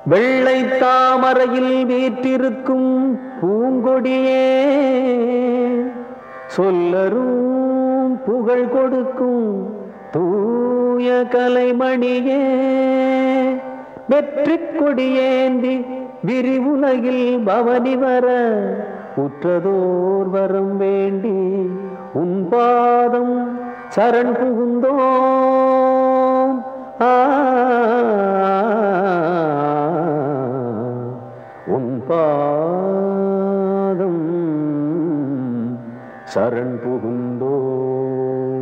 வெள்ளை தாமரையில் வீற்றிருக்கும் பூங்கொடியே சொல்லரும் புகழ் கொடுக்கும் தூய கலைமணியே வெற்றி கொடியேந்தி விரிவுலகில் பவனி வர உற்றதோர் வரம் வேண்டி உன் பாதம் சரண் புகுந்தோம் ஆ உன் பாதம் சரண் புகுந்தோம்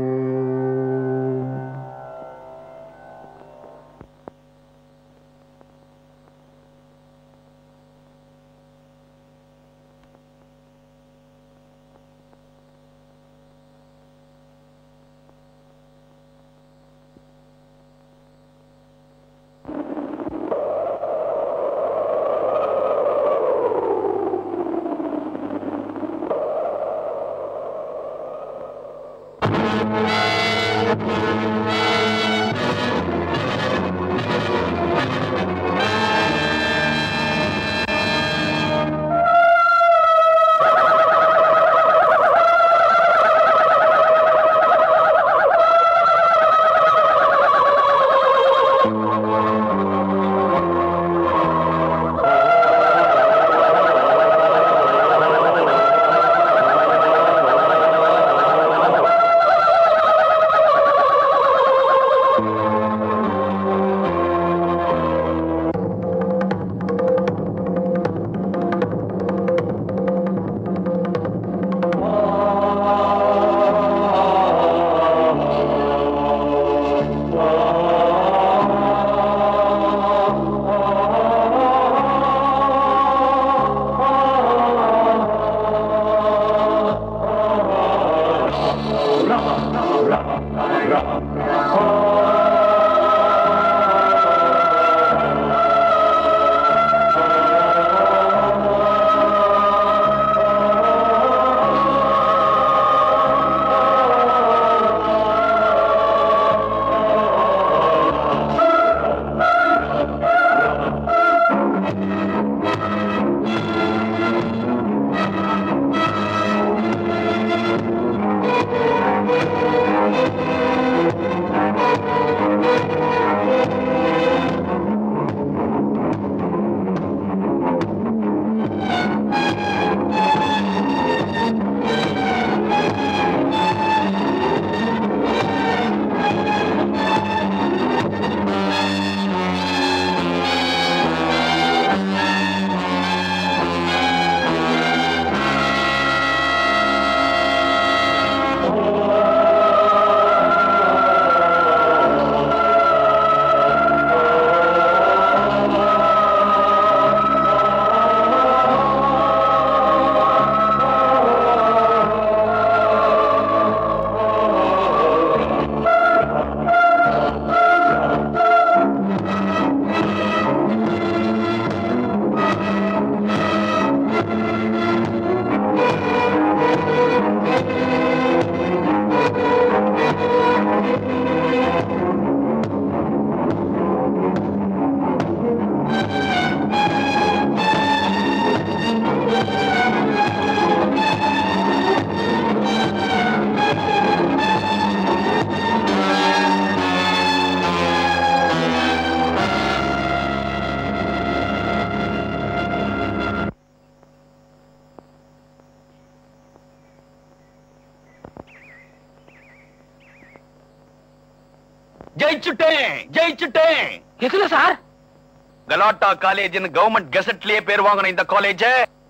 ஜெயிச்சுட்டேன் ஜெயிச்சுட்டேன் எதுல சார் கலாட்டா காலேஜ்னு கவர்மெண்ட் கெசட்லயே பேர் வாங்கின இந்த காலேஜ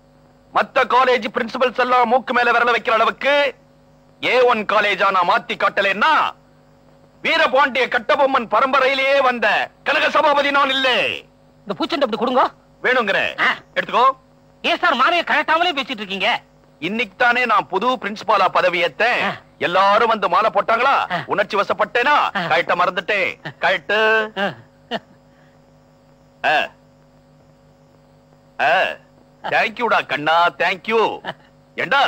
மத்த காலேஜ் பிரின்சிபல்ஸ் எல்லாம் மூக்கு மேல விரல வைக்கிற அளவுக்கு ஏ ஒன் காலேஜா நான் மாத்தி காட்டலைன்னா வீரபாண்டிய கட்டபொம்மன் பரம்பரையிலேயே வந்த கனக சபாபதி நான் இல்லை இந்த பூச்செண்டு அப்படி கொடுங்க வேணுங்கிற ஆ. எடுத்துக்கோ ஏன் சார் மாலையை கழட்டாமலே பேசிட்டு இருக்கீங்க இன்னைக்கு தானே நான் புது பிரின்சிபாலா பதவி ஏத்தேன் ஆ. எல்லாரும் வந்து மாலை போட்டாங்களா ஆ. உணர்ச்சி வசப்பட்டேனா ஆ. கழட்ட மறந்துட்டேன் கழட்டு தேங்க்யூடா கண்ணா தேங்க்யூ ஏண்டா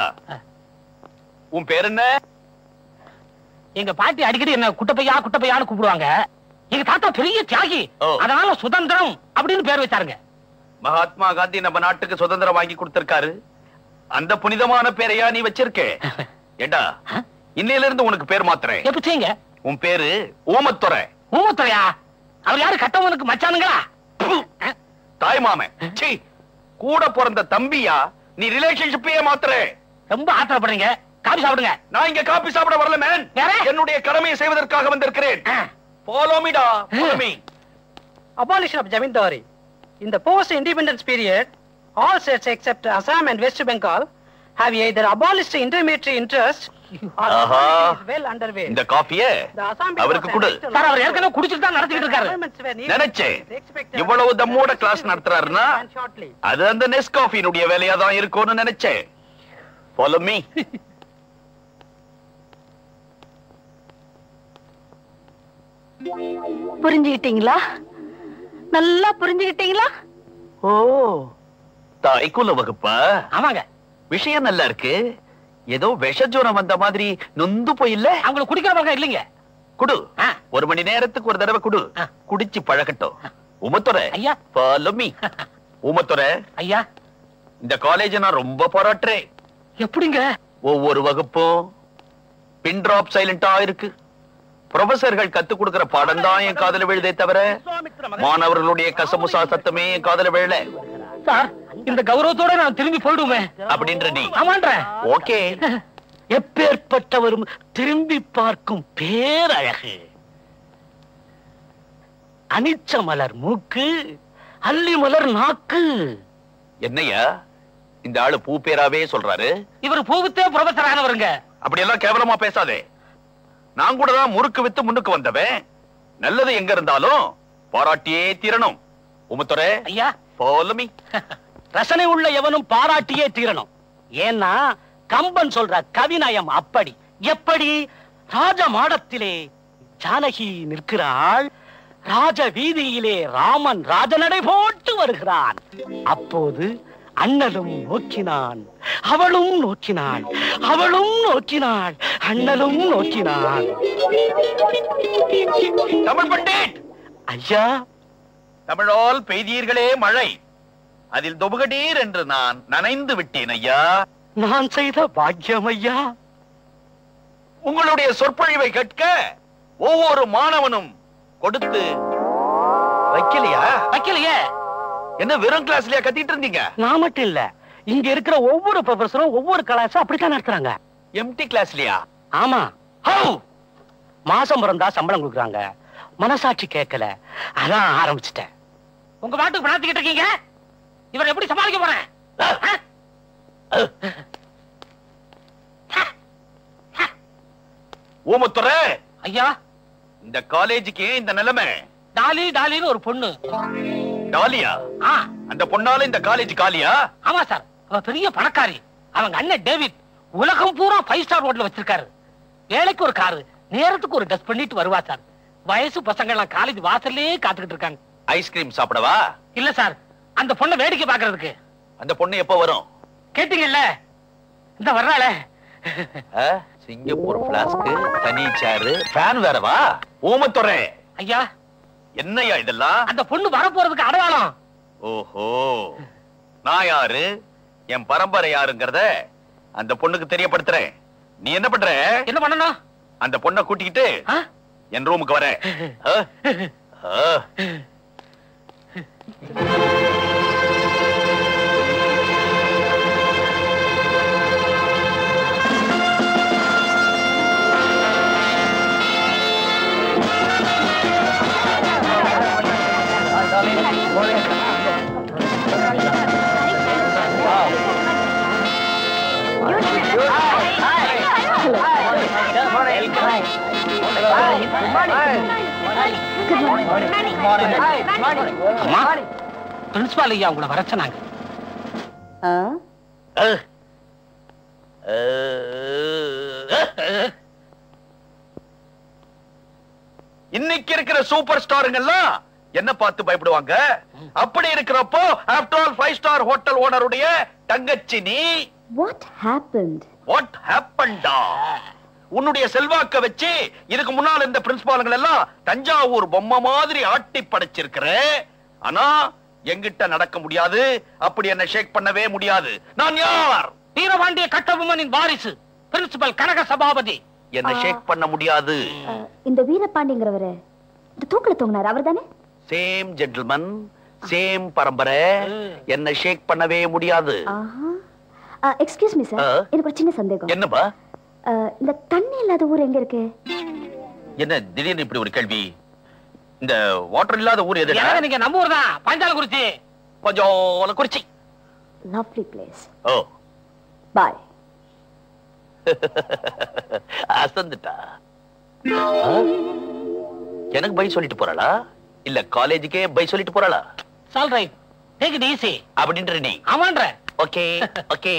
உன் பேர் என்ன எங்க பாட்டி அடிக்கடி என்ன குட்டப்பையா குட்டப்பையான்னு கூப்பிடுவாங்க எங்க தாத்தா பெரிய தியாகி ஓ. அதனால சுதந்திரம் அப்படின்னு பேர் வச்சாருங்க மகாத்மா காந்தி நம்ம நாட்டுக்கு சுதந்திரம் வாங்கி கொடுத்திருக்காரு அந்த புனிதமான பேரையா நீ வச்சிருக்க ஏண்டா இன்னையில இருந்து உனக்கு பேர் மாத்துறேன் எப்படி செய்யுங்க உன் பேரு ஓமத்துறை ஊமத்துறையா அவர் யாரு கட்டவனுக்கு மச்சானுங்களா தாய் மாமன் சீ கூட பிறந்த தம்பியா நீ ரிலேஷன்ஷிப்பையே மாத்துற ரொம்ப ஆத்திரப்படுறீங்க காபி சாப்பிடுங்க நான் இங்க காபி சாப்பிட வரல மேன் வேற? என்னுடைய கடமையை செய்வதற்காக வந்திருக்கிறேன் ஃபாலோ மீடா follow me abolition of Jamindari. In the post-independence period, all states except Assam and West Bengal have either abolished intermediary interest or the Aha. policy is well underway. இந்த காஃபிய The Assam அவருக்கு கொடு sir அவர் ஏற்கனவே குடிச்சிட்டு தான் நடத்திட்டு இருக்காரு Amendments were needed. நினைச்சேன் They expected- இவ்வளவு தம்மோட கிளாஸ் நடத்துறாருன்னா And shortly. அது அந்த நெஸ் காஃபியினுடைய வேலையா தான் இருக்கும்னு நினைச்சேன் ஃபாலோ மீ புரிஞ்சுக்கிட்டீங்களா நல்லா புரிஞ்சுக்கிட்டீங்களா ஓ தாய்க்குல வகுப்பா ஆமாங்க விஷயம் நல்லா இருக்கு ஏதோ விஷஜுரம் வந்த மாதிரி நொந்து போயில்ல அவங்களுக்கு குடிக்கிறவங்க இல்லைங்க குடு ஆ. ஒரு மணி நேரத்துக்கு ஒரு தடவை குடு ஆ. குடிச்சு பழகட்டும் உமத்துறை ஐயா. ஃபாலோ மீ உமத்துறை ஐயா இந்த காலேஜ் நான் ரொம்ப பாராட்டுறேன் எப்படிங்க ஒவ்வொரு வகுப்பும் பின் டிராப் சைலண்டா இருக்கு ப்ரொஃபசர்கள் கத்து கொடுக்கிற பாடம் தான் என் காதல விழுதே தவிர மாணவர்களுடைய கசமுசா சத்தமே என் காதல விழல சார் இந்த கௌரவத்தோட நான் திரும்பி போயிடுவேன் அப்படின்ற நீ ஆமான்ற ஓகே எப்பேற்பட்டவரும் திரும்பி பார்க்கும் பேரழகு அனிச்ச மலர் மூக்கு அல்லி மலர் நாக்கு என்னையா இந்த ஆளு பூ பேராவே சொல்றாரு இவர் பூவுத்தே புரொஃபசர் ஆனவருங்க அப்படி எல்லாம் கேவலமா பேசாதே நான் கூட தான் முறுக்கு வித்து முன்னுக்கு வந்தவன் நல்லது எங்க இருந்தாலும் பாராட்டியே தீரணும் உமத்துறை ஐயா follow me ரசனை உள்ள எவனும் பாராட்டியே தீரணும் ஏன்னா கம்பன் சொல்ற கவிநயம் அப்படி எப்படி ராஜ மாடத்திலே ஜானகி நிற்கிறாள் ராஜ வீதியிலே ராமன் ராஜநடை போட்டு வருகிறான் அப்போது அண்ணலும் நோக்கினான் அவளும் நோக்கினாள் அவளும் நோக்கினாள் அண்ணலும் நோக்கினான் தமிழ் பண்டிட் ஐயா தமிழால் பெய்தீர்களே மழை அதில் தொபுகடீர் என்று நான் நனைந்து விட்டேன் ஐயா நான் செய்த பாக்கியம் ஐயா உங்களுடைய சொற்பொழிவை கேட்க ஒவ்வொரு மாணவனும் கொடுத்து வைக்கலையா வைக்கலையே என்ன வெறும் கிளாஸ்லயா கத்திட்டு இருந்தீங்க நான் மட்டும் இல்ல இங்க இருக்கிற ஒவ்வொரு ப்ரொஃபஸரும் ஒவ்வொரு கிளாஸும் அப்படித்தான் நடத்துறாங்க எம்டி கிளாஸ்லயா ஆமா ஹவு மாசம் பிறந்தா சம்பளம் கொடுக்குறாங்க மனசாட்சி கேட்கல அதான் ஆரம்பிச்சிட்டேன் உங்க பாட்டுக்கு பணத்துக்கிட்டு இருக்கீங்க இவர் எப்படி சமாளிக்க போறேன் ஆ? ஊமத்துறை ஐயா இந்த காலேஜுக்கு ஏன் இந்த நிலைமை டாலி டாலின்னு ஒரு பொண்ணு டாலியா ஆ அந்த பொண்ணால இந்த காலேஜ் காலியா ஆமா சார் அவ பெரிய பணக்காரி அவங்க அண்ணன் டேவிட் உலகம் பூரா ஃபைவ் ஸ்டார் ஹோட்டல் வச்சிருக்காரு வேலைக்கு ஒரு காரு நேரத்துக்கு ஒரு டஸ்ட் பண்ணிட்டு வருவா சார் வயசு பசங்க எல்லாம் காலேஜ் வாசல்லே காத்துக்கிட்டு இருக்காங்க ஐஸ்கிரீம் சாப்பிடவா இல்ல சார் அந்த பொண்ணை வேடிக்கை பாக்குறதுக்கு அந்த பொண்ணு எப்ப வரும் கேட்டீங்கல்ல இந்த வர்றாளே ஆ? சிங்கப்பூர் பிளாஸ்க் தனி சேரு ஃபேன் வேறவா ஊமத்துறை ஐயா என்னையா இதெல்லாம் அந்த பொண்ணு வரப்போறதுக்கு அடையாளம் ஓஹோ நான் யாரு என் பரம்பரை யாருங்கிறத அந்த பொண்ணுக்கு தெரியப்படுத்துறேன் நீ என்ன பண்ற என்ன பண்ணணும் அந்த பொண்ணை கூட்டிக்கிட்டு ஆ? என் ரூமுக்கு வர ஆ? ஆ. அம்மா பிரின்சிபால் ஐயா உங்களை வர சொன்னாங்க ஆ. ஆ. இன்னைக்கு இருக்கிற சூப்பர் ஸ்டாருங்கெல்லாம் என்ன பார்த்து பயப்படுவாங்க அப்படி இருக்கிறப்போ after all five star hotel ஓனருடைய தங்கச்சி நீ What happened? வாட் ஹேப்பன்டா உன்னுடைய செல்வாக்க வச்சு இதுக்கு முன்னால் இந்த பிரின்சிபாலுங்கள் எல்லாம் தஞ்சாவூர் பொம்மை மாதிரி ஆட்டி படைச்சிருக்கிற ஆனா எங்கிட்ட நடக்க முடியாது அப்படி என்ன ஷேக் பண்ணவே முடியாது நான் யார் வீரபாண்டிய கட்டபொம்மனின் வாரிசு பிரின்சிபல் கனக சபாபதி என்ன ஷேக் பண்ண முடியாது அஹ், இந்த வீரபாண்டிங்கிறவரு இந்த தூக்குல தூங்கினார் அவர் தானே சேம் ஜென்டில்மன் சேம் பரம்பரை என்ன ஷேக் பண்ணவே முடியாது எக்ஸ்கியூஸ் மீ சார் ஆ. எனக்கு ஒரு சின்ன சந்தேகம் என்னப்பா அஹ், இந்த தண்ணி இல்லாத ஊர் எங்க இருக்கு என்ன திடீர்னு இப்படி ஒரு கேள்வி இந்த வாட்டர் இல்லாத ஊர் எது எனக்கு நீங்க நம்ம ஊர் தான் பாஞ்சாலங்குறிச்சி கொஞ்சம் குறிச்சி லவ்லி பிளேஸ் ஓ பாய் அசந்துட்டா ஆ? எனக்கு பை சொல்லிட்டு போறாளா இல்ல காலேஜுக்கே பை சொல்லிட்டு போறாளா சால் ரைட் டேக் இட் ஈஸி அப்படின்ற நீ அவன்ற ஓகே ஓகே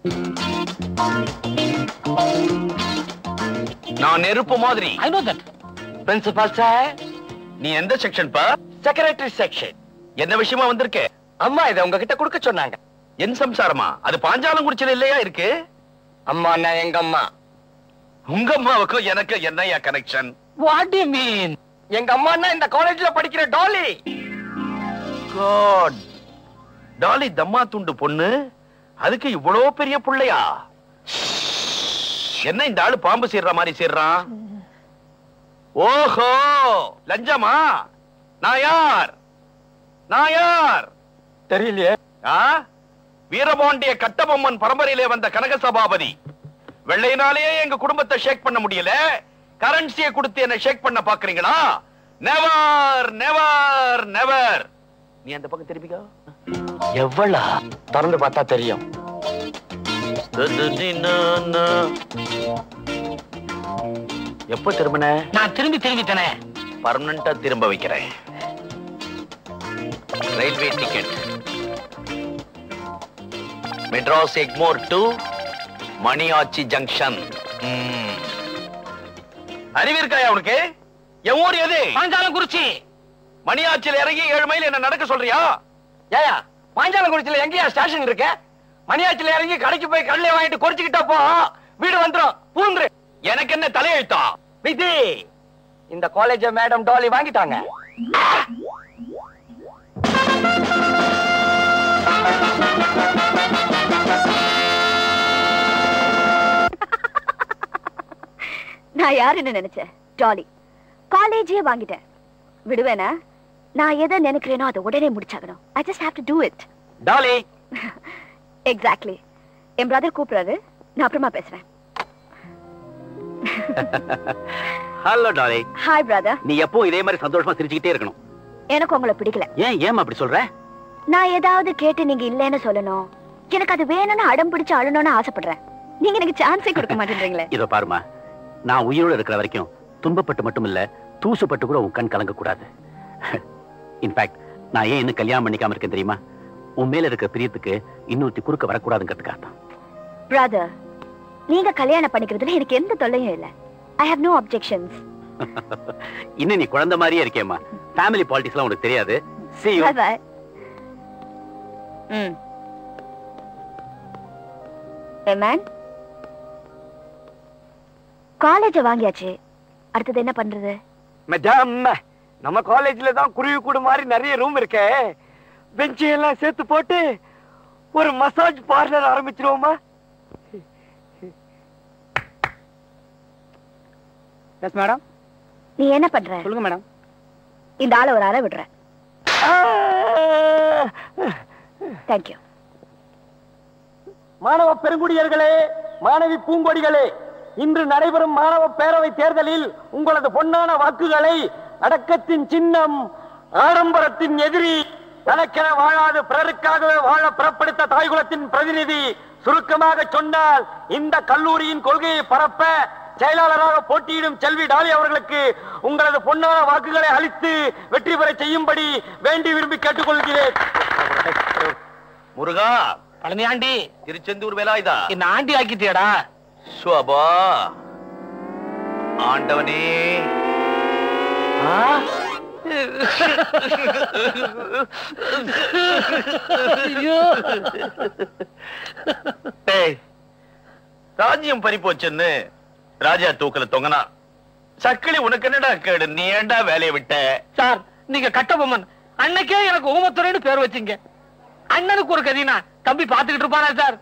நான் நெருப்பு மாதிரி I know that principal sir நீ எந்த செக்ஷன் பா செக்ரட்டரி செக்ஷன் என்ன விஷயமா வந்திருக்க அம்மா இத உங்ககிட்ட கொடுக்க சொன்னாங்க என் சம்சாரமா அது பாஞ்சாலங்குறிச்சில இல்லையா இருக்கு அம்மா நான் எங்க அம்மா உங்க அம்மாவுக்கும் எனக்கு என்னையா கனெக்ஷன் வாட் யூ மீன் எங்க அம்மான்னா இந்த காலேஜ்ல படிக்கிற டாலி காட் டாலி தம்மா துண்டு பொண்ணு அதுக்கு இவ்வளவு பெரிய புள்ளையா என்ன இந்த ஆளு பாம்பு சீர்ற மாதிரி சீர்றான் ஓஹோ லஞ்சமா நான் யார் நான் யார் தெரியலையே ஆ? வீரபாண்டிய கட்டபொம்மன் பரம்பரையிலே வந்த கனக சபாபதி வெள்ளையினாலேயே எங்க குடும்பத்தை ஷேக் பண்ண முடியல கரன்சியை கொடுத்து என்ன ஷேக் பண்ண பாக்குறீங்களா நெவர் நெவர் நெவர் நீ அந்த பக்கம் திருப்பிக்கோ எவ்வளா திறந்து பார்த்தா தெரியும் எப்போ திரும்பின நான் திரும்பி திரும்பிட்டனே பர்மனண்டா திரும்ப வைக்கிறேன் railway ticket Madras Egmore to Maniyachi junction ம். அறிவு இருக்காயா உனக்கு என் ஊர் எது பாஞ்சாலங்குறிச்சி மணியாச்சியில் இறங்கி ஏழு மைல் என்ன நடக்க சொல்றியா ஏயா பாஞ்சாலங்குறிச்சியில எங்கேயா ஸ்டேஷன் இருக்க மணியாச்சில இறங்கி கடைக்கு போய் கடலை வாங்கிட்டு குறைச்சுக்கிட்டா போ வீடு வந்துரும் பூந்துரு எனக்கு என்ன தலையெழுத்தா விதி இந்த காலேஜ மேடம் டாலி வாங்கிட்டாங்க நான் யாருன்னு நினைச்சேன் ஜாலி காலேஜே வாங்கிட்டேன் விடுவேனா நான் எதை நினைக்கிறேனோ அதை உடனே முடிச்சாகணும் I just have to do it Dolly exactly என் பிரதர் கூப்பிடுறாரு நான் அப்புறமா பேசுறேன் ஹலோ டாலி ஹாய் பிரதர் நீ எப்போ இதே மாதிரி சந்தோஷமா சிரிச்சுக்கிட்டே இருக்கணும் எனக்கு உங்களை பிடிக்கல ஏன் ஏன் அப்படி சொல்ற நான் ஏதாவது கேட்டு நீங்க இல்லைன்னு சொல்லணும் எனக்கு அது வேணும்னு அடம் பிடிச்சு அழணும்னு ஆசைப்படுறேன் நீங்க எனக்கு சான்ஸே கொடுக்க மாட்டேன்றீங்களே இதோ பாருமா நான் உயிரோட இருக்கிற வரைக்கும் துன்பப்பட்டு மட்டும் இல்ல தூசுப்பட்டு கூட உன் கண் கலங்க கூடாது இன்ஃபேக்ட் நான் ஏன் இன்னும் கல்யாணம் பண்ணிக்காம இருக்கேன் தெரியுமா உன் மேல இருக்கிற பிரியத்துக்கு இன்னொருத்தி குறுக்க வரக்கூடாதுங்கிறதுக்காக தான் பிரதர் நீங்க கல்யாணம் பண்ணிக்கிறதுல எனக்கு எந்த தொல்லையும் இல்ல ஐ ஹேவ் நோ அப்ஜெக்ஷன்ஸ் இன்னும் நீ குழந்தை மாதிரியே இருக்கேம்மா ஃபேமிலி பாலிட்டிக்ஸ்லாம் உனக்கு தெரியாது See you. பை பை ம் மேன் காலேஜ வாங்கியாச்சு அடுத்தது என்ன பண்றது மேடம் நம்ம காலேஜ்ல தான் குருவி கூடு மாதிரி நிறைய ரூம் இருக்கே பெஞ்சு எல்லாம் சேர்த்து போட்டு ஒரு மசாஜ் பார்லர் ஆரம்பிச்சிருவோமா எஸ் மேடம் நீ என்ன பண்ற சொல்லுங்க மேடம் இந்த ஆளை ஒரு ஆளை விடுற தேங்க்யூ மாணவ பெருங்குடியர்களே மாணவி பூங்கொடிகளே இன்று நடைபெறும் மாணவ பேரவை தேர்தலில் உங்களது பொன்னான வாக்குகளை அடக்கத்தின் சின்னம் ஆடம்பரத்தின் எதிரி தனக்கென வாழாது பிறருக்காகவே வாழ பிறப்படுத்த தாய்குலத்தின் பிரதிநிதி சுருக்கமாக சொன்னால் இந்த கல்லூரியின் கொள்கையை பரப்ப செயலாளராக போட்டியிடும் செல்வி டாலி அவர்களுக்கு உங்களது பொன்னான வாக்குகளை அளித்து வெற்றி பெற செய்யும்படி வேண்டி விரும்பி கேட்டுக்கொள்கிறேன் முருகா பழனியாண்டி திருச்செந்தூர் வேலாயுதா என்ன ஆண்டி ஆக்கிட்டியடா சுவபா ஆண்டவனே ஆ? டேய், ராஜ்யம் பறி போச்சுன்னு ராஜா தூக்குல தொங்கனா சக்கிலி உனக்கு என்னடா கேடு நீ ஏன்டா வேலையை விட்ட சார் நீங்க கட்டபொம்மன் அன்னைக்கே எனக்கு ஊமத்துறைன்னு பேர் வச்சீங்க அண்ணனுக்கு ஒரு கதினா தம்பி பாத்துக்கிட்டு இருப்பானா சார்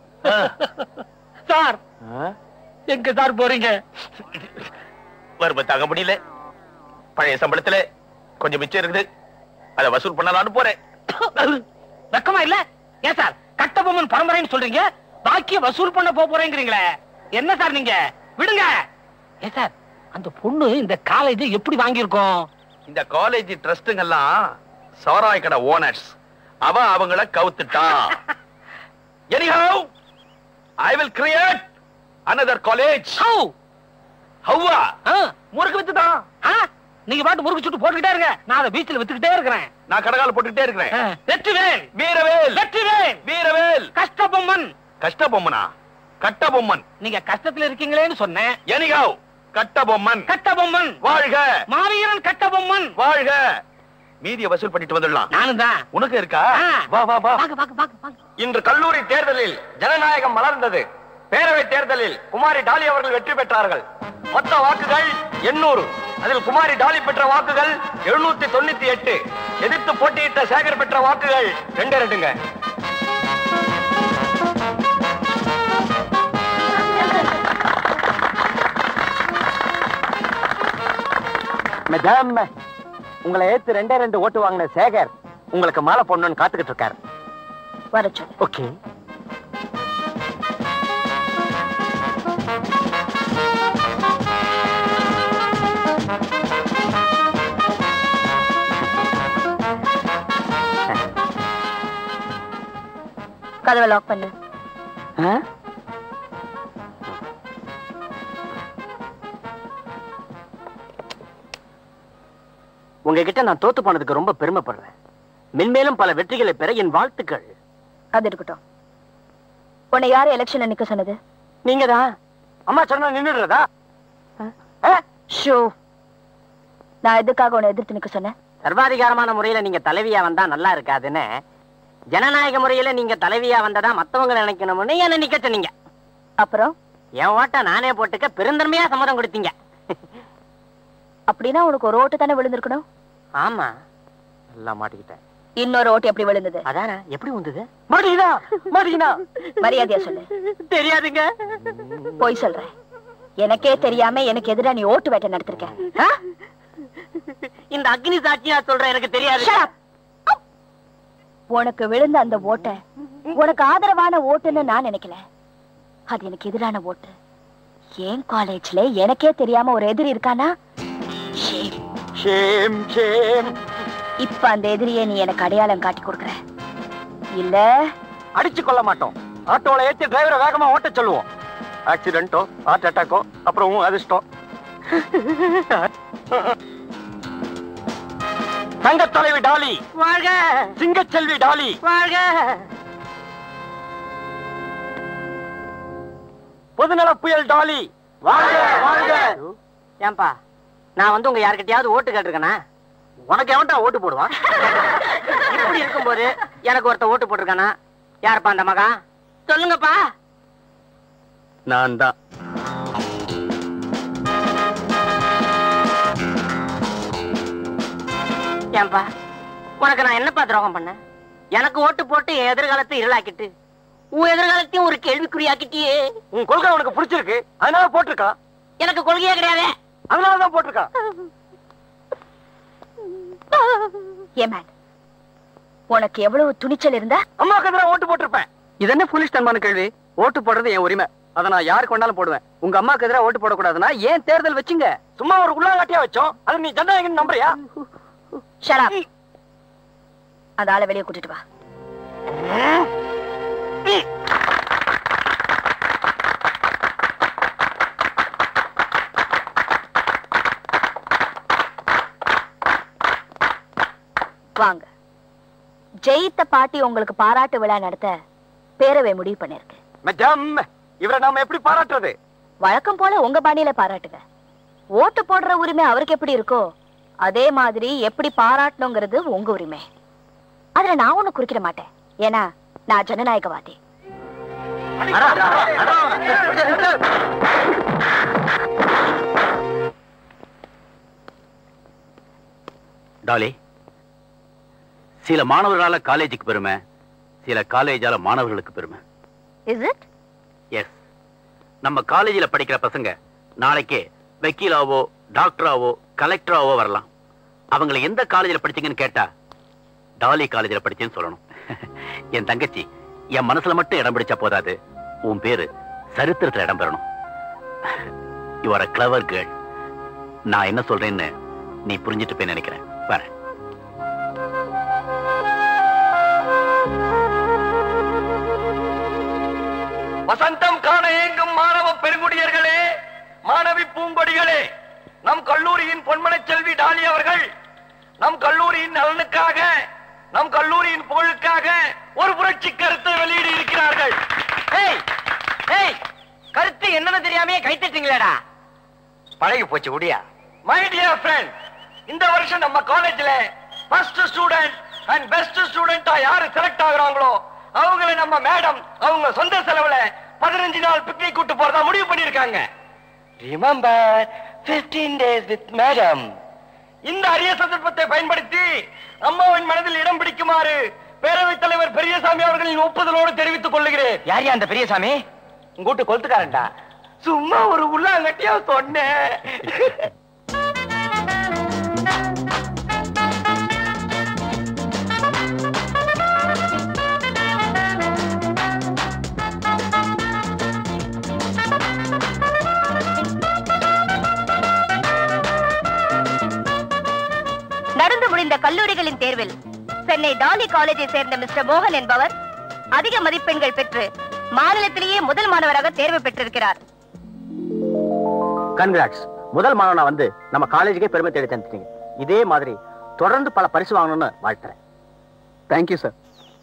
சார் எங்க சார் போறீங்க வறுமை தாங்க முடியல பழைய சம்பளத்துல கொஞ்சம் மிச்சம் இருக்குது அதை வசூல் பண்ணலாம்னு போறேன் வெக்கமா இல்ல ஏன் சார் கட்டபொம்மன் பரம்பரைன்னு சொல்றீங்க பாக்கிய வசூல் பண்ண போக போறேங்கிறீங்களே என்ன சார் நீங்க விடுங்க ஏன் சார் அந்த பொண்ணு இந்த காலேஜ் எப்படி வாங்கியிருக்கோம் இந்த காலேஜ் ட்ரஸ்டுங்கெல்லாம் சாராய் கடை ஓனர்ஸ் அவ அவங்கள கவுத்துட்டா anyhow i will create another college how ஹவ்வா முறுக்கு வித்துதான் ஆ, நீங்க பாட்டு முறுக்கு சுட்டு போட்டுக்கிட்டே இருங்க நான் அதை பீச்சில் வித்துக்கிட்டே இருக்கிறேன் நான் கடகால போட்டுக்கிட்டே இருக்கிறேன் ஆ, வெற்றிவேல் வீரவேல் வெற்றிவேல் வீரவேல் கஷ்டபொம்மன் கஷ்ட பொம்மனா கட்ட பொம்மன் நீங்க கஷ்டத்துல இருக்கீங்களேன்னு சொன்னேன் anyhow கட்ட பொம்மன் கட்டபொம்மன் வாழ்க மாவீரன் கட்டபொம்மன் வாழ்க மீதிய வசூல் பண்ணிட்டு வந்துடலாம் நானும் தான் உனக்கு இருக்கா ஆ. வா வா வா வாங்க வாங்க வாங்க வாங்க இன்று கல்லூரி தேர்தலில் ஜனநாயகம் மலர்ந்தது பேரவை தேர்தலில் குமாரி டாலி அவர்கள் வெற்றி பெற்றார்கள் மொத்த வாக்குகள் எண்ணூறு அதில் குமாரி டாலி பெற்ற வாக்குகள் எழுநூத்தி தொண்ணூத்தி எட்டு எதிர்த்து போட்டியிட்ட சேகர் பெற்ற வாக்குகள் ரெண்டு ரெண்டுங்க மேடம் உங்களை ஏத்து ரெண்டே ரெண்டு ஓட்டு வாங்கின சேகர் உங்களுக்கு மாலை பொண்ணுன்னு காத்துக்கிட்டு இருக்காரு வர சொல்லு ஓகே கதவை லாக் பண்ணு உங்ககிட்ட நான் தோத்து போனதுக்கு ரொம்ப பெருமைப்படுறேன் மென்மேலும் பல வெற்றிகளை பெற என் வாழ்த்துக்கள் அது இருக்கட்டும் உன்னை யாரு எலெக்ஷன்ல நிக்க சொன்னது நீங்க தான் அம்மா சொன்னா நின்னுடுறதா ஷோ நான் எதுக்காக உன்னை எதிர்த்து நிக்க சொன்னேன் சர்வாதிகாரமான முறையில நீங்க தலைவியா வந்தா நல்லா இருக்காதுன்னு ஜனநாயக முறையில நீங்க தலைவியா வந்ததா மத்தவங்க நினைக்கணும்னு என்ன நிக்க சொன்னீங்க அப்புறம் என் ஓட்ட நானே போட்டுக்க பெருந்தன்மையா சம்மதம் கொடுத்தீங்க அப்படின்னா உனக்கு ஒரு ஓட்டு தானே விழுந்திருக்கணும் ஆமா எல்லாம் மாட்டிக்கிட்டேன் இன்னொரு ஓட்டு எப்படி விழுந்தது அதானே எப்படி வந்தது மாட்டிக்கினா மாட்டிக்கினா மரியாதையா சொல்லு தெரியாதுங்க போய் சொல்றேன் எனக்கே தெரியாம எனக்கு எதிரா நீ ஓட்டு வேட்டை நடத்திருக்க ஆ? இந்த அக்னி சாட்சியா சொல்றேன் எனக்கு தெரியாது Shut up. உனக்கு விழுந்த அந்த ஓட்டை உனக்கு ஆதரவான ஓட்டுன்னு நான் நினைக்கல அது எனக்கு எதிரான ஓட்டு என் காலேஜ்ல எனக்கே தெரியாம ஒரு எதிரி இருக்கானா Shame. ஷேம் ஷேம் இப்ப அந்த எதிரியை நீ எனக்கு அடையாளம் காட்டி கொடுக்கற இல்ல அடிச்சு கொள்ள மாட்டோம் ஆட்டோல ஏத்தி டிரைவரை வேகமா ஓட்ட சொல்லுவோம் ஆக்சிடென்ட்டோ ஹார்ட் அட்டாக்கோ அப்புறம் உன் அதிர்ஷ்டம் தங்க தலைவி டாலி வாழ்க சிங்கச்செல்வி டாலி வாழ்க பொதுநல புயல் டாலி வாழ்க வாழ்க ஏன்பா நான் வந்து உங்க யார்கிட்டயாவது ஓட்டு கேட்டிருக்கேனா உனக்கு எவன்டா ஓட்டு போடுவான் இப்படி இருக்கும்போது எனக்கு ஒருத்த ஓட்டு போட்டிருக்கானா யாருப்பா அந்த மகன் சொல்லுங்கப்பா நான் தான் ஏன்பா உனக்கு நான் என்னப்பா துரோகம் பண்ணேன் எனக்கு ஓட்டு போட்டு என் எதிர்காலத்தை இருளாக்கிட்டு உன் எதிர்காலத்தையும் ஒரு கேள்விக்குறியாக்கிட்டியே உன் கொள்கை உனக்கு பிடிச்சிருக்கு அதனால போட்டிருக்கான் எனக்கு கொள்கையே கிடையாதே அதனாலதான் போட்டிருக்கான் ஏமேன் உனக்கு எவ்வளவு துணிச்சல் இருந்தா அம்மாவுக்கு எதிராக ஓட்டு போட்டிருப்பேன் இது என்ன புலிஷ் தன்மான கேள்வி ஓட்டு போடுறது என் உரிமை அதை நான் யாருக்கு வேணாலும் போடுவேன் உங்க அம்மாக்கு எதிராக ஓட்டு போடக்கூடாதுன்னா ஏன் தேர்தல் வச்சுங்க சும்மா ஒரு உள்ளாங்காட்டியா வச்சோம் அது நீ ஜனநாயகம் நம்புறியா ஷட் அப் அந்த ஆளை வெளியே கூட்டிட்டு வா வாங்க ஜெயித்த பாட்டி உங்களுக்கு பாராட்டு விழா நடத்த பேரவை முடிவு பண்ணிருக்கு மேடம் இவரை நாம எப்படி பாராட்டுறது வழக்கம் போல உங்க பாணியில பாராட்டுங்க ஓட்டு போடுற உரிமை அவருக்கு எப்படி இருக்கோ அதே மாதிரி எப்படி பாராட்டணுங்கிறது உங்க உரிமை அதுல நான் ஒண்ணு குறிக்கிட மாட்டேன் ஏன்னா நான் ஜனநாயகவாதி அடா, அடா, அடா. டாலி சில மாணவர்களால காலேஜுக்கு பெருமை சில காலேஜால மாணவர்களுக்கு பெருமை இஸ் இட் எஸ் நம்ம காலேஜில் படிக்கிற பசங்க நாளைக்கே வக்கீலாவோ டாக்டராவோ கலெக்டராவோ வரலாம் அவங்கள எந்த காலேஜில் படிச்சீங்கன்னு கேட்டா டாலி காலேஜில் படிச்சேன்னு சொல்லணும் என் தங்கச்சி என் மனசுல மட்டும் இடம் பிடிச்சா போதாது உன் பேரு சரித்திரத்துல இடம் பெறணும் you are a clever girl நான் என்ன சொல்றேன்னு நீ புரிஞ்சுட்டு போய் நினைக்கிறேன் வரேன் வசந்தம் காண ஏங்கும் மாணவ பெருங்குடியர்களே மாணவி பூங்கொடிகளே நம் கல்லூரியின் பொன்மனச் செல்வி டாலி அவர்கள் நம் கல்லூரியின் நலனுக்காக நம் கல்லூரியின் புகழுக்காக ஒரு புரட்சி கருத்தை வெளியிட இருக்கிறார்கள் ஏய் ஏய் கருத்து என்னன்னு தெரியாமே கைத்தட்டுங்களேடா பழகி போச்சு உடியா மை டியர் ஃப்ரெண்ட் இந்த வருஷம் நம்ம காலேஜ்ல ஃபர்ஸ்ட் ஸ்டூடெண்ட் அண்ட் பெஸ்ட் ஸ்டூடெண்டா யாரு செலக்ட் ஆகுறாங்களோ அவங்கள நம்ம மேடம் அவங்க சொந்த செலவுல பதினஞ்சு நாள் பிக்னிக் கூட்டு போறதா முடிவு பண்ணிருக்காங்க ரிமெம்பர் 15 டேஸ் வித் மேடம் இந்த அரிய சந்தர்ப்பத்தை பயன்படுத்தி அம்மாவின் மனதில் இடம் பிடிக்குமாறு பேரவைத் தலைவர் பெரியசாமி அவர்களின் ஒப்புதலோடு தெரிவித்துக் கொள்ளுகிறேன் யார் அந்த பெரியசாமி உங்கூட்டு கொளுத்துக்காரன்டா சும்மா ஒரு உள்ளாங்கட்டியா சொன்னேன் நடந்து முடிந்த கல்லூரிகளின் தேர்வில் சென்னை டாலி காலேஜை சேர்ந்த மிஸ்டர் மோகன் என்பவர் அதிக மதிப்பெண்கள் பெற்று மாநிலத்திலேயே முதல் மாணவராக தேர்வு பெற்றிருக்கிறார் கன்கிராட்ஸ் முதல் மாணவனா வந்து நம்ம காலேஜுக்கே பெருமை தேடி தந்துட்டீங்க இதே மாதிரி தொடர்ந்து பல பரிசு வாங்கணும்னு வாழ்த்துறேன் தேங்க்யூ சார்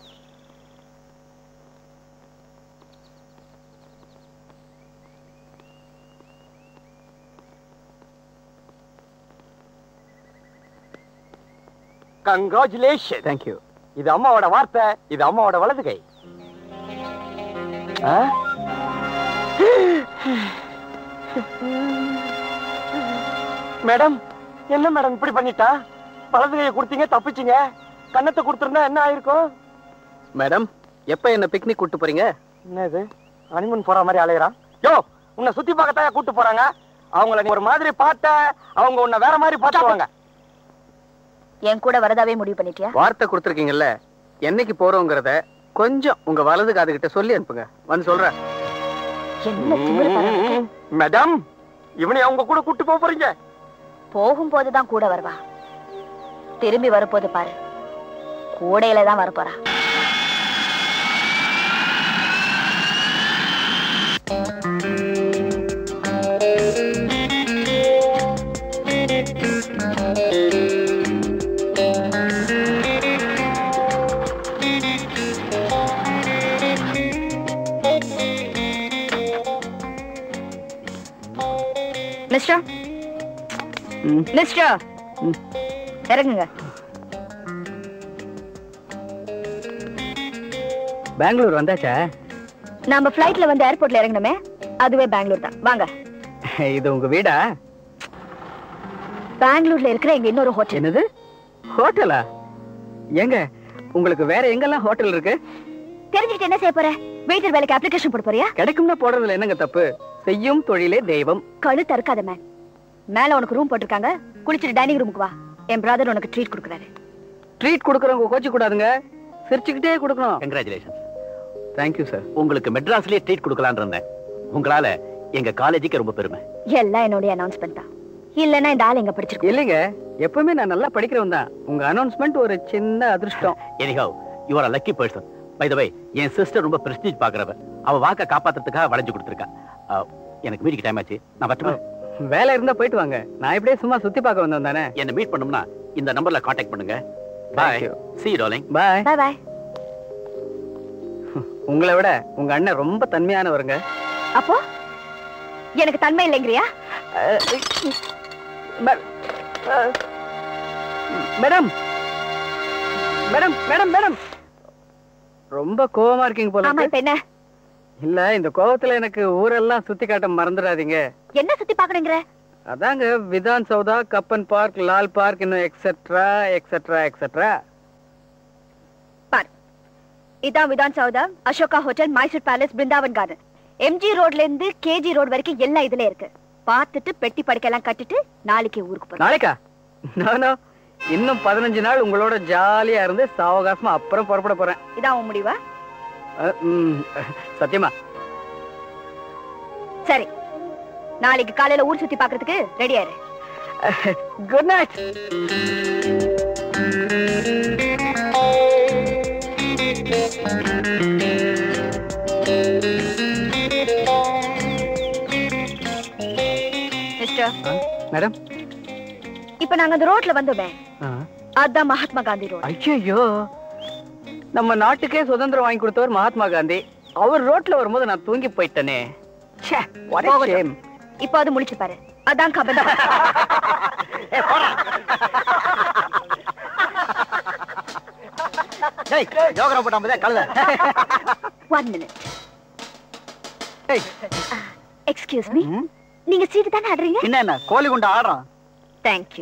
கங்க்ராச்சுலேஷன் தேங்க்யூ இது அம்மாவோட வார்த்தை இது அம்மாவோட வலது கை ஆ? மேடம் என்ன மேடம் இப்படி பண்ணிட்டா வலது கையை கொடுத்தீங்க தப்பிச்சீங்க கன்னத்தை கொடுத்திருந்தா என்ன ஆயிருக்கும் மேடம் எப்ப என்ன பிக்னிக் கூட்டு போறீங்க என்ன இது ஹனிமூன் போற மாதிரி அலையறான் யோ உன்னை சுத்தி பார்க்கத்தான் கூட்டு போறாங்க அவங்கள நீ ஒரு மாதிரி பார்த்த அவங்க உன்னை வேற மாதிரி பார்த்துருவாங்க என் கூட வரதாவே முடிவு பண்ணிட்டியா வார்த்தை கொடுத்துருக்கீங்கல்ல என்னைக்கு போறோங்கிறத கொஞ்சம் உங்க வலது காது கிட்ட சொல்லி அனுப்புங்க வந்து சொல்றேன் என்ன திமிரு பாரு. மேடம் இவனை அவங்க கூட கூட்டு போக போறீங்க போகும்போதுதான் கூட வருவா திரும்பி வரப்போது பாரு கூடையில தான் வரப்போறா மிஸ்டர் மிஸ்டர் இறங்குங்க பெங்களூர் வந்தாச்சா நாம ஃப்ளைட்ல வந்து ஏர்போர்ட்ல இறங்கணுமே அதுவே பெங்களூர் தான் வாங்க இது உங்க வீடா பெங்களூர்ல இருக்கிற எங்க இன்னொரு ஹோட்டல் என்னது ஹோட்டலா எங்க உங்களுக்கு வேற எங்கெல்லாம் ஹோட்டல் இருக்கு தெரிஞ்சுக்கிட்டு என்ன செய்ய போற வெயிட்டர் வேலைக்கு அப்ளிகேஷன் போட போறியா கிடைக்கும்னா போடுறதுல என்னங்க தப்பு செய்யும் தொழிலே தெய்வம் கழு தற்காத மேன் மேல உனக்கு ரூம் போட்டிருக்காங்க குளிச்சுட்டு டைனிங் ரூமுக்கு வா என் பிரதர் உனக்கு ட்ரீட் கொடுக்குறாரு ட்ரீட் கொடுக்கறவங்க கோச்சு கூடாதுங்க சிரிச்சுக்கிட்டே கொடுக்கணும் கங்க்ராச்சுலேஷன் தேங்க்யூ சார் உங்களுக்கு மெட்ராஸ்லயே ட்ரீட் கொடுக்கலான்னு இருந்தேன் உங்களால எங்க காலேஜுக்கு ரொம்ப பெருமை எல்லாம் என்னுடைய அனௌன்ஸ்மெண்ட் தான் இல்லன்னா இந்த ஆள் எங்க படிச்சிருக்கோம் இல்லைங்க எப்பவுமே நான் நல்லா படிக்கிறவன் தான் உங்க அனௌன்ஸ்மெண்ட் ஒரு சின்ன அதிர்ஷ்டம் anyhow you are lucky person by the way என் சிஸ்டர் ரொம்ப பிரஸ்டீஜ் பாக்குறவ அவ வாக்க காப்பாத்துறதுக்காக வளைஞ்சு கொடுத்துருக்கா அஹ், எனக்கு மீட்டிங் டைம் ஆச்சு நான் வரட்டுமா வேலை இருந்தா போயிட்டு வாங்க நான் இப்படியே சும்மா சுத்தி பார்க்க வந்தேன் தானே என்ன மீட் பண்ணணும்னா இந்த நம்பர்ல காண்டாக்ட் பண்ணுங்க Thank bye you. See darling bye bye bye உங்களை விட உங்க அண்ணன் ரொம்ப தன்மையானவருங்க அப்போ எனக்கு தன்மை இல்லைங்கிறியா அஹ், மே- ah, madam madam madam madam ரொம்ப கோவமா இருக்கீங்க போல ஆமா இருக்கு. இப்ப என்ன இல்ல இந்த கோவத்துல எனக்கு ஊரெல்லாம் சுத்தி காட்ட மறந்துடாதீங்க என்ன சுத்தி பாக்கணுங்கிற அதாங்க விதான் சௌதா கப்பன் பார்க் லால் பார்க் இன்னும் எக்ஸெட்ரா எக்ஸெட்ரா எக்ஸெட்ரா பாரு இதான் Vidhan Soudha Ashoka hotel Mysore palace Brindavan garden MG ரோட்ல இருந்து கேஜி ரோட் வரைக்கும் எல்லாம் இதுல இருக்கு பார்த்துட்டு பெட்டி படுக்கையெல்லாம் கட்டிட்டு நாளைக்கு ஊருக்கு போறோம் நாளைக்கா நானோ இன்னும் பதினஞ்சு நாள் உங்களோட ஜாலியா இருந்து சாவகாசமா அப்புறம் புறப்பட போறேன் இதான் உன் முடிவா அஹ், ம், சத்தியமா சரி நாளைக்கு காலையில ஊர் சுத்தி பாக்குறதுக்கு ரெடியா இரு குட் நைட் மிஸ்டர் மேடம் இப்ப நாங்க அந்த ரோட்ல வந்தோமே அதான் மகாத்மா காந்தி ரோட் ஐயோ நம்ம நாட்டுக்கே சுதந்திரம் வாங்கி கொடுத்தவர் மகாத்மா காந்தி அவர் ரோட்ல வரும்போது நான் தூங்கி போயிட்டேனே ச்சே, what a போகட்டும். shame. இப்போ அது முழிச்சு பாரு அதான் கபந்தம் ஜோகரா போட்டாமதே கழுத ஒன் மினிட் எக்ஸ்கியூஸ் மீ நீங்க சீட்டு தானே ஆடுறீங்க என்ன என்ன கோழி குண்டு ஆடுறான் தேங்க்யூ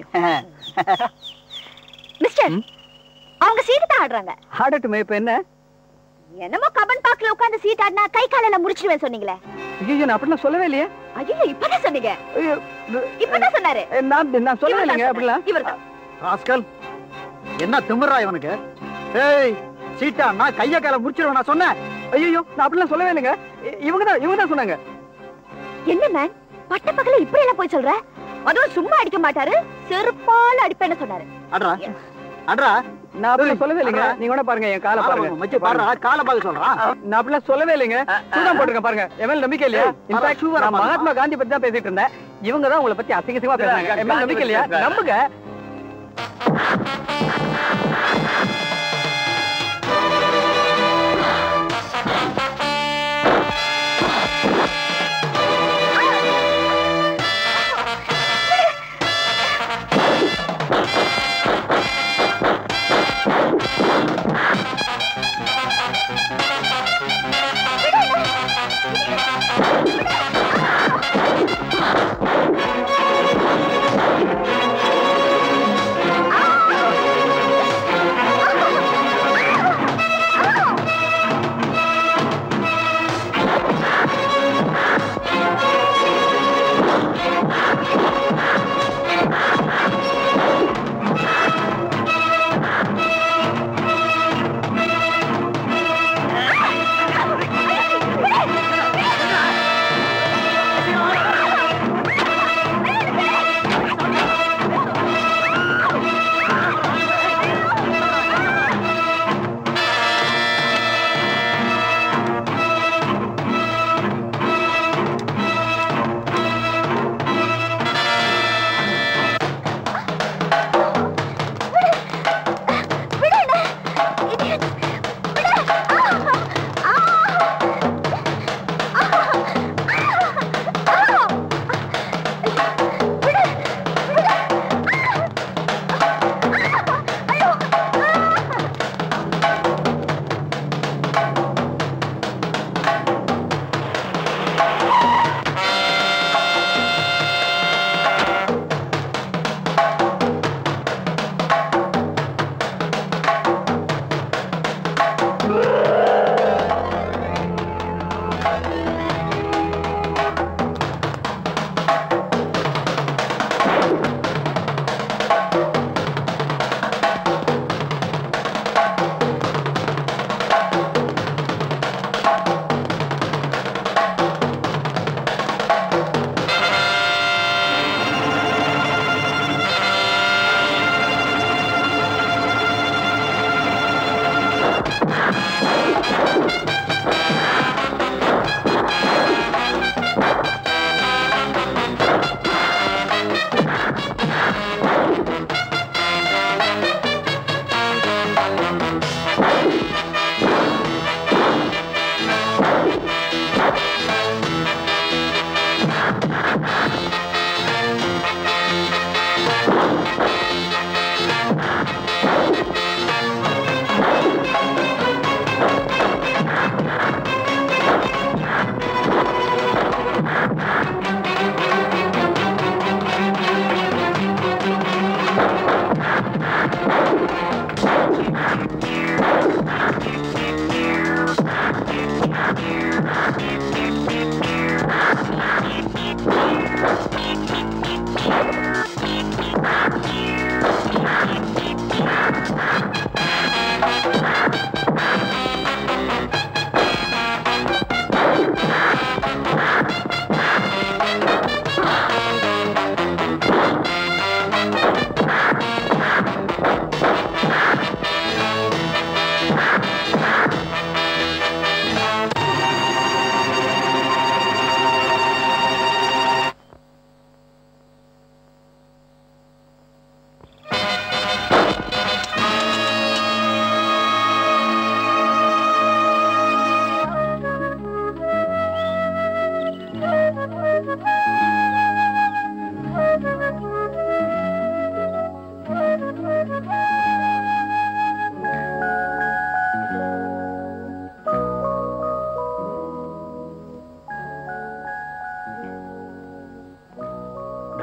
மிஸ்டர் அவங்க சீட்டு தான் ஆடுறாங்க ஆடட்டுமே இப்ப என்ன என்னமோ கபன் பாக்ல உட்கார்ந்து சீட் ஆடினா கை காலையில முடிச்சிடுவேன் சொன்னீங்களே ஐயோ நான் அப்படிலாம் சொல்லவே இல்லையே ஐயோ இப்பதான் சொன்னீங்க ஐயோ, இது- இப்பதான் சொன்னாரு ஏ, நான் நான் சொல்லவே இல்லைங்க அப்படிலாம் இவர்தான் ராஸ்கல் என்ன திமிரா இவனுக்கு ஏய் சீட்டா நான் கைய கால முடிச்சிருவேன் நான் சொன்னேன் ஐயோ நான் அப்படிலாம் சொல்லவே இல்லைங்க இ- இவங்க தான் இவங்க தான் சொன்னாங்க என்ன மேன் பட்ட பகல இப்படி எல்லாம் போய் சொல்ற அதுவும் சும்மா அடிக்க மாட்டாரு செருப்பால அடிப்பேன்னு சொன்னாரு அட்ரா அட்ரா நான் அப்படிலாம் சொல்லவே இல்லைங்க அடா. நீங்க வேணா பாருங்க என் காலை பாருங்க மச்சி பாடுறா காலை பார்க்க சொல்றான் நான் அப்படிலாம் சொல்லவே இல்லைங்க சூதான் போட்டிருக்கேன் பாருங்க என் மேல நம்பிக்கை இல்லையா ஏய், இன்ஃபேக்ட் பரவா, நான் பரவா. மகாத்மா காந்தி பத்தி தான் பேசிட்டு இருந்தேன் இவங்க தான் உங்களை பத்தி அசிங்க அசிங்கமா பேசுறாங்க என் மேல நம்பிக்கை இல்லையா நம்புங்க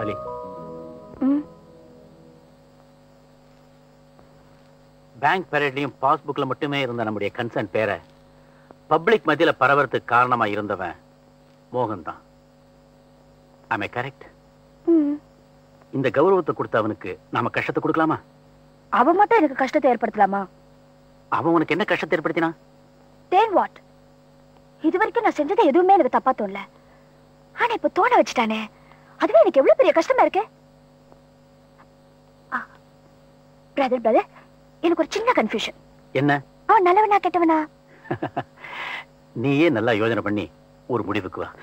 டாலி ம் பேங்க் பரேட்லயும் பாஸ்புக்ல மட்டுமே இருந்த நம்முடைய கன்சர்ன் பேரை பப்ளிக் மத்தியில பரவறதுக்கு காரணமா இருந்தவன் மோகன் தான் ஐ கரெக்ட் ம் இந்த கௌரவத்தை கொடுத்த அவனுக்கு நாம கஷ்டத்தை கொடுக்கலாமா அவ மட்டும் எனக்கு கஷ்டத்தை ஏற்படுத்தலாமா அவன் உனக்கு என்ன கஷ்டத்தை ஏற்படுத்தினா தேன் வாட் இது வரைக்கும் நான் செஞ்சது எதுவுமே எனக்கு தப்பா தோணல ஆனா இப்ப தோண வச்சுட்டானே அதுவே எனக்கு எவ்வளவு பெரிய கஷ்டமா இருக்கு பிரதர் பிரதர் எனக்கு ஒரு சின்ன கன்ஃபியூஷன் என்ன அவன் நல்லவனா கெட்டவனா நீயே நல்லா யோசனை பண்ணி ஒரு முடிவுக்கு வா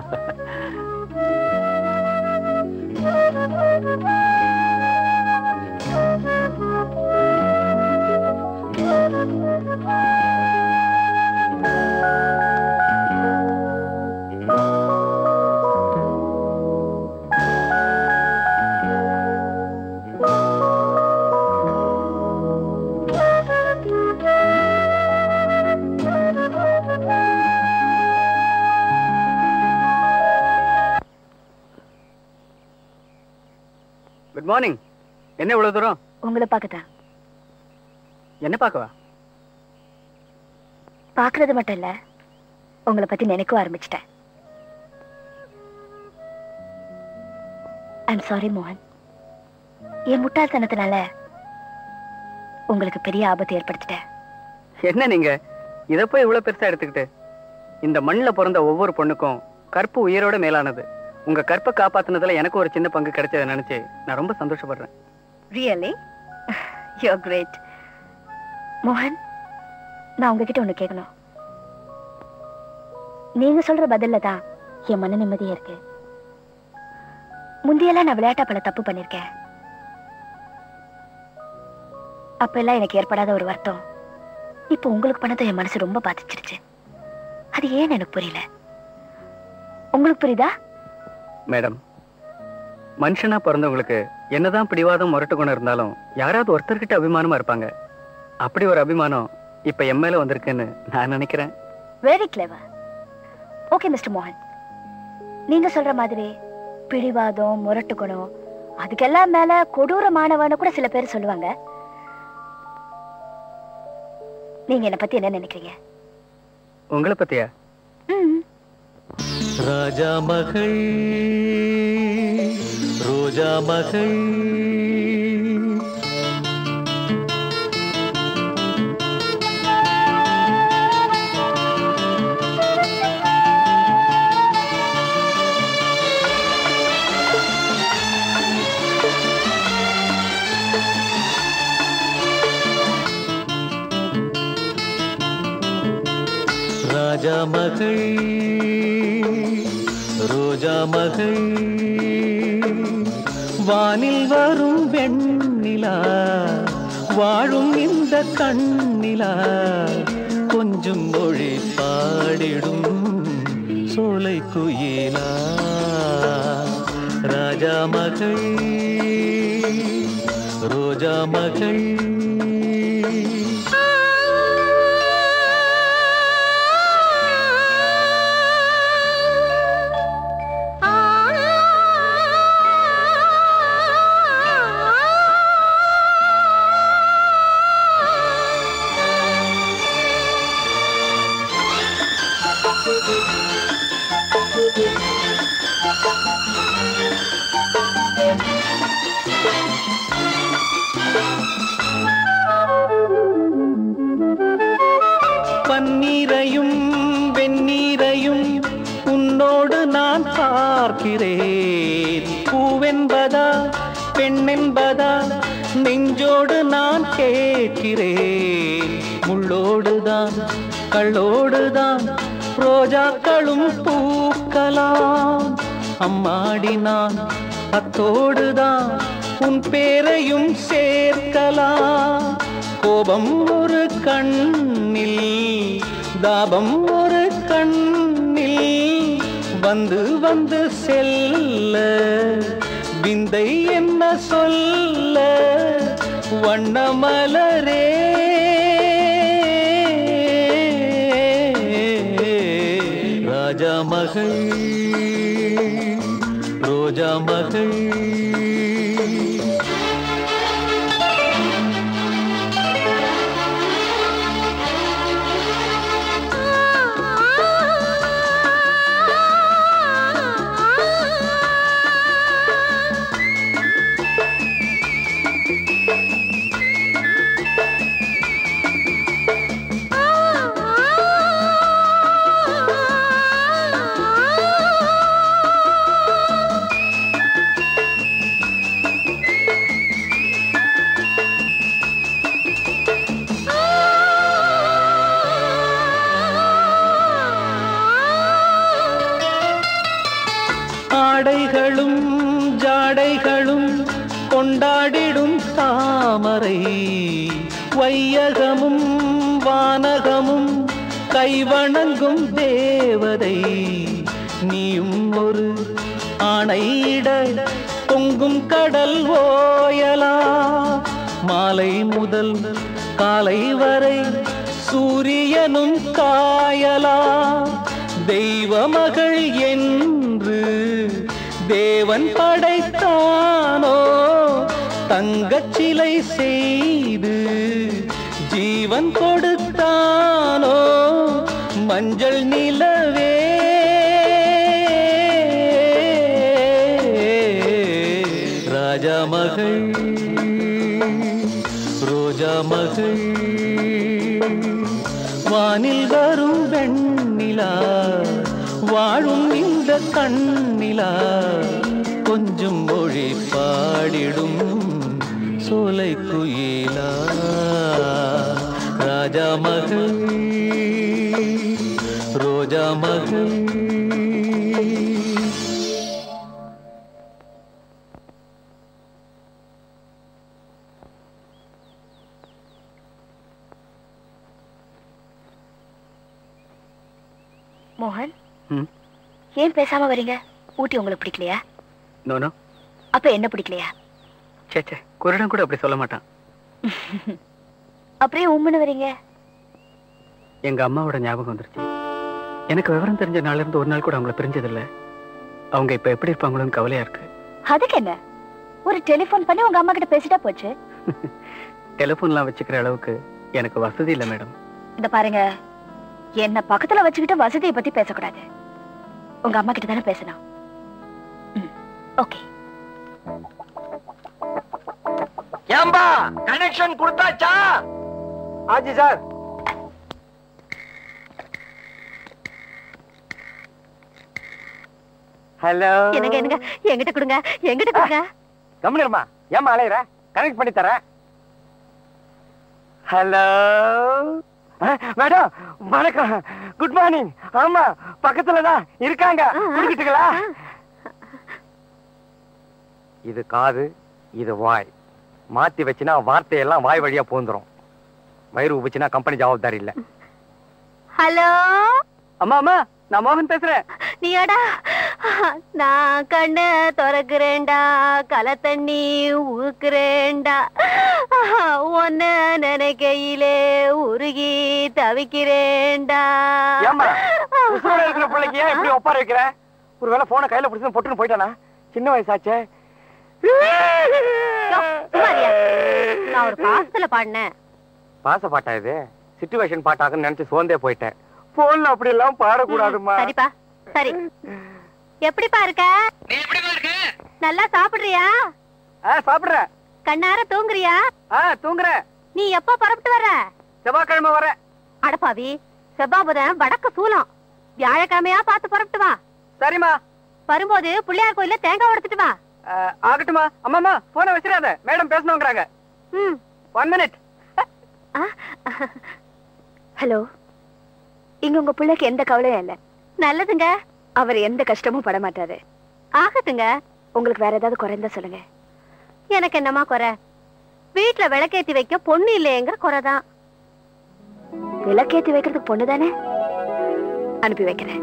குட் மார்னிங் என்ன இவ்வளவு தூரம் உங்களை பார்க்கத்தான் என்ன பார்க்கவா பார்க்கறது மட்டும் இல்ல உங்களை பத்தி நினைக்க ஆரம்பிச்சிட்டேன் ஐம் சாரி மோகன் என் முட்டாள்தனத்தினால உங்களுக்கு பெரிய ஆபத்து ஏற்படுத்திட்டேன் என்ன நீங்க இத போய் இவ்வளவு பெருசா எடுத்துக்கிட்டு இந்த மண்ணுல பிறந்த ஒவ்வொரு பொண்ணுக்கும் கற்பு உயிரோட மேலானது உங்க கற்பை காப்பாத்துனதுல எனக்கு ஒரு சின்ன பங்கு கிடைச்சதை நினைச்சு நான் ரொம்ப சந்தோஷப்படுறேன் ரியலி யூ கிரேட் மோகன் நான் உங்ககிட்ட ஒண்ணு கேட்கணும் நீங்க சொல்ற பதில்ல தான் என் மன நிம்மதியா இருக்கு முந்தியெல்லாம் நான் விளையாட்டா பல தப்பு பண்ணிருக்கேன் அப்ப எல்லாம் எனக்கு ஏற்படாத ஒரு வருத்தம் இப்போ உங்களுக்கு பண்ணதை என் மனசு ரொம்ப பாதிச்சிருச்சு அது ஏன்னு எனக்கு புரியல உங்களுக்கு புரியுதா மேடம் மனுஷனா பிறந்தவங்களுக்கு என்னதான் பிடிவாதம் முரட்டு குணம் இருந்தாலும் யாராவது ஒருத்தர்கிட்ட அபிமானமா இருப்பாங்க அப்படி ஒரு அபிமானம் இப்ப என் மேல வந்திருக்குன்னு நான் நினைக்கிறேன் வெரி கிளவர் ஓகே மிஸ்டர் மோகன் நீங்க சொல்ற மாதிரி பிடிவாதம் முரட்டு குணம் அதுக்கெல்லாம் மேல கொடூரமானவன்னு கூட சில பேர் சொல்லுவாங்க நீங்க என்ன பத்தி என்ன நினைக்கிறீங்க உங்களை பத்தியா ம் ராஜா மகள் ரோஜா மகள் ராஜா மகள் ரோஜா மகள் வானில் வரும் வெண்ணிலா வாழும் இந்த கண்ணிலா கொஞ்சம் மொழி பாடிடும் சோலை குயிலா ராஜா மகள் ரோஜா மகள் பன்னீரையும் வெந்நீரையும் உன்னோடு நான் பார்க்கிறேன் பூவென்பதா பெண்ணென்பதா நெஞ்சோடு நான் கேட்கிறேன் முள்ளோடுதான் கள்ளோடுதான் ரோஜாக்களும் பூக்கலாம் அம்மாடி நான் அத்தோடுதான் உன் பேரையும் சேர்க்கலாம் கோபம் ஒரு கண்ணில் தாபம் ஒரு கண்ணில் வந்து வந்து செல்ல விந்தை என்ன சொல்ல வண்ணமலரே ராஜா மகள் ரோஜா மகள் ஆடைகளும் ஜாடைகளும் கொண்டாடிடும் தாமரை வையகமும் வானகமும் கைவணங்கும் தேவதை நீயும் ஒரு ஆணையிட பொங்கும் கடல் ஓயலா மாலை முதல் காலை வரை சூரியனும் காயலா தெய்வ மகள் என்று தேவன் படைத்தானோ தங்கச் சிலை செய்து ஜீவன் கொடுத்தானோ மஞ்சள் நிலவே ராஜா மகள் ரோஜா மகள் வானில் வரும் வெண்ணிலா வாழும் இந்த கண்ணிலா கொஞ்சம் மொழி பாடிடும் சோலை குயிலா ராஜா மகள் ரோஜா மகள் மோகன் ம். ஏன் பேசாம வரீங்க ஊட்டி உங்களுக்கு பிடிக்கலையா நோனோ அப்ப என்ன பிடிக்கலையா சே சே குருடன் கூட அப்படி சொல்ல மாட்டான் அப்படியே உம்முன்னு வரீங்க எங்க அம்மாவோட ஞாபகம் வந்துருச்சு எனக்கு விவரம் தெரிஞ்ச நாள்ல இருந்து ஒரு நாள் கூட அவங்கள பிரிஞ்சதில்ல அவங்க இப்ப எப்படி இருப்பாங்களோன்னு கவலையா இருக்கு அதுக்கு என்ன ஒரு டெலிபோன் பண்ணி உங்க அம்மா கிட்ட பேசிட்டா போச்சு டெலிபோன்லாம் வச்சுக்கிற அளவுக்கு எனக்கு வசதி இல்லை மேடம் இந்த பாருங்க என்ன பக்கத்துல வச்சுக்கிட்டு வசதியை பத்தி பேசக்கூடாது உங்க அம்மா கிட்ட தானே பேசணும் ஓகே ஏம்பா கனெக்ஷன் கொடுத்தாச்சா ஆச்சு சார் ஹலோ என்னங்க என்னங்க என்கிட்ட கொடுங்க என்கிட்ட கொடுங்க கம்மிடுமா ஏமா அலையிற கனெக்ட் பண்ணி தரேன் ஹலோ மேடம் வணக்கம் குட் மார்னிங் ஆமா பக்கத்துல தான் இருக்காங்க குடிக்கிட்டுங்களா இது காது இது வாய் மாத்தி வச்சுனா வார்த்தையெல்லாம் வாய் வழியா போந்துரும் வயிறு உபிச்சுனா கம்பெனி ஜவாப்தாரி இல்ல ஹலோ அம்மா அம்மா நான் மோகன் பேசுறேன் நீயாடா நான் கண்ணு திறக்கிறேன்டா களை தண்ணி ஊக்குறேன்டா ஒன்ன நினைக்கையிலே உருகி தவிக்கிறேன்டா ஏம்மா உசுரோட இருக்கிற பிள்ளைக்கு ஏன் இப்படி ஒப்பார வைக்கிற ஒருவேளை போனை கையில பிடிச்சு பொட்டுன்னு போயிட்டானா சின்ன வயசாச்சே சும்மாரியா? நான் ஒரு பாசத்துல பாடினேன் பாச பாட்டா இது சிச்சுவேஷன் பாட்டாக்குன்னு நினைச்சு சோர்ந்தே போயிட்டேன் போன்ல அப்படி எல்லாம் பாடக்கூடாதுமா சரிப்பா சரி எப்படிப்பா இருக்க நீ எப்படிமா இருக்கு நல்லா சாப்பிடுறியா ஆ சாப்பிடுறேன் கண்ணார தூங்குறியா ஆ தூங்குறேன் நீ எப்ப புறப்பட்டு வர்ற செவ்வாய்க்கிழமை வரேன் அடப்பாவி செவ்வாபுதன் வடக்கு சூலம் வியாழக்கிழமையா பார்த்து புறப்பட்டு வா சரிம்மா வரும்போது பிள்ளையார் கோயில்ல தேங்காய் உடைச்சிட்டு வா ஆ, ஆகட்டுமா அம்மாமா போனை வச்சிடாத மேடம் பேசணுங்கிறாங்க ம் ஒன் மினிட் ஹலோ இங்க உங்க பிள்ளைக்கு எந்த கவலையும் இல்ல நல்லதுங்க அவர் எந்த கஷ்டமும் பட மாட்டாரு ஆகட்டுங்க உங்களுக்கு வேற ஏதாவது குறைந்தா சொல்லுங்க எனக்கு என்னமா குறை வீட்டுல விளக்கேத்தி வைக்க பொண்ணு இல்லையேங்கிற குறைதான் விளக்கேத்தி வைக்கிறதுக்கு பொண்ணு தானே அனுப்பி வைக்கிறேன்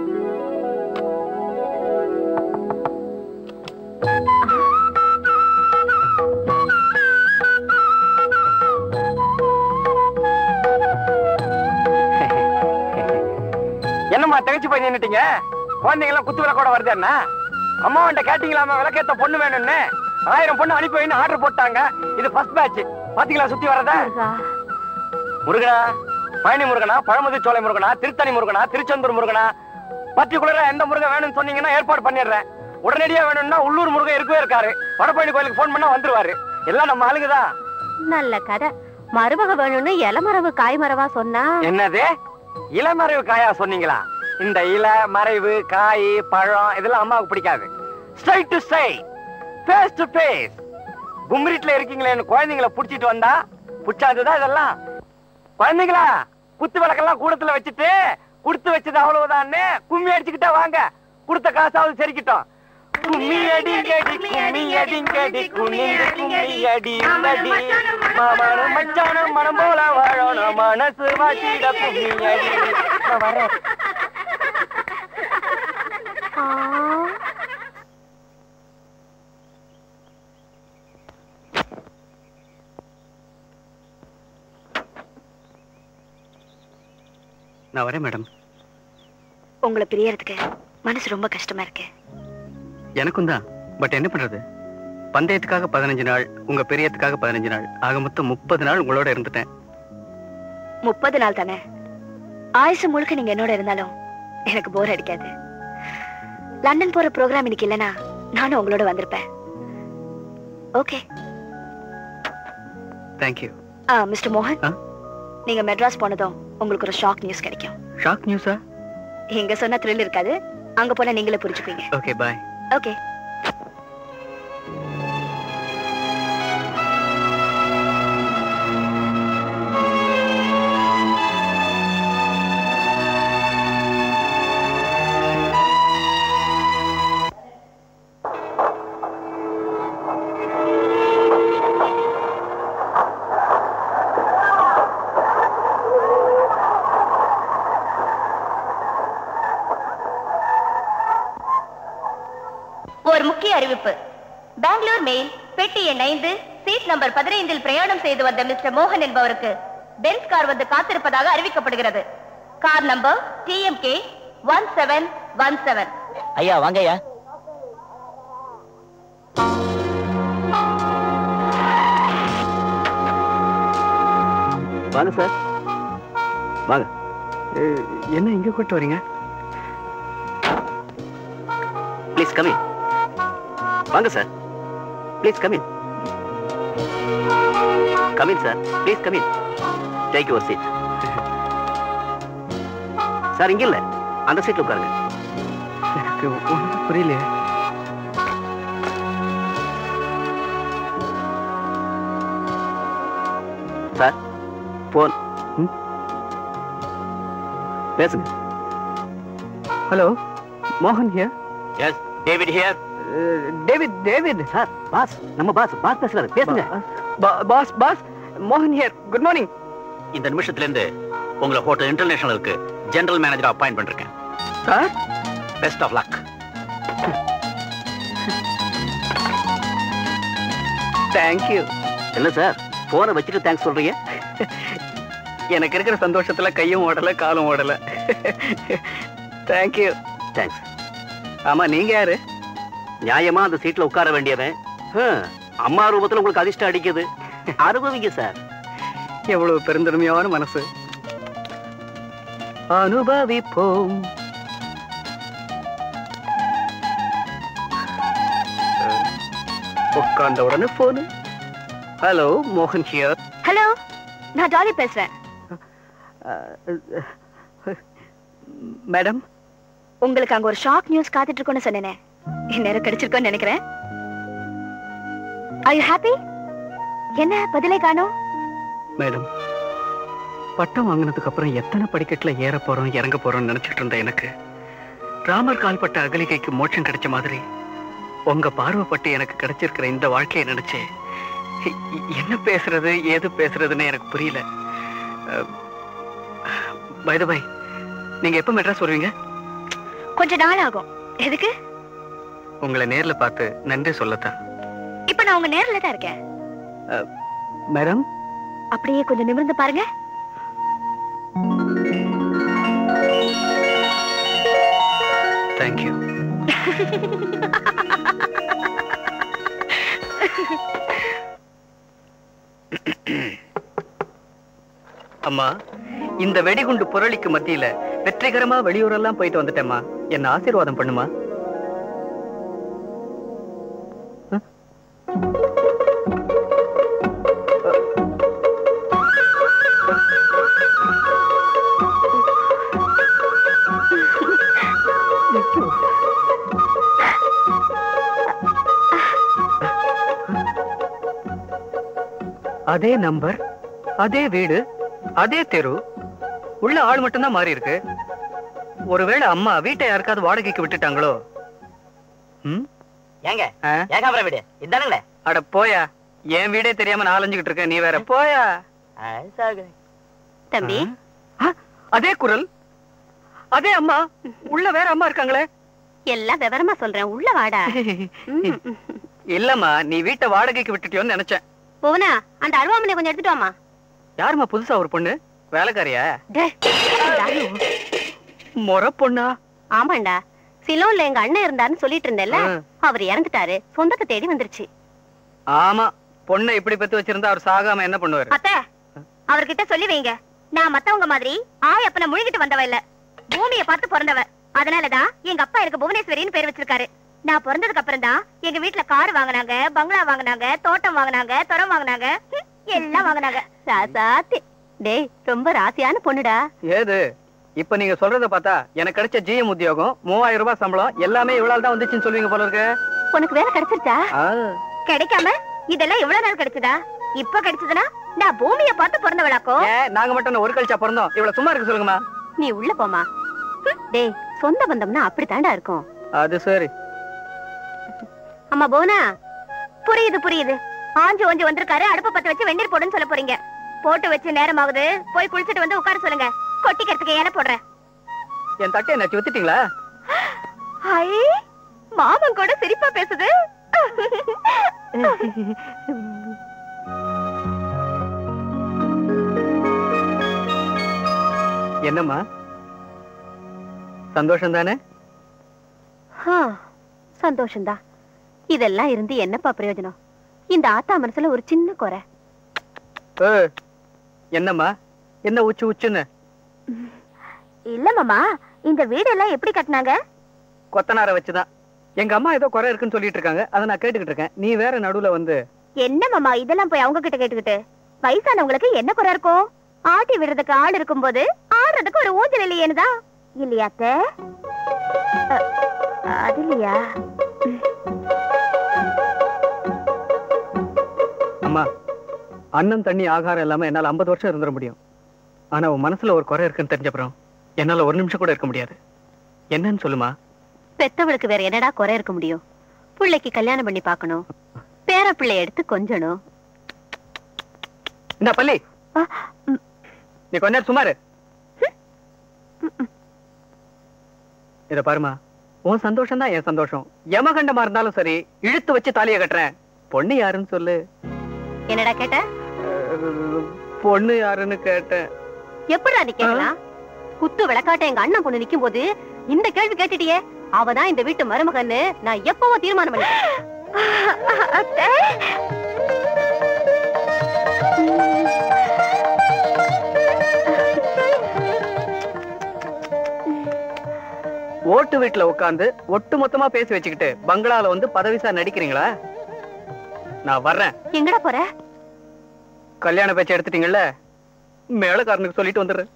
என்னம்மா தகச்சு போய் நின்னுட்டீங்க குழந்தைங்க எல்லாம் குத்து விளக்கோட வருது என்ன அம்மாவன்ட்ட கேட்டீங்களாமா விளக்கேத்த பொண்ணு வேணும்னு ஆயிரம் பொண்ணு அனுப்பி வைன்னு ஆர்டர் போட்டாங்க இது ஃபர்ஸ்ட் பேட்ச் பாத்தீங்களா சுத்தி வரத முருகனா பழனி முருகனா பழமுதி சோலை முருகனா திருத்தணி முருகனா திருச்செந்தூர் முருகனா பர்டிகுலரா எந்த முருகன் வேணும்னு சொன்னீங்கன்னா ஏற்பாடு பண்ணிடுறேன் உடனடியா வேணும்னா உள்ளூர் முருகன் இருக்கவே இருக்காரு வடபழனி கோயிலுக்கு ஃபோன் பண்ணா வந்துருவாரு எல்லாம் நம்ம ஆளுங்க தான் நல்ல கதை மருமக வேணும்னு இளமரவு காய்மரவா சொன்னா என்னது இளமறைவு காயா சொன்னீங்களா இந்த இல மறைவு காய் பழம் இதெல்லாம் அம்மாவுக்கு பிடிக்காது ஸ்ட்ரைட் டு ஸ்ட்ரை ஃபேஸ் டு ஃபேஸ் கும்மிரிட்ல இருக்கீங்களேன்னு குழந்தைங்கள புடிச்சிட்டு வந்தா புடிச்சாதுதான் இதெல்லாம் குழந்தைங்களா குத்து விளக்கெல்லாம் கூடத்துல வச்சுட்டு குடுத்து வச்சது அவ்வளவுதான்னு கும்மி அடிச்சுக்கிட்டா வாங்க கொடுத்த காசாவது சரிக்கிட்டோம் கும்மி அடிங்கடி கும்மி அடிங்கடி குனிந்து கும்மி அடி உள்ளடி மாமனம் மச்சானம் மனம் போல வாழணும் மனசு வாசிட கும்மி அடி நான் வரேன் நான் வரேன் மேடம் உங்களை பிரியறதுக்கு மனசு ரொம்ப கஷ்டமா இருக்கு எனக்கும் தான் பட் என்ன பண்றது பந்தயத்துக்காக பதினஞ்சு நாள் உங்க பெரியத்துக்காக பதினஞ்சு நாள் ஆக மொத்தம் முப்பது நாள் உங்களோட இருந்துட்டேன் முப்பது நாள் தானே ஆயுசு முழுக்க நீங்க என்னோட இருந்தாலும் எனக்கு போர் அடிக்காது லண்டன் போற ப்ரோக்ராம் இன்னைக்கு இல்லனா நானும் உங்களோட வந்திருப்பேன் ஓகே தேங்க்யூ ஆ மிஸ்டர் மோகன் ஆ? நீங்க மெட்ராஸ் போனதும் உங்களுக்கு ஒரு ஷாக் நியூஸ் கிடைக்கும் ஷாக் நியூஸா இங்க சொன்னா த்ரில் இருக்காது அங்க போனா நீங்களே புரிஞ்சுக்குவீங்க ஓகே பாய் ஓகே ஒரு முக்கிய அறிவிப்பு பெங்களூர் மெயில் பெட்டி எண் ஐந்து சீட் நம்பர் பதினைந்தில் பிரயாணம் செய்து வந்த மிஸ்டர் மோகன் என்பவருக்கு பென்ஸ் கார் வந்து காத்திருப்பதாக அறிவிக்கப்படுகிறது car number DMK one seven one seven ஐயா வாங்க ஐயா வாங்க சார் வாங்க என்ன இங்க கூட்டு வரீங்க ப்ளீஸ் கமின் வாங்க sir please come in come in sir please come in take your seat sir இங்க இல்ல அந்த சீட்ல உட்காருங்க எனக்கு ஒண்ணும் புரியலையே சார் போன் பேசுங்க ஹலோ மோகன் here yes David here David David sir boss நம்ம பாஸ் பாஸ் பேசுறாரு பேசுங்க பாஸ் பாஸ் மோகன் ஹியர் குட் மார்னிங் இந்த நிமிஷத்துல இருந்து உங்களை ஹோட்டல் இன்டர்நேஷனலுக்கு ஜெனரல் மேனேஜரா அப்பாயிண்ட் பண்ணிருக்கேன் sir best of luck thank you இல்ல சார் போனை வச்சுட்டு தேங்க்ஸ் சொல்றீங்க எனக்கு இருக்கிற சந்தோஷத்துல கையும் ஓடல காலும் ஓடல தேங்க்யூ தேங்க்ஸ் ஆமா நீங்க யாரு நியாயமா அந்த சீட்ல உட்கார வேண்டியவன் ஹம், அம்மா ரூபத்துல உங்களுக்கு அதிர்ஷ்டம் அடிக்குது அனுபவிங்க சார் எவ்வளவு பெருந்தன்மையான மனசு அனுபவிப்போம் உட்கார்ந்த உடனே போனு ஹலோ மோகன் ஹியர் ஹலோ நான் டாலி பேசுறேன் மேடம் உங்களுக்கு அங்க ஒரு ஷாக் நியூஸ் காத்துட்டு இருக்கோன்னு சொன்னேனே இந்நேரம் கிடைச்சிருக்கோன்னு நினைக்கிறேன் ஐ யூ ஹாப்பி என்ன பதிலே காணோம் மேடம் பட்டம் வாங்கினதுக்கு அப்புறம் எத்தனை படிக்கட்டுல ஏற போறோம் இறங்க போறோம்னு நினைச்சிட்டு இருந்த எனக்கு ராமர் கால்பட்ட அகலிகைக்கு மோட்சம் கிடைச்ச மாதிரி உங்க பார்வைப்பட்டு எனக்கு கிடைச்சிருக்கிற இந்த வாழ்க்கையை நினைச்சு எ- என்ன பேசுறது ஏது பேசுறதுன்னு எனக்கு புரியல பை பை நீங்க எப்ப மெட்ராஸ் வருவீங்க கொஞ்ச நாள் ஆகும் எதுக்கு உங்களை நேர்ல பார்த்து நன்றி சொல்லத்தான் இப்ப நான் உங்க நேர்ல தான் இருக்கேன் மேடம் அப்படியே கொஞ்சம் நிமிர்ந்து பாருங்க தேங்க்யூ அம்மா இந்த வெடிகுண்டு புரளிக்கு மத்தியில வெற்றிகரமா வெளியூரெல்லாம் போயிட்டு வந்துட்டேம்மா என்ன ஆசீர்வாதம் பண்ணுமா அதே நம்பர் அதே வீடு அதே தெரு உள்ள ஆள் மட்டும்தான் மாறி இருக்கு ஒருவேளை அம்மா வீட்டை யாருக்காவது வாடகைக்கு விட்டுட்டாங்களோ ம்? ஏங்க ஆ? ஏகாம்பர வீடு இதானுங்களே அட போயா என் வீடே தெரியாம நான் அலைஞ்சுகிட்டு இருக்கேன் நீ வேற போயா தம்பி ஆ, அதே குரல் அதே அம்மா உள்ள வேற அம்மா இருக்காங்களே எல்லாம் விவரமா சொல்றேன் உள்ள வாடா ம். இல்லம்மா நீ வீட்டை வாடகைக்கு விட்டுட்டியோன்னு நினைச்சேன் புவனா அந்த அருவாமனை கொஞ்சம் எடுத்துட்டு வாமா யாரும்மா புதுசா ஒரு பொண்ணு வேலைக்காரியா டேய், தானு. முறை பொண்ணா ஆமாண்டா சிலோன்ல எங்க அண்ணன் இருந்தாருன்னு சொல்லிட்டு இருந்தேல்ல ஆ. அவர் இறந்துட்டாரு சொந்தத்தை தேடி வந்துருச்சு ஆமா பொண்ணை இப்படி பெத்து வச்சிருந்தா அவர் சாகாம என்ன பண்ணுவாரு அத்த அவர்கிட்ட சொல்லி வைங்க நான் மத்தவங்க மாதிரி ஆய் அப்பன முழுகிட்டு வந்தவ இல்ல பூமியை பார்த்து பிறந்தவ அதனாலதான் எங்க அப்பா எனக்கு புவனேஸ்வரின்னு பேர் வச்சிருக்காரு நான் பிறந்ததுக்கு அப்புறம் தான் எங்க வீட்டுல கார் வாங்குனாங்க பங்களா வாங்குனாங்க தோட்டம் வாங்குனாங்க துறம் வாங்குனாங்க ஹம், எல்லாம் வாங்குனாங்க ராசாத்தி டேய் ரொம்ப ராசியான பொண்ணுடா ஏது இப்ப நீங்க சொல்றத பார்த்தா எனக்கு கிடைச்ச ஜிஎம் உத்தியோகம் மூவாயிரம் ரூபாய் சம்பளம் எல்லாமே இவ்வளவு தான் வந்துச்சுன்னு சொல்லுவீங்க போல இருக்கு உனக்கு வேலை கிடைச்சிருச்சா ஆ, கிடைக்காம இதெல்லாம் எவ்வளவு நாள் கிடைச்சதா இப்ப கிடைச்சதுன்னா நான் பூமியை பார்த்து பிறந்தவளாக்கோ ஏன் நாங்க மட்டும் என்ன ஒரு கழிச்சா பிறந்தோம் இவ்வளவு சும்மா இருக்க சொல்லுங்கம்மா நீ உள்ள போமா ஹம், டேய் சொந்த பந்தம்னா அப்படித்தாண்டா இருக்கும் அது சரி அம்மா போனா புரியுது புரியுது ஆஞ்சு ஓஞ்சு வந்திருக்காரு அடுப்பு பத்த வச்சு வெந்நீர் போடுன்னு சொல்ல போறீங்க போட்டு வச்சு நேரம் ஆகுது போய் குளிச்சிட்டு வந்து உட்கார சொல்லுங்க கொட்டிக்கிறதுக்கு ஏன போடுறேன் என் தட்டை என்ன வித்துட்டீங்களா ஹை மாமன் கூட சிரிப்பா பேசுது என்னம்மா சந்தோஷம் தானே சந்தோஷம்தான் இதெல்லாம் இருந்து என்னப்பா பிரயோஜனம் இந்த ஆத்தா மனசுல ஒரு சின்ன குறை ஏய், என்னம்மா என்ன உச்சு உச்சுன்னு இல்ல மாமா இந்த வீடெல்லாம் எப்படி கட்டினாங்க கொத்தனார வச்சுதான் எங்க அம்மா ஏதோ குறை இருக்குன்னு சொல்லிட்டு இருக்காங்க அதை நான் கேட்டுக்கிட்டு இருக்கேன் நீ வேற நடுவுல வந்து என்ன மாமா இதெல்லாம் போய் அவங்க கிட்ட கேட்டுக்கிட்டு வயசானவங்களுக்கு என்ன குறை இருக்கும் ஆட்டி விடுறதுக்கு ஆள் இருக்கும்போது ஆடுறதுக்கு ஒரு ஊஞ்சல் இல்லையேனுதா இல்லையா அத்தை அ, அது இல்லையா அம்மா அன்னம் தண்ணி ஆகாரம் இல்லாம என்னால 50 வருஷம் இருந்துட முடியும் ஆனா உன் மனசுல ஒரு குறை இருக்குன்னு தெரிஞ்சப்புறம் என்னால ஒரு நிமிஷம் கூட இருக்க முடியாது என்னன்னு சொல்லுமா பெத்தவளுக்கு வேற என்னடா குறை இருக்க முடியும் பிள்ளைக்கு கல்யாணம் பண்ணி பார்க்கணும் பேர பிள்ளை எடுத்து கொஞ்சணும் இந்த பள்ளி ஆ, ம், நீ கொஞ்ச நேரம் சுமாரு இத பாருமா உன் சந்தோஷம் தான் என் சந்தோஷம் யமகண்டமா இருந்தாலும் சரி இழுத்து வச்சு தாலிய கட்டுறேன் பொண்ணு யாருன்னு சொல்லு என்னடா கேட்ட அஹ், பொண்ணு யாருன்னு கேட்டேன் எப்படிடா நீ கேட்கலாம் குத்து விளக்காட்ட எங்க அண்ணன் பொண்ணு நிக்கும் போது இந்த கேள்வி கேட்டுட்டியே அவதான் இந்த வீட்டு மருமகன்னு நான் எப்பவோ தீர்மானம் பண்ணிட்டேன் ஓட்டு வீட்டுல உட்கார்ந்து ஒட்டு மொத்தமா பேசி வச்சுக்கிட்டு பங்களால வந்து பதவிசா நடிக்கிறீங்களா நான் வர்றேன் எங்கடா போற கல்யாண பேச்சு எடுத்துட்டீங்கல்ல மேலக்காரனுக்கு சொல்லிட்டு வந்துடுறேன்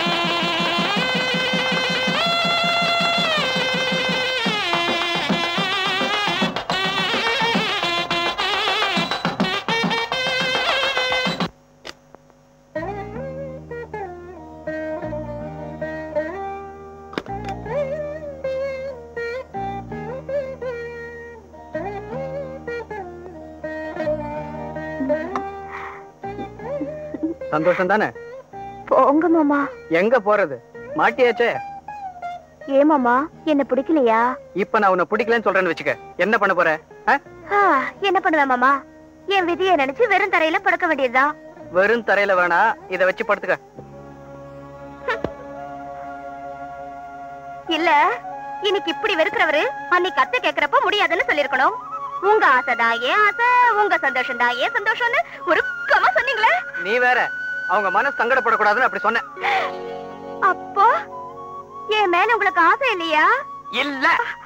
சந்தோஷம் தானே போங்க மாமா எங்க போறது மாட்டியாச்சே ஏ மாமா என்ன பிடிக்கலையா இப்ப நான் உன்னை பிடிக்கலன்னு சொல்றேன்னு வச்சுக்க என்ன பண்ண போற ஆ? ஆ, என்ன பண்ணுவேன் மாமா என் விதியை நினைச்சு வெறும் தரையில படுக்க வேண்டியதுதான் வெறும் தரையில வேணா இத வச்சு படுத்துக்க இல்ல இன்னைக்கு இப்படி வெறுக்கிறவரு அன்னைக்கு அத்தை கேக்குறப்ப முடியாதுன்னு சொல்லிருக்கணும் உங்க ஆசைதான் ஏன் ஆசை உங்க சந்தோஷம் தான் ஏன் சந்தோஷம்னு உருக்கமா சொன்னீங்களே நீ வேற அவங்க மனசு சங்கடப்படக்கூடாதுன்னு அப்படி சொன்னேன் அப்போ என் மேல உங்களுக்கு ஆசை இல்லையா இல்ல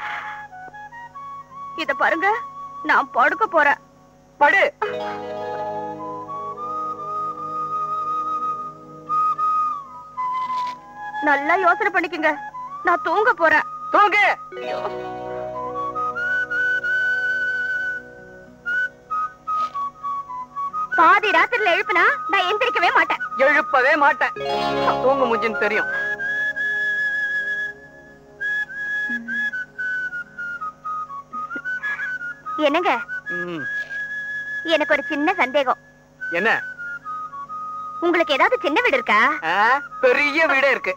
இத பாருங்க நான் படுக்க போறேன் படு நல்லா யோசனை பண்ணிக்கங்க நான் தூங்க போறேன் தூங்கு பாதி ராத்திரில எழுப்புனா நான் எந்திரிக்கவே மாட்டேன் எழுப்பவே மாட்டேன் தூங்கு முஞ்சின்னு தெரியும் என்னங்க ம், எனக்கு ஒரு சின்ன சந்தேகம் என்ன உங்களுக்கு ஏதாவது சின்ன வீடு இருக்கா ஆ, பெரிய வீடே இருக்கு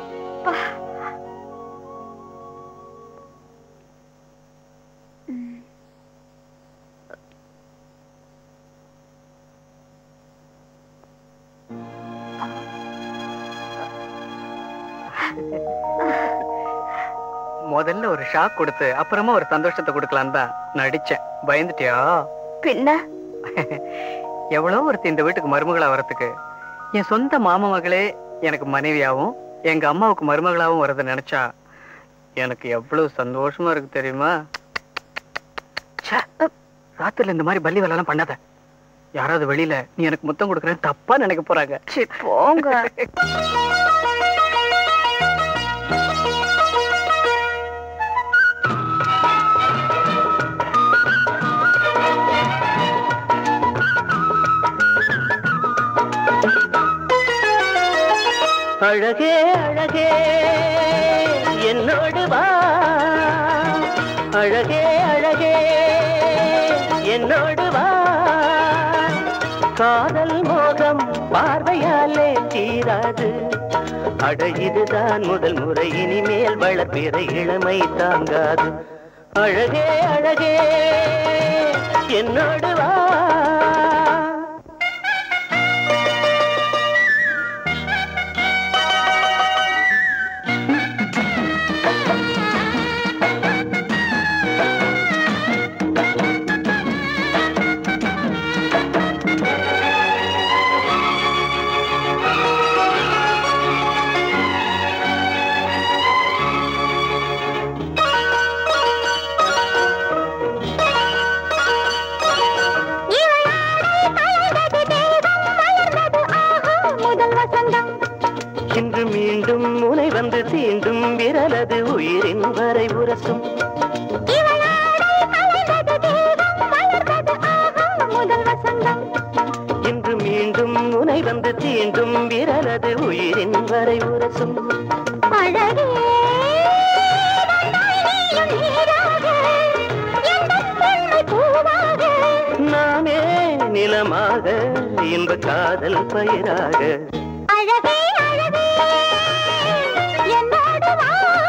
முதல்ல ஒரு ஷாக் கொடுத்து அப்புறமா ஒரு சந்தோஷத்தை கொடுக்கலாம் தான் நடிச்சேன் பயந்துட்டியா பின்ன எவ்வளோ ஒருத்தி இந்த வீட்டுக்கு மருமகளா வரத்துக்கு என் சொந்த மாமா மகளே எனக்கு மனைவியாவும் எங்க அம்மாவுக்கு மருமகளாவும் வரதை நினைச்சா எனக்கு எவ்வளவு சந்தோஷமா இருக்கு தெரியுமா ச்சே, ராத்திரில இந்த மாதிரி பள்ளி வேலைலாம் பண்ணாத யாராவது வெளியில நீ எனக்கு முத்தம் கொடுக்குறேன்னு தப்பா நினைக்க போறாங்க சி, போங்க அழகே அழகே என்னோடு வா அழகே அழகே என்னோடு வா காதல் மோகம் பார்வையாலே தீராது அட இதுதான் முதல் முறை இனிமேல் வளர்ப்பிற இளமை தாங்காது அழகே அழகே என்னோடு வா முதல் வசந்தம் இன்று மீண்டும் முனை வந்து தீண்டும் விரலது உயிரின் வரை உரசும் முதல் வசந்தம் இன்று மீண்டும் முனை வந்து தீண்டும் விரலது உயிரின் வரை உரசும் அழகே நாமே நிலமாக இன்ப காதல் பயிராக அழகே அழகே என்னோடு வா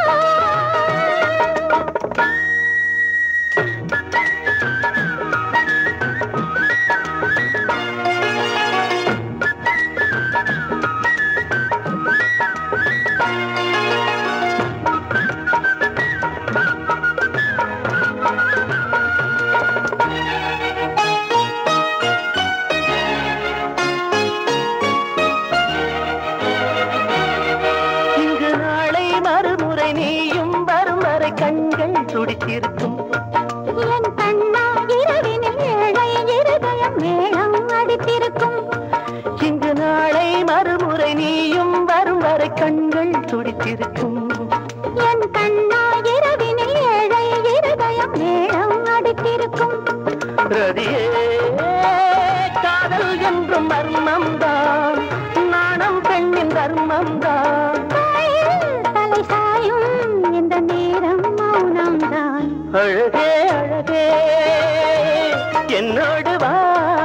இங்கு நாளை மறுமுறை நீயும் வரும் வரை கண்கள் துடித்திருக்கும் என் கண்ணா இரவினில் ஏழை இருதயம் மேளம் அடித்திருக்கும் இங்கு நாளை மறுமுறை நீயும் வரும் வரை கண்கள் துடித்திருக்கும் என் கண்ணா இரவினில் ஏழை இருதயம் மேளம் அடித்திருக்கும் ரதியே காதல் என்றும் மர்மம் தான் நாணம் பெண்ணின் தர்மம் தான் தலை சாயும் இந்த நேரம் மௌனம்தான் அழகே அழகே என்னோடு வா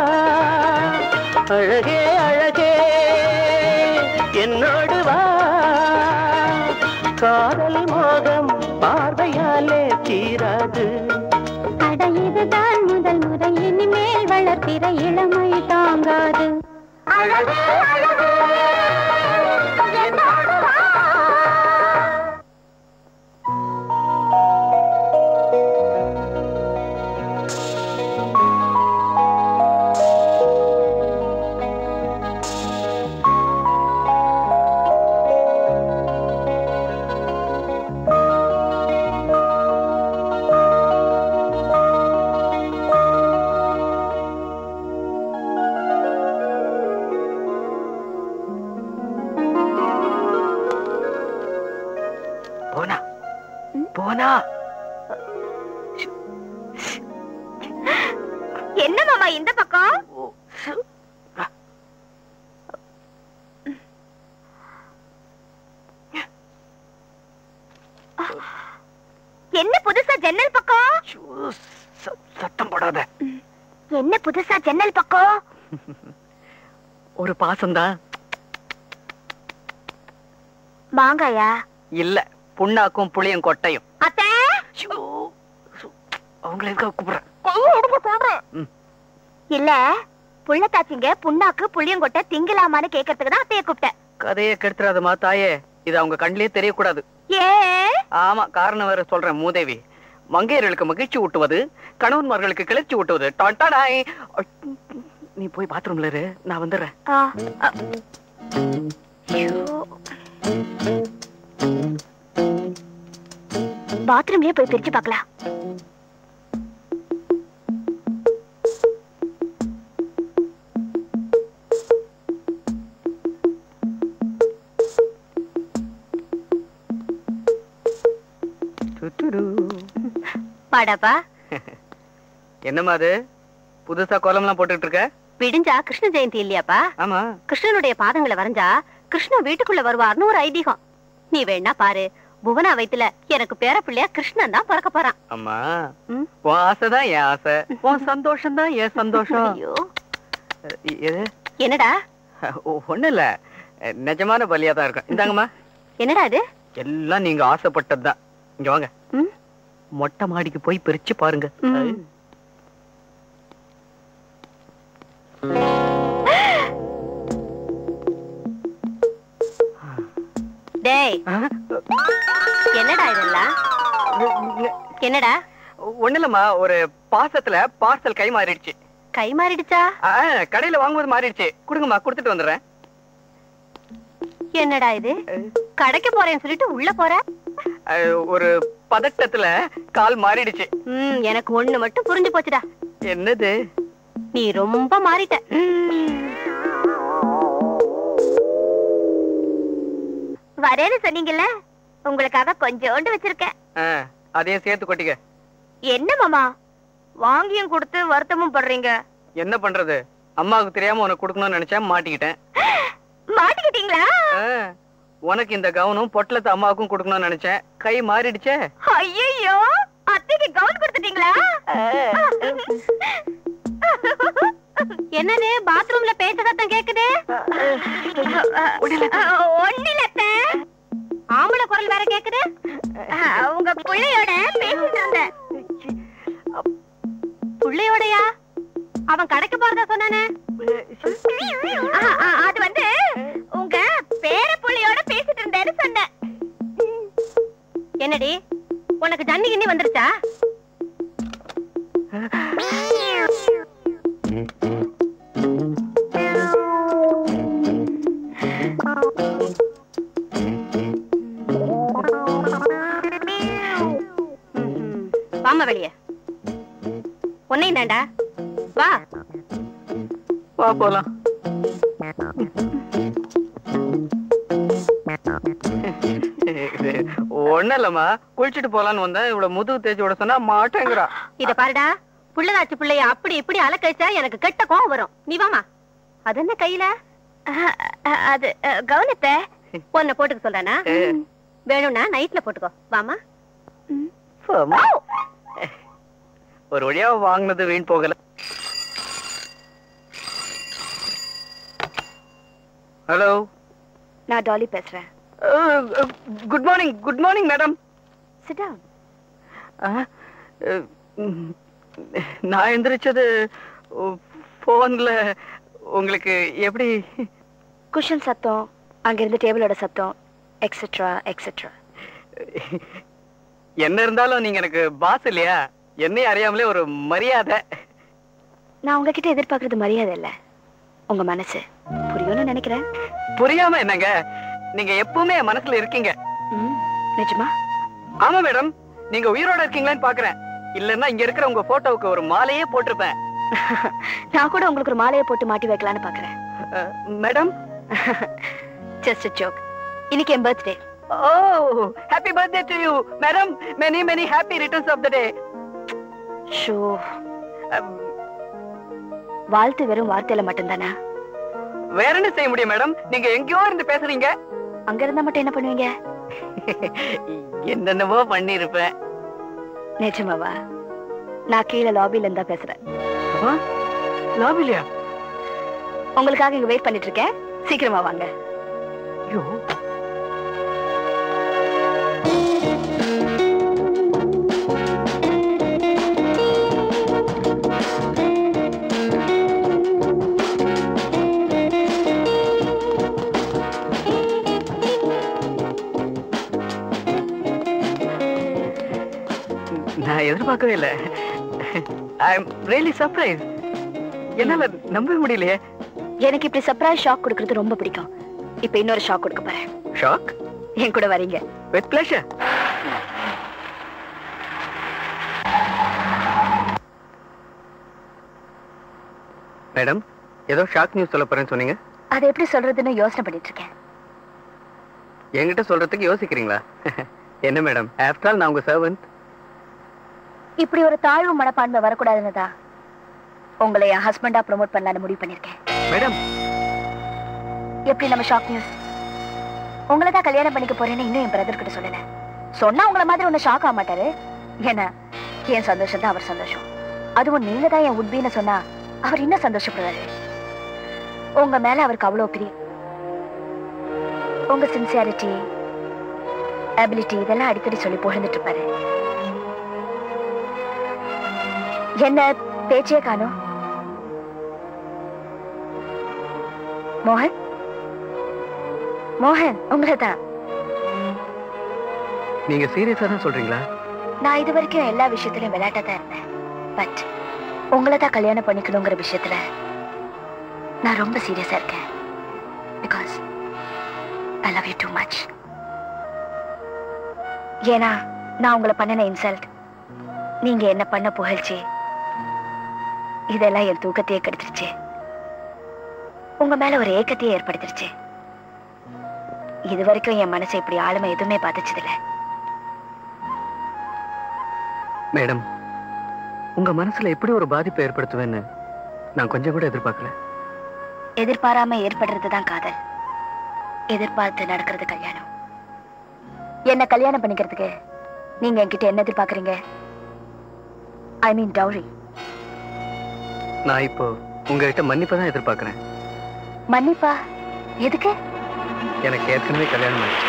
அழகே அழகே என்னோடு வா காதல் மோகம் பார்வையாலே தீராது அட இதுதான் முதல் முறை இனிமேல் வளர்த்திற இளமை தாங்காது அழகே அழகே என்னோடு வா என்ன மாமா இந்த பக்கம் என்ன புதுசா ஜன்னல் பக்கம் சத்தம் போடாத என்ன புதுசா ஜன்னல் பக்கம் ஒரு பாசம்தான் மாங்காயா இல்ல புண்ணாக்கும் புளியும் கொட்டையும் அத்தை அவங்கள எதுக்காக கூப்பிடுறேன் இல்ல புள்ளத்தாச்சிங்க புண்ணாக்கு புளியங்கொட்டை திங்கலாமான்னு கேக்குறதுக்கு தான் அத்தைய கூப்பிட்டேன் கதையை கெடுத்துறாதம்மா தாயே இது அவங்க கண்ணிலே தெரியக்கூடாது ஏ ஆமா காரணம் வேற சொல்றேன் மூதேவி மங்கையர்களுக்கு மகிழ்ச்சி ஊட்டுவது கணவன்மார்களுக்கு கிளர்ச்சி ஊட்டுவது டாண்டாடாய். நீ போய் பாத்ரூம்ல இரு நான் வந்துடுறேன் பாத்ரூம்லயே போய் பிரிச்சு பார்க்கலாம் துத்துடு. பாடாப்பா என்னம்மா அது புதுசா கோலம்லாம் போட்டுட்டு இருக்க விடிஞ்சா கிருஷ்ண ஜெயந்தி இல்லையாப்பா ஆமா கிருஷ்ணனுடைய பாதங்களை வரைஞ்சா கிருஷ்ணன் வீட்டுக்குள்ள வருவார்னு ஒரு ஐதீகம் நீ வேணா பாரு புவனா வயித்துல எனக்கு பேர பிள்ளையா கிருஷ்ணன் தான் பிறக்க போறான் அம்மா ம். உன் ஆசைதான் என் ஆசை உன் சந்தோஷம் தான் என் சந்தோஷம் ஐயோ இ- எது என்னடா ஒண்ணு இல்ல நிஜமான பலியா தான் இருக்கும் இந்தாங்கம்மா என்னடா இது எல்லாம் நீங்க ஆசைப்பட்டதுதான் இங்க வாங்க ம். மொட்டை மாடிக்கு போய் பிரிச்சு பாருங்க ம். டேய் ஆ? என்னடா இதெல்லாம் என்னடா ஒண்ணு இல்லம்மா ஒரு பாசத்துல பார்சல் கை மாறிடுச்சு கை மாறிடுச்சா ஆ, கடையில வாங்கும்போது மாறிடுச்சு கொடுங்கம்மா கொடுத்துட்டு வந்துடுறேன் என்னடா இது கடைக்கு போறேன்னு சொல்லிட்டு உள்ள போற ஆ, ஒரு பதட்டத்துல கால் மாறிடுச்சு ம் எனக்கு ஒண்ணு மட்டும் புரிஞ்சு போச்சுடா என்னது நீ ரொம்ப மாறிட்ட வரேன்னு சொன்னீங்கல்ல உங்களுக்காக கொஞ்சோண்டு வச்சிருக்கேன் ஆ, அதையும் சேர்த்து கொட்டிக்க என்ன மாமா வாங்கியும் கொடுத்து வருத்தமும் படுறீங்க என்ன பண்றது அம்மாவுக்கு தெரியாம உனக்கு கொடுக்கணும்னு நினைச்சேன் மாட்டிக்கிட்டேன் மாட்டிக்கிட்டீங்களா ஆ, உனக்கு இந்த கவுனும் பொட்டலத்தை அம்மாவுக்கும் கொடுக்கணும்னு நினைச்சேன் கை மாறிடுச்சே ஐயோ அத்தைக்கு கவுன் கொடுத்துட்டீங்களா என்னது பாத்ரூம்ல பேச சத்தம் கேக்குது ஒண்ணில ஆம்பளை குரல் வேற கேக்குது அஹ், உங்க பிள்ளையோட பேசிட்டு இருந்தேன் பிள்ளையோடயா அவன் கடைக்கு போறதா சொன்னானே அஹ், அஹ், அது வந்து உங்க பேர புள்ளையோட பேசிட்டு இருந்தேன்னு சொன்னேன் என்னடி உனக்கு ஜன்னி கிண்ணி வந்துருச்சா வாமா வெளிய உன்னையும் தாண்டா வா வா போலாம் ஒண்ணு இல்லம்மா குளிச்சுட்டு போலான்னு வந்தேன் இவ்வளவு முதுகு தேய்ச்சி விட சொன்னா மாட்டேங்கிறா இத பாருடா புள்ளதாச்சு பிள்ளைய அப்படி இப்படி அலக்கழிச்சா எனக்கு கெட்ட கோவம் வரும் நீ வாமா அது என்ன கையில அது கவனத்தை உன்னை போட்டுக்க சொல்றானா வேணும்னா நைட்ல போட்டுக்கோ வாமா போம்மா. ஒரு வழியா வாங்கினது வீண் போகல ஹலோ நான் டாலி பேசுறேன் good morning good morning madam sit down நான் எந்திரிச்சது போன்ல உங்களுக்கு எப்படி குஷன் சத்தம் அங்க இருந்து டேபிளோட சத்தம் எக்ஸெட்ரா எக்ஸெட்ரா என்ன இருந்தாலும் நீங்க எனக்கு பாஸ் இல்லையா என்னையும் அறியாமலே ஒரு மரியாதை நான் உங்ககிட்ட எதிர்பார்க்கறது மரியாதை இல்ல உங்க மனசு புரியும்னு நினைக்கிறேன் புரியாம என்னங்க நீங்க எப்பவுமே என் மனசுல இருக்கீங்க ம், நிஜமா ஆமா மேடம் நீங்க உயிரோட இருக்கீங்களான்னு பாக்குறேன் இல்லன்னா இங்க இருக்கிற உங்க போட்டோவுக்கு ஒரு மாலையே போட்டிருப்பேன் நான் கூட உங்களுக்கு ஒரு மாலையை போட்டு மாட்டி வைக்கலாம்னு பாக்குறேன் அஹ், மேடம் ஜஸ்ட் ஜோக் இன்னைக்கு என் birthday oh happy birthday to you madam many many happy returns of the day ஷோ வாழ்த்து வெறும் வார்த்தையில மட்டும்தானா வேற என்ன செய்ய முடியும் மேடம் நீங்க எங்கேயோ இருந்து பேசுறீங்க அங்க இருந்தா மட்டும் என்ன பண்ணுவீங்க என்னென்னவோ பண்ணிருப்பேன் நிஜமாவா நான் கீழே லாபில இருந்தா பேசுறேன் லாபிலியா உங்களுக்காக இங்க வெயிட் பண்ணிட்டு இருக்கேன் சீக்கிரமா வாங்க ஐயோ நான் எதிர்பார்க்கவே இல்லை ஐ எம் ரியலி சர்ப்ரைஸ் என்னால நம்பவே முடியலையே எனக்கு இப்படி சர்ப்ரைஸ் ஷாக் கொடுக்கறது ரொம்ப பிடிக்கும் இப்ப இன்னொரு ஷாக் கொடுக்க போறேன் ஷாக் என் கூட வரீங்க வித் பிளஷர் மேடம் ஏதோ ஷாக் நியூஸ் சொல்ல போறேன்னு சொன்னீங்க அதை எப்படி சொல்றதுன்னு யோசனை பண்ணிட்டு இருக்கேன் என்கிட்ட சொல்றதுக்கு யோசிக்கிறீங்களா என்ன மேடம் ஆஃப்டர் ஆல் நான் உங்க சர்வன்ட் இப்படி ஒரு தாழ்வு மனப்பான்மை வரக்கூடாதுன்னு தான் உங்களை என் ஹஸ்பண்டா ப்ரோமோட் பண்ணலாம்னு முடிவு பண்ணிருக்கேன் மேடம் எப்படி நம்ம ஷாக் நியூஸ் உங்களை தான் கல்யாணம் பண்ணிக்க போறேன்னு இன்னும் என் பிரதர் கிட்ட சொல்லல சொன்னா உங்கள மாதிரி ஒண்ணு ஷாக் ஆக மாட்டாரு ஏன்னா என் சந்தோஷம் தான் அவர் சந்தோஷம் அதுவும் நீங்க தான் என் உட்பின்னு சொன்னா அவர் இன்னும் சந்தோஷப்படுவாரு உங்க மேல அவருக்கு அவ்வளவு பிரியம் உங்க சின்சியாரிட்டி அபிலிட்டி இதெல்லாம் அடிக்கடி சொல்லி புகழ்ந்துட்டு இருப்பாரு என்ன பேச்சே காணும் மோகன் மோகன் உங்களை தான் நீங்க சீரியஸா தான் சொல்றீங்களா நான் இது வரைக்கும் எல்லா விஷயத்திலும் விளையாட்டா தான் இருந்தேன் பட் உங்களை தான் கல்யாணம் பண்ணிக்கணுங்கிற விஷயத்துல நான் ரொம்ப சீரியஸா இருக்கேன் because I love you too much ஏன்னா நான் உங்களை பண்ணின இன்சல்ட் நீங்க என்ன பண்ண புகழ்ச்சி இதெல்லாம் என் தூக்கத்தையே கெடுத்துருச்சு உங்க மேல ஒரு ஏக்கத்தையே ஏற்படுத்திருச்சு இது வரைக்கும் என் மனசை இப்படி ஆளுமை எதுவுமே பாதிச்சதில்லை மேடம் உங்க மனசுல எப்படி ஒரு பாதிப்பை ஏற்படுத்துவேன்னு நான் கொஞ்சம் கூட எதிர்பார்க்கல எதிர்பாராம ஏற்படுறது தான் காதல் எதிர்பார்த்து நடக்கிறது கல்யாணம் என்ன கல்யாணம் பண்ணிக்கிறதுக்கு நீங்க என்கிட்ட என்ன எதிர்பார்க்கறீங்க ஐ மீன் டவுரி நான் இப்போ உங்ககிட்ட மன்னிப்பை தான் எதிர்பார்க்கறேன் மன்னிப்பா எதுக்கு எனக்கு ஏற்கனவே கல்யாணம் ஆயிடுச்சு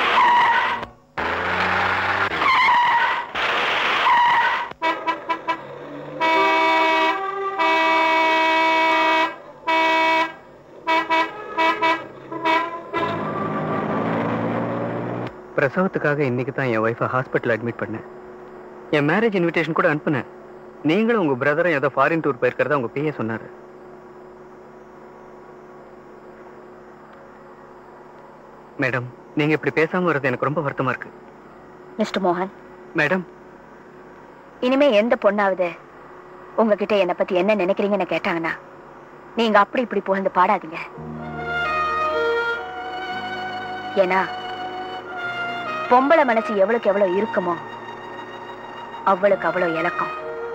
பிரசவத்துக்காக இன்னைக்கு தான் என் ஒய்ஃபை ஹாஸ்பிட்டல் அட்மிட் பண்ணேன் என் மேரேஜ் இன்விடேஷன் கூட அனுப்புனேன் நீங்களும் உங்க பிரதரும் ஏதோ ஃபாரின் டூர் போயிருக்கிறதா உங்க பிஏ சொன்னாரு மேடம் நீங்க இப்படி பேசாம வர்றது எனக்கு ரொம்ப வருத்தமா இருக்கு மிஸ்டர் மோகன் மேடம் இனிமே எந்த பொண்ணாவது உங்ககிட்ட என்ன பத்தி என்ன நினைக்கிறீங்கன்னு கேட்டாங்கன்னா நீங்க அப்படி இப்படி புகழ்ந்து பாடாதீங்க ஏன்னா பொம்பளை மனசு எவ்வளவுக்கு எவ்வளவு இருக்குமோ அவ்வளவுக்கு அவ்வளவு இலக்கம்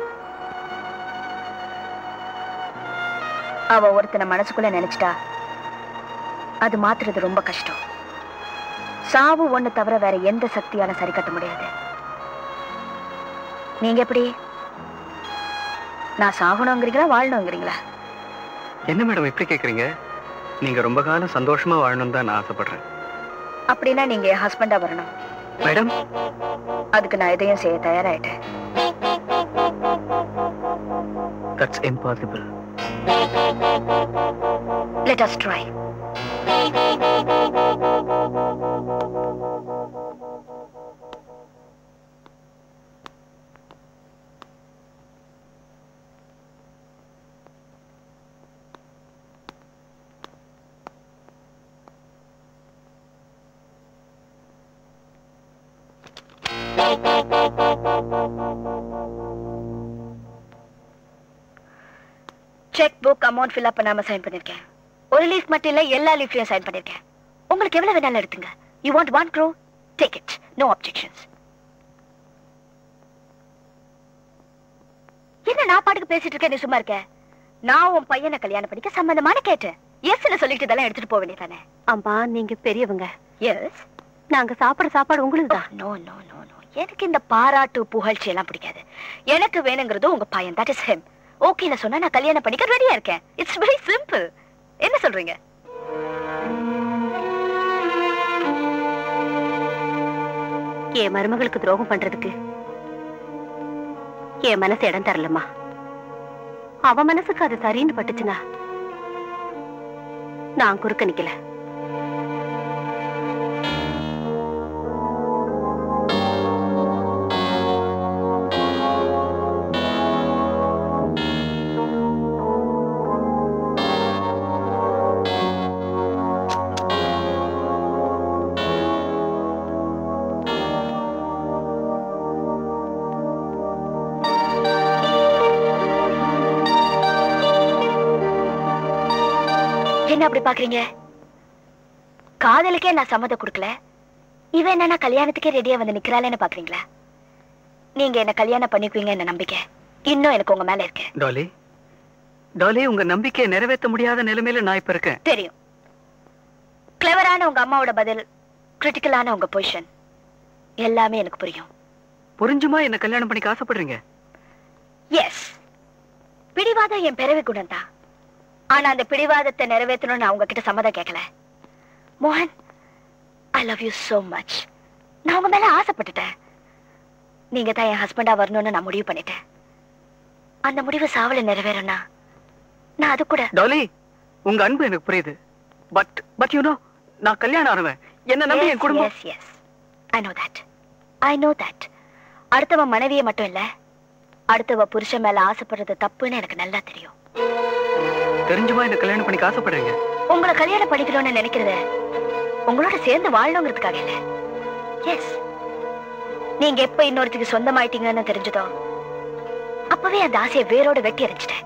அவ ஒருத்தனை மனசுக்குள்ள நினைச்சிட்டா அது மாத்துறது ரொம்ப கஷ்டம் சாவு ஒண்ணு தவிர வேற எந்த சக்தியால சரி கட்ட முடியாது நீங்க எப்படி நான் சாகணுங்கிறீங்களா வாழணுங்கிறீங்களா என்ன மேடம் இப்படி கேக்குறீங்க நீங்க ரொம்ப காலம் சந்தோஷமா வாழணும்னு தான் நான் ஆசைப்படுறேன் அப்படின்னா நீங்க என் ஹஸ்பண்டா வரணும் மேடம் அதுக்கு நான் எதையும் செய்ய தயாராயிட்டேன் that's impossible let us try cheque book amount fill up பண்ணாம சைன் பண்ணிருக்கேன் ஒரு லீஃப் மட்டும் இல்ல எல்லா லீஃப்லயும் சைன் பண்ணிருக்கேன் உங்களுக்கு எவ்வளவு வேணாலும் எடுத்துங்க you want one crore take it no objections என்ன நான் பாட்டுக்கு பேசிட்டு இருக்கேன் நீ சும்மா இருக்க நான் உன் பையனை கல்யாணம் பண்ணிக்க சம்பந்தமான கேட்டேன் எஸ்ன்னு சொல்லிட்டு இதெல்லாம் எடுத்துட்டு போக வேண்டியதானே அம்மா நீங்க பெரியவங்க எஸ் நாங்க சாப்பிடுற சாப்பாடு உங்களுக்கு தான் நோ நோ நோ நோ எனக்கு இந்த பாராட்டு புகழ்ச்சி எல்லாம் பிடிக்காது எனக்கு வேணுங்கிறது உங்க பையன் தட் இஸ் ஹெம் ஓகேல சொன்னா நான் கல்யாணம் பண்ணிக்க ரெடியா இருக்கேன் இட்ஸ் வெரி சிம்பிள் என்ன சொல்றீங்க என் மருமகளுக்கு துரோகம் பண்றதுக்கு என் மனசு இடம் தரலம்மா அவ மனசுக்கு அது சரின்னு பட்டுச்சுன்னா நான் குறுக்க நிக்கல என்ன அப்படி பாக்குறீங்க காதலுக்கே நான் சம்மதம் கொடுக்கல இவன் என்னன்னா கல்யாணத்துக்கே ரெடியா வந்து நிக்கிறாளேன்னு பாக்குறீங்களா நீங்க என்ன கல்யாணம் பண்ணிக்குவீங்க என்ன நம்பிக்கை இன்னும் எனக்கு உங்க மேல இருக்கு டாலி டாலி உங்க நம்பிக்கையை நிறைவேற்ற முடியாத நிலைமையில நான் இப்ப இருக்கேன் தெரியும் கிளவரான உங்க அம்மாவோட பதில் கிரிட்டிக்கலான உங்க பொசிஷன் எல்லாமே எனக்கு புரியும் புரிஞ்சுமா என்ன கல்யாணம் பண்ணிக்க ஆசைப்படுறீங்க எஸ் பிடிவாதம் என் பிறவி குணம் தான் ஆனா அந்த பிடிவாதத்தை நிறைவேற்றணும்னு நான் உங்ககிட்ட சம்மதம் கேட்கல மோகன் I love you so much நான் உங்க மேல ஆசைப்பட்டுட்டேன் நீங்க தான் என் ஹஸ்பண்டா வரணும்னு நான் முடிவு பண்ணிட்டேன் அந்த முடிவு சாவல நிறைவேறனா நான் அது கூட டாலி உங்க அன்பு எனக்கு புரியுது பட் பட் யூ நோ நான் கல்யாணம் ஆனவன் என்ன நம்பி என் குடும்பம் yes yes I know that I know that அடுத்தவன் மனைவியை மட்டும் இல்ல அடுத்தவ புருஷன் மேல ஆசைப்படுறது தப்புன்னு எனக்கு நல்லா தெரியும் தெரிஞ்சுமா என்ன கல்யாணம் பண்ணிக்க ஆசைப்படுறீங்க உங்களை கல்யாணம் பண்ணிக்கணும்னு நினைக்கிறது உங்களோட சேர்ந்து வாழணுங்கிறதுக்காக இல்ல எஸ் நீங்க எப்ப இன்னொருத்துக்கு சொந்தமாயிட்டீங்கன்னு தெரிஞ்சதோ அப்பவே அந்த ஆசையை வேரோட வெட்டி எறிஞ்சிட்டேன்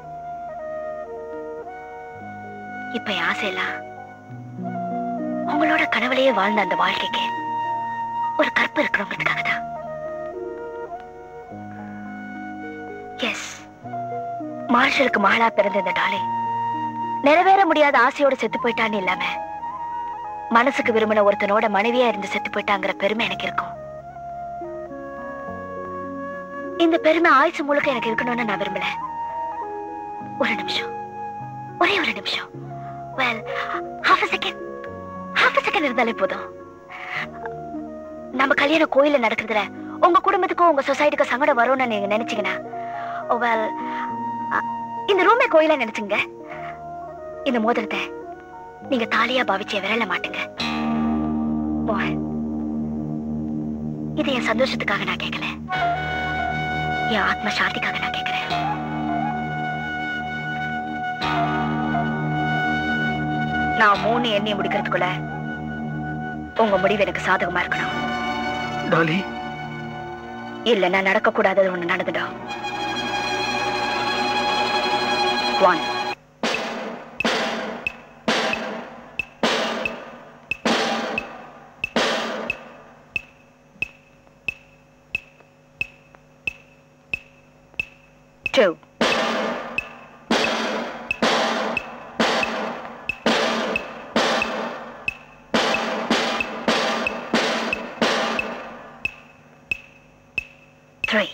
இப்ப என் ஆசையெல்லாம் உங்களோட கனவுலயே வாழ்ந்த அந்த வாழ்க்கைக்கு ஒரு கற்பு இருக்கணுங்கிறதுக்காக தான் எஸ் மார்ஷலுக்கு மகளா பிறந்த இந்த டாலே நிறைவேற முடியாத ஆசையோட செத்து போயிட்டான்னு இல்லாம மனசுக்கு விரும்பின ஒருத்தனோட மனைவியா இருந்து செத்து போயிட்டாங்கிற பெருமை எனக்கு இருக்கும் இந்த பெருமை ஆயுசு முழுக்க எனக்கு இருக்கணும்னு நான் விரும்பல ஒரு நிமிஷம் ஒரே ஒரு நிமிஷம் well half second half second இருந்தாலே போதும் நம்ம கல்யாணம் கோயில்ல நடக்கிறதுல உங்க குடும்பத்துக்கும் உங்க சொசைட்டிக்கும் சங்கடம் வரும்னு நீங்க நினைச்சீங்கன்னா வெல் இந்த ரூமே கோயிலா நினைச்சுங்க இந்த மோதிரத்தை நீங்க தாலியா பாவிச்ச விரல மாட்டுங்க மோகன் இது என் சந்தோஷத்துக்காக நான் கேட்கல என் ஆத்ம சாந்திக்காக நான் கேட்கிறேன் நான் மூணு எண்ணெய் முடிக்கிறதுக்குள்ள உங்க முடிவு எனக்கு சாதகமா இருக்கணும் டாலி இல்லைன்னா நடக்க கூடாதது ஒண்ணு நடந்துடும் ஒன் two three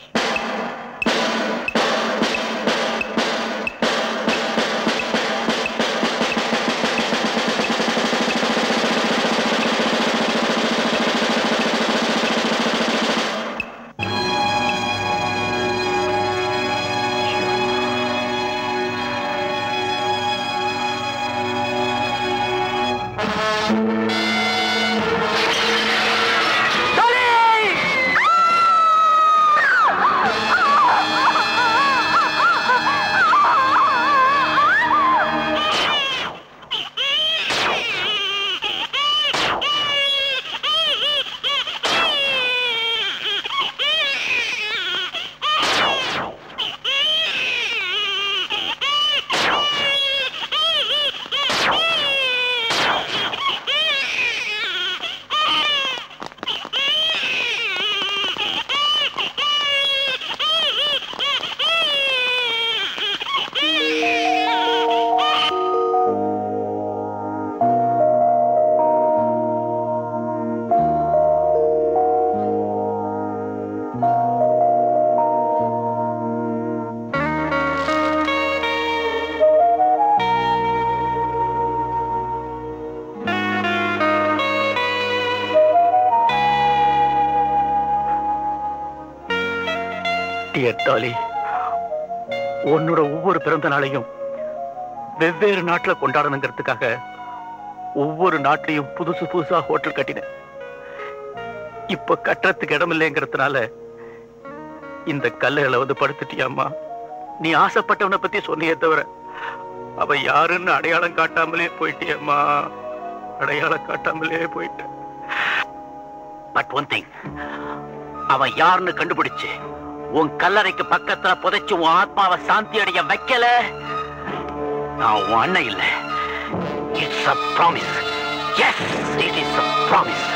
டாலி உன்னோட ஒவ்வொரு பிறந்த நாளையும் வெவ்வேறு நாட்டுல கொண்டாடணுங்கிறதுக்காக ஒவ்வொரு நாட்டிலையும் புதுசு புதுசா ஹோட்டல் கட்டினேன் இப்ப கட்டுறதுக்கு இடம் இல்லைங்கிறதுனால இந்த கல்லுகளை வந்து படுத்துட்டியாம்மா நீ ஆசைப்பட்டவனை பத்தி சொன்னியே தவிர அவ யாருன்னு அடையாளம் காட்டாமலே போயிட்டியம்மா அடையாளம் காட்டாமலே போயிட்ட பட் ஒன் திங் அவன் யாருன்னு கண்டுபிடிச்சு உன் கல்லறைக்கு பக்கத்துல புதைச்சு உன் ஆத்மாவை சாந்தி அடைய வைக்கல நான் உன் அண்ணன் இல்ல it's a promise yes it is a promise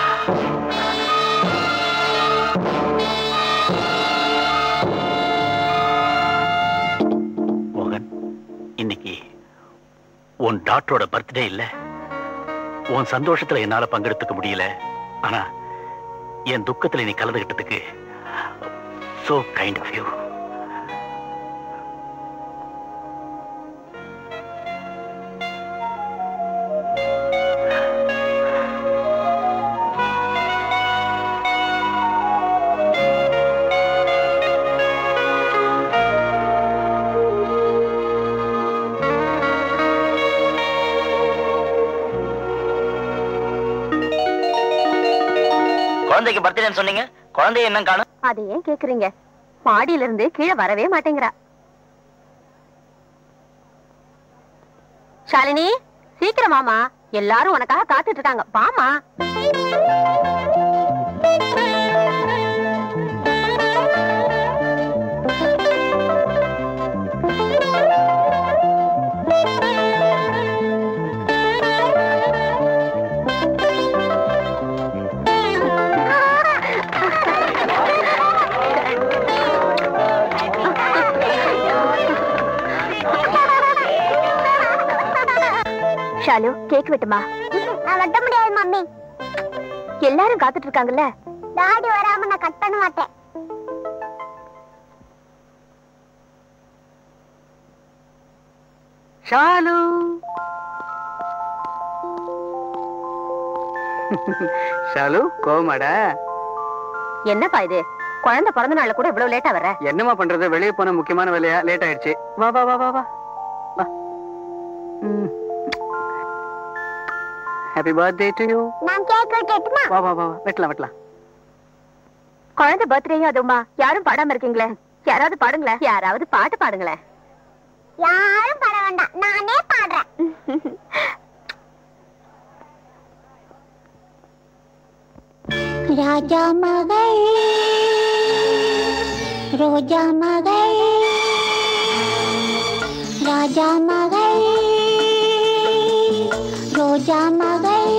மோகன் இன்னைக்கு உன் டாக்டரோட பர்த்டே இல்ல உன் சந்தோஷத்துல என்னால பங்கெடுத்துக்க முடியல ஆனா என் துக்கத்துல நீ கலந்துகிட்டதுக்கு சோ கைண்ட் ஆஃப் யூ குழந்தைக்கு பர்த்டேன்னு சொன்னீங்க குழந்தைய என்ன காணும் அதை ஏன் கேக்குறீங்க மாடியில இருந்து கீழே வரவே மாட்டேங்கிறா ஷாலினி சீக்கிரம் மாமா எல்லாரும் உனக்காக காத்துட்டு இருக்காங்க வாமா ஷாலு கேக் வெட்டுமா நான் வெட்ட முடியாது மம்மி எல்லாரும் காத்துட்டு இருக்காங்கல்ல டாடி வராம நான் கட் பண்ண மாட்டேன் ஷாலு ஷாலு கோமாடா என்னப்பா இது குழந்தை பிறந்த நாள்ல கூட இவ்வளவு லேட்டா வர என்னம்மா பண்றது வெளியே போன முக்கியமான வேலையா லேட் ஆயிடுச்சு வா வா வா வா வா வா ஹாப்பி பர்த்டே டு யூ நான் கேக் வெட்டட்டுமா வா வா வா வா. வெட்டலாம் வெட்டலாம் குழந்தை பர்த்டேயும் அதுமா யாரும் பாடாம இருக்கீங்களே யாராவது பாடுங்களேன் யாராவது பாட்டு பாடுங்களேன் யாரும் பாட வேண்டாம் நானே பாடுறேன் ராஜா மகள் ரோஜா மகள் ராஜா மகள் ரோஜா மகள்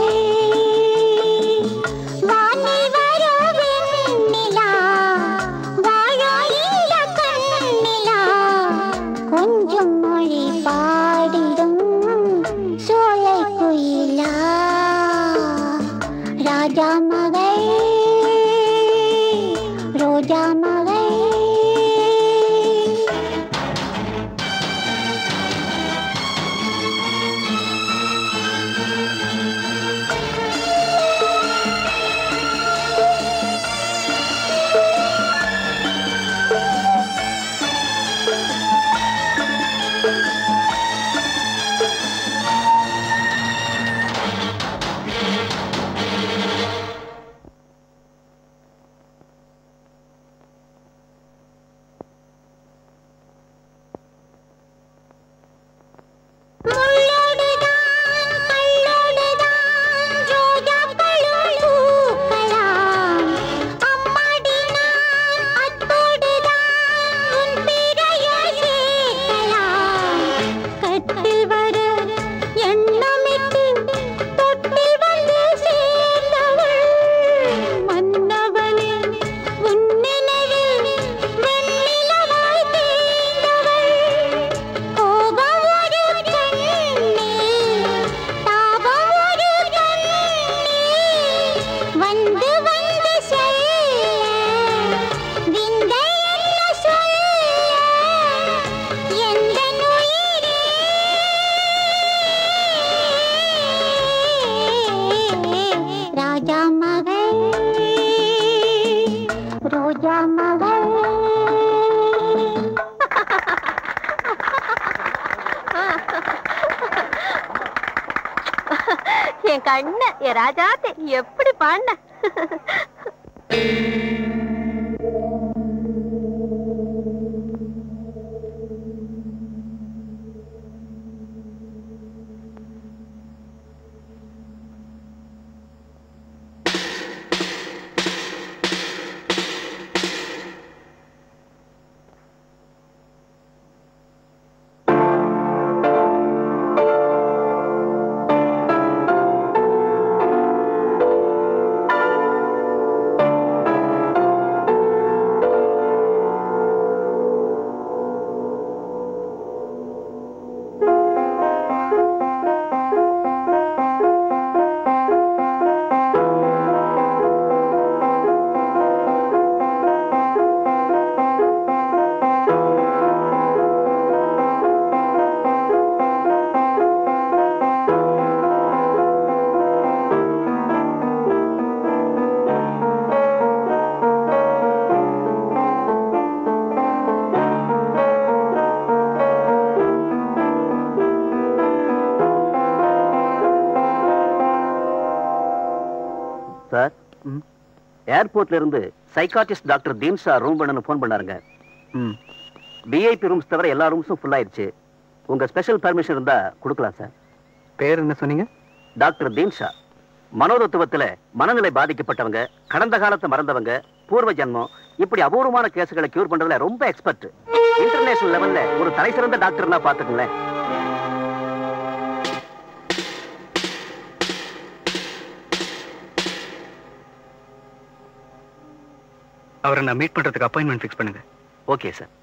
வானில் வரும் வெண்ணிலா, வாழோ இந்த கண்ணிலா, கொஞ்சம் மொழி பாடிடும் சோலை குயிலா ராஜா மகள் ரோஜா மகள் என் கண்ணு என் ராஜாத்தே எப்படி பாண்ண சார் ஏர்போர்ட்ல இருந்து சைக்காட்டிஸ்ட் டாக்டர் தீன் சார் ரூம் பண்ணனு ஃபோன் பண்ணாருங்க ம் விஐபி ரூம்ஸ் தவிர எல்லா ரூம்ஸும் ஃபுல் ஆயிடுச்சு உங்க ஸ்பெஷல் பர்மிஷன் இருந்தா கொடுக்கலாம் சார் பேர் என்ன சொன்னீங்க டாக்டர் தீன்ஷா மனோதத்துவத்துல மனநிலை பாதிக்கப்பட்டவங்க கடந்த காலத்தை மறந்தவங்க பூர்வ ஜென்மம் இப்படி அபூர்வமான கேசுகளை கியூர் பண்றதுல ரொம்ப எக்ஸ்பர்ட் இன்டர்நேஷனல் லெவல்ல ஒரு தலை சிறந்த டாக்டர்னா பாத்துக்கங்களேன் அவரை நான் மீட் பண்றதுக்கு அப்பாயின்மெண்ட் ஃபிக்ஸ் பண்ணுங்க ஓகே சார்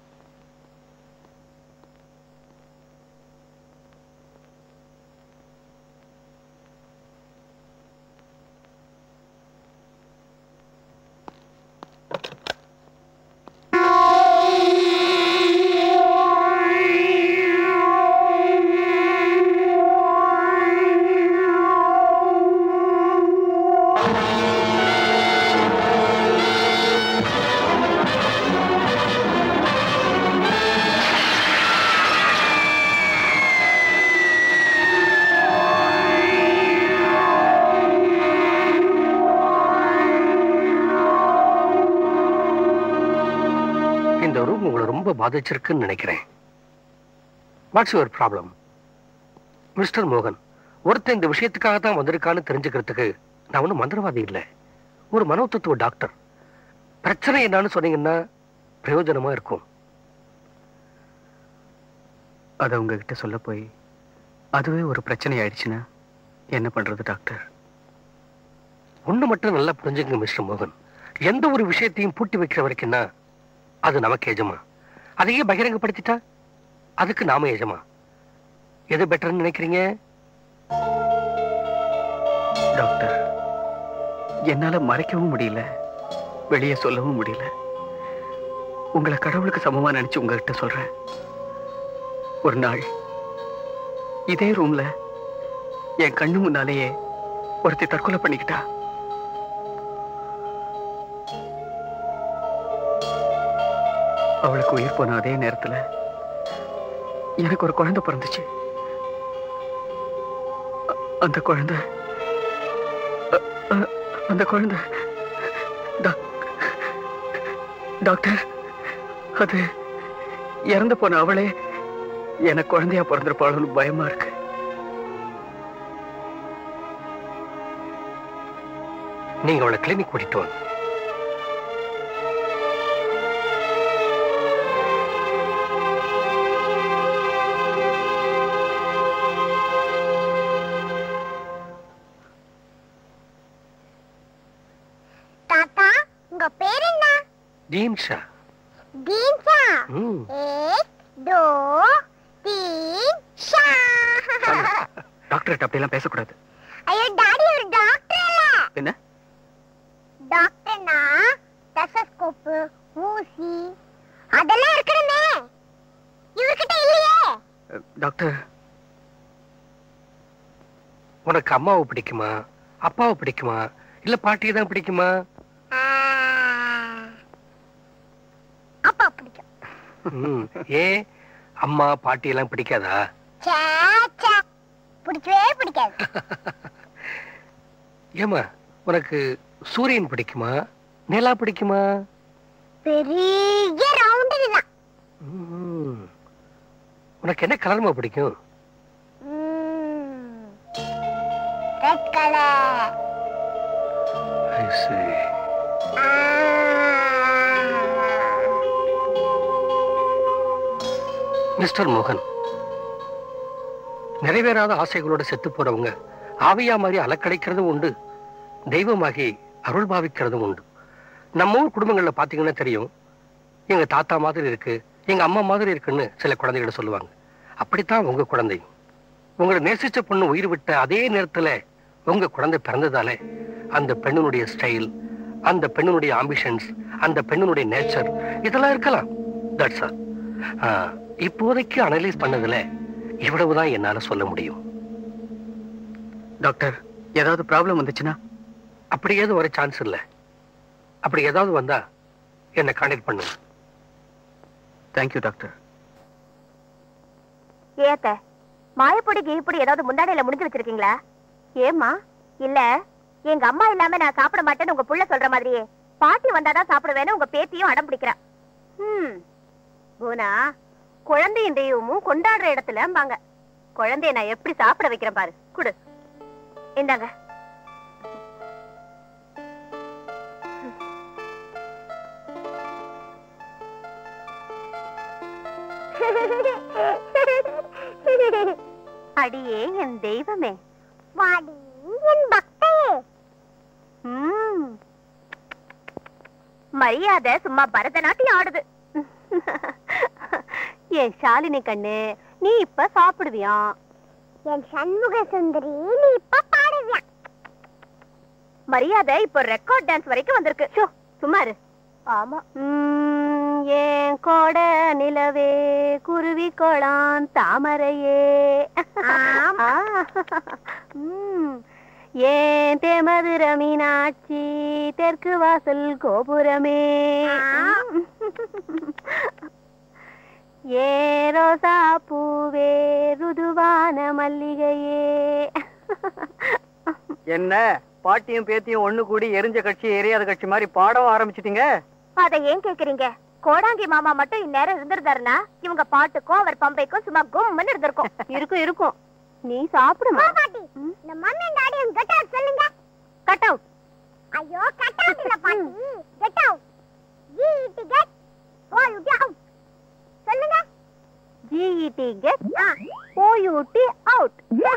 இந்த ரூம் உங்களை ரொம்ப பாதிச்சிருக்குன்னு நினைக்கிறேன் வாட்ஸ் யுவர் ப்ராப்ளம் மிஸ்டர் மோகன் ஒருத்தன் இந்த விஷயத்துக்காக தான் வந்திருக்கான்னு தெரிஞ்சுக்கிறதுக்கு நான் ஒன்றும் மந்திரவாதி இல்லை ஒரு மனோதத்துவ டாக்டர் பிரச்சனை என்னன்னு சொன்னீங்கன்னா பிரயோஜனமா இருக்கும் அதை உங்ககிட்ட சொல்ல போய் அதுவே ஒரு பிரச்சனை ஆயிடுச்சுன்னா என்ன பண்றது டாக்டர் ஒண்ணு மட்டும் நல்லா புரிஞ்சுங்க மிஸ்டர் மோகன் எந்த ஒரு விஷயத்தையும் பூட்டி வைக்கிற வரைக்கும்னா அது நமக்கு எஜமா அதையே பகிரங்கப்படுத்திட்டா அதுக்கு நாம எஜமா எது பெட்டர்னு நினைக்கிறீங்க டாக்டர் என்னால மறைக்கவும் முடியல வெளியே சொல்லவும் முடியல உங்களை கடவுளுக்கு சமமா நினைச்சு உங்ககிட்ட சொல்றேன் ஒரு நாள் இதே ரூம்ல என் கண்ணு முன்னாலேயே ஒருத்தி தற்கொலை பண்ணிக்கிட்டா அவளுக்கு உயிர் போன அதே நேரத்துல எனக்கு ஒரு குழந்தை பிறந்துச்சு அ- அந்த குழந்தை அ- அ- அந்த குழந்தை டாக்- டாக்டர் அது இறந்து போன அவளே எனக்கு குழந்தையா பிறந்திருப்பாளுன்னு பயமா இருக்கு நீங்க அவளை கிளினிக் கூட்டிட்டு வாங்க தாத்தா உங்க பேர் என்ன தீன்ஷா தீன்சா ம் एक दो तीन ஷா டாக்டர்கிட்ட அப்படியெல்லாம் பேசக்கூடாது ஐயோ டாடி ஒரு டாக்டர் இல்ல என்ன டாக்டர்னா டெசஸ்கோப்பு ஊசி அதெல்லாம் இருக்கணுமே இவர்கிட்ட இல்லையே அ, டாக்டர் உனக்கு அம்மாவை பிடிக்குமா அப்பாவை பிடிக்குமா இல்ல பாட்டியை தான் பிடிக்குமா ஆ, அப்பா பிடிக்கும் ம், ஏ அம்மா பாட்டி எல்லாம் பிடிக்காதா சே சே பிடிக்கவே பிடிக்காது ஏமா உனக்கு சூரியன் பிடிக்குமா நிலா பிடிக்குமா பெரிய ரவுண்டு தான் ம். உனக்கு என்ன கலர்மா பிடிக்கும் red colour I see. Mister மோகன் நிறைவேறாத ஆசைகளோட செத்து போறவங்க ஆவியா மாதிரி அலக்கடைக்கிறதும் உண்டு தெய்வமாகி அருள் பாவிக்கிறதும் உண்டு நம்ம ஊர் குடும்பங்கள்ல பாத்தீங்கன்னா தெரியும் எங்க தாத்தா மாதிரி இருக்கு எங்க அம்மா மாதிரி இருக்குன்னு சில குழந்தைகளை சொல்லுவாங்க அப்படித்தான் உங்க குழந்தை உங்களை நேசிச்ச பொண்ணு உயிர் விட்ட அதே நேரத்துல உங்க குழந்தை பிறந்ததாலே அந்த பெண்ணினுடைய ஸ்டைல் அந்த பெண்ணினுடைய ஆம்பிஷன்ஸ் அந்த பெண்ணினுடைய நேச்சர் இதெல்லாம் இருக்கலாம் தட்ஸ் ஆல் இப்போதைக்கு அனலைஸ் பண்ணதுல இவ்வளவுதான் என்னால சொல்ல முடியும் டாக்டர் ஏதாவது ப்ராப்ளம் வந்துச்சுன்னா அப்படி ஏதும் வர சான்ஸ் இல்ல அப்படி ஏதாவது வந்தா என்ன கான்டாக்ட் பண்ணுங்க தேங்க்யூ டாக்டர் ஏத்த மாயப்பொடி கீப்பொடி ஏதாவது முந்தாடையில முடிஞ்சு வச்சிருக்கீங்களா ஏம்மா இல்ல எங்க அம்மா இல்லாம நான் சாப்பிட மாட்டேன்னு உங்க புள்ள சொல்ற மாதிரியே பாட்டி வந்தாதான் சாப்பிடுவேன்னு உங்க பேத்தியும் அடம் பிடிக்கிறா ம் பூனா குழந்தையின் தெய்வமும் கொண்டாடுற இடத்துலம்பாங்க குழந்தைய நான் எப்படி சாப்பிட வைக்கிறேன் பாரு குடு இந்தாங்க அடியே என் தெய்வமே வாடி என் பக்தையே ம். மரியாதை சும்மா பரதநாட்டியம் ஆடுது என் ஷாலினி கண்ணு நீ இப்ப சாப்பிடுவியா என் சண்முக சுந்தரி நீ இப்ப பாடுவியா மரியாதை இப்போ ரெக்கார்ட் டான்ஸ் வரைக்கும் வந்திருக்கு ஷோ சும்மா இரு ஆமா ம், ஏன் கோட நிலவே குருவி கோளான் தாமரையே ஆ. ம், ஏன் தேமதுர மீனாட்சி தெற்கு வாசல் கோபுரமே ஏ ரோசா பூவே ருதுவான மல்லிகையே என்ன பாட்டியும் பேத்தியும் ஒண்ணு கூடி எரிஞ்ச கட்சி எரியாத கட்சி மாதிரி பாடம் ஆரம்பிச்சிட்டீங்க அத ஏன் கேக்குறீங்க கோடாங்கி மாமா மட்டும் இந்நேரம் இருந்திருந்தாருன்னா இவங்க பாட்டுக்கும் அவர் பம்பைக்கும் சும்மா கும்முன்னு இருந்திருக்கும் இருக்கும் இருக்கும் நீ சாப்பிடுமா பாட்டி இந்த மம்மி டாடியும் கெட் அவுட் சொல்லுங்க கட் அவுட் ஐயோ கட் அவுட் இல்ல பாட்டி get out G it get O U get out சொல்லுங்க ஜிஇடி கெட் ஓயூடி அவுட்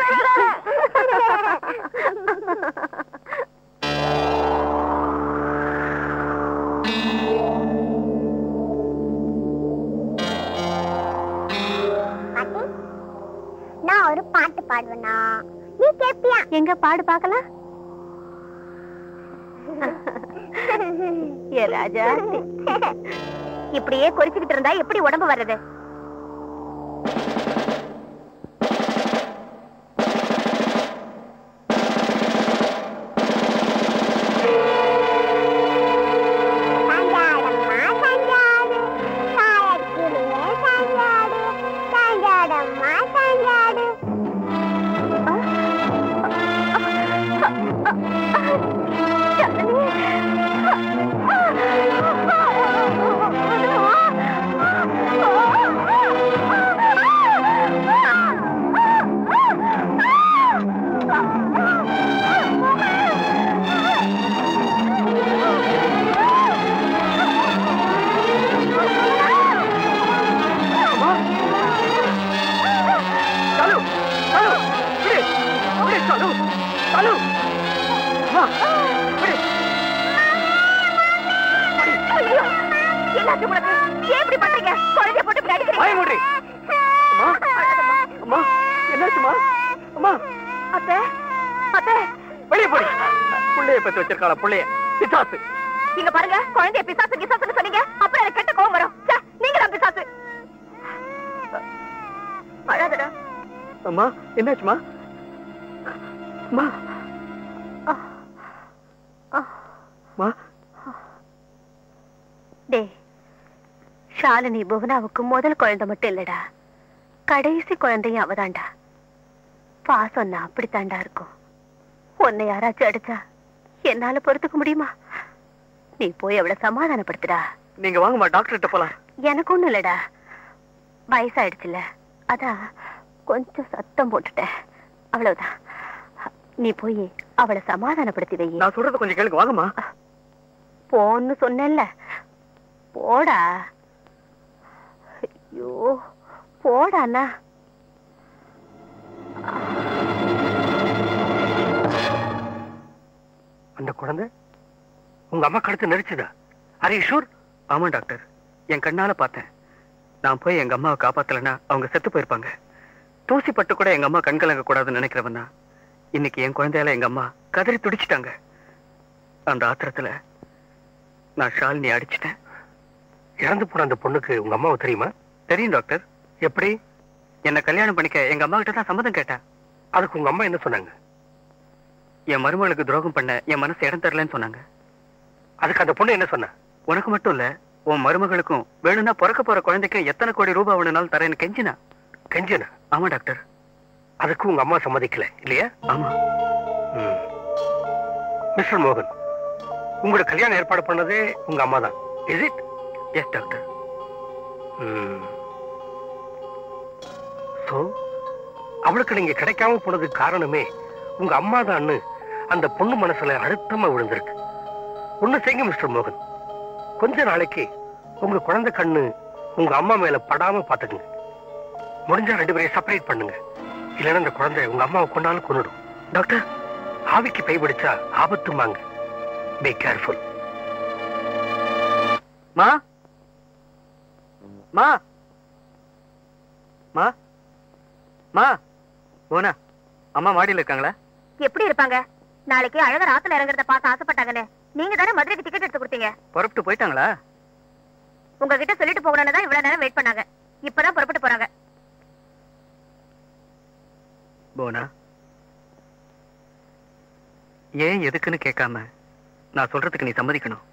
பாட்டி நான் ஒரு பாட்டு பாடுவேனா நீ கேப்பியா எங்க பாடு பார்க்கலாம் ஏ ராஜா இப்படியே குறிச்சுக்கிட்டு இருந்தா எப்படி உடம்பு வர்றது சாஞ்சாடம்மா சாஞ்சாடு சாயக்கிளியே சாஞ்சாடு சாஞ்சாடம்மா சாஞ்சாடு சாலு சாலு விடு விடு சாலு சாலு அம்மா விடு ஐயோ, என்னாச்சு உனக்கு ஏன் இப்படி பண்றீங்க குழந்தைய போட்டு இப்படி அடிக்கிறீங்க? வாய மூடி அம்மா அம்மா என்னாச்சுமா அம்மா அத்தை அத்தை வெளியே போடி புள்ளைய பத்தி வச்சிருக்காளா புள்ளைய பிசாசு இங்க பாருங்க குழந்தைய பிசாசு கிசாசுன்னு சொன்னீங்க அப்புறம் எனக்கு கெட்ட கோவம் வரும் ச்சே, நீங்களா பிசாசு அழாதடா அம்மா என்னாச்சுமா அம்மா அம்மா டே ஷாலினி புவனாவுக்கு முதல் குழந்தை மட்டும் இல்லடா கடைசி குழந்தையும் அவதான்டா பாசம்னா அப்படித்தாண்டா இருக்கும் உன்னை யாராச்சும் அடிச்சா என்னால பொறுத்துக்க முடியுமா நீ போய் அவளை சமாதானப்படுத்துடா நீங்க வாங்கம்மா டாக்டர்கிட்ட போலாம் எனக்கு ஒண்ணும் இல்லடா வயசாயிடுச்சுல அதான் கொஞ்சம் சத்தம் போட்டுட்டேன் அவ்வளவுதான் நீ போய் அவளை சமாதானப்படுத்தி வை நான் சொல்றது கொஞ்சம் கேளுங்க வாங்கம்மா போன்னு சொன்னேன்ல போடா ஐயோ போடா அண்ணா அந்த குழந்தை உங்க அம்மா கழுத்து நெரிச்சுதா அரே ஷூர் ஆமா டாக்டர் என் கண்ணால பார்த்தேன் நான் போய் எங்க அம்மாவை காப்பாத்தலைன்னா அவங்க செத்து போயிருப்பாங்க தூசி பட்டு கூட எங்க அம்மா கண் கலங்க கூடாதுன்னு நினைக்கிறவன் தான் இன்னைக்கு என் குழந்தையால எங்க அம்மா கதறி துடிச்சிட்டாங்க அந்த ஆத்திரத்துல நான் ஷாலினி அடிச்சிட்டேன் இறந்து போன அந்த பொண்ணுக்கு உங்க அம்மாவை தெரியுமா தெரியும் டாக்டர் எப்படி என்ன கல்யாணம் பண்ணிக்க எங்க அம்மா கிட்ட தான் சம்மதம் கேட்டேன் அதுக்கு உங்க அம்மா என்ன சொன்னாங்க என் மருமகளுக்கு துரோகம் பண்ண என் மனசு இடம் தரலன்னு சொன்னாங்க அதுக்கு அந்த பொண்ணு என்ன சொன்னா உனக்கு மட்டும் இல்ல உன் மருமகளுக்கும் வேணும்னா பிறக்க போற குழந்தைக்கு எத்தனை கோடி ரூபாய் வேணும்னாலும் தரேன்னு கெஞ்சினா கெஞ்சனா ஆமா டாக்டர் அதுக்கு உங்க அம்மா சம்மதிக்கல இல்லையா ஆமா மிஸ்டர் மோகன் உங்களோட கல்யாணம் ஏற்பாடு பண்ணதே உங்க அம்மா தான் is it yes doctor so அவளுக்கு நீங்க கிடைக்காம போனதுக்கு காரணமே உங்க அம்மா தான்னு அந்த பொண்ணு மனசுல அழுத்தமா விழுந்திருக்கு ஒண்ணு செய்யுங்க மிஸ்டர் மோகன் கொஞ்ச நாளைக்கு உங்க குழந்தை கண்ணு உங்க அம்மா மேல படாம பாத்துக்குங்க முடிஞ்சா ரெண்டு பேரையும் செப்பரேட் பண்ணுங்க இல்லைன்னா இந்த குழந்தை உங்க அம்மாவை கொண்டாலும் கொன்னுடும் டாக்டர் ஆவிக்கு பை பிடிச்சா ஆபத்துமாங்க பி கேர்ஃபுல் மா மா மா மா போனா அம்மா மாடியில இருக்காங்களா எப்படி இருப்பாங்க நாளைக்கு அழகர் ஆத்துல இறங்குறத பார்த்து ஆசைப்பட்டாங்கன்னு நீங்க தானே மதுரைக்கு டிக்கெட் எடுத்து கொடுத்தீங்க புறப்பட்டு போயிட்டாங்களா உங்ககிட்ட சொல்லிட்டு போகணும்னு தான் இவ்வளவு நேரம் வெயிட் பண்ணாங்க இப்பதான் புறப்பட்டு போறாங்க போனா ஏன் எதுக்குன்னு கேட்காம நான் சொல்றதுக்கு நீ சம்மதிக்கணும்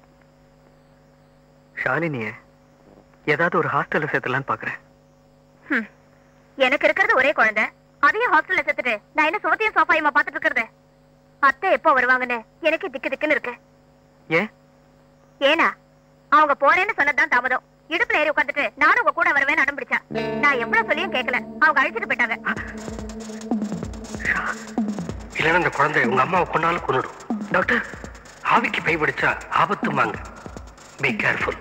ஷாலினிய ஏதாவது ஒரு ஹாஸ்டல்ல சேர்த்தலான்னு பாக்குறேன் ஹம். எனக்கு இருக்கிறது ஒரே குழந்தை அதையும் ஹாஸ்டல்ல சேர்த்துட்டு நான் என்ன சோத்தையும் சோஃபாயுமா பாத்துட்டு இருக்கிறது அத்தை எப்போ வருவாங்கன்னு எனக்கு திக்கு திக்குன்னு இருக்கு ஏன் ஏனா அவங்க போறேன்னு சொன்னதுதான் தாமதம் இடுப்புல ஏறி உட்காந்துட்டு நானும் உங்க கூட வருவேன்னு அடம் பிடிச்சா நான் எவ்வளவு சொல்லியும் கேட்கல அவங்க அழைச்சிட்டு போயிட்டாங்க இல்லைன்னா இந்த குழந்தை உங்க அம்மாவை கொண்டாலும் கொன்னுடும் டாக்டர் ஆவிக்கு பை பிடிச்சா ஆபத்துமாங்க பி கேர்ஃபுல்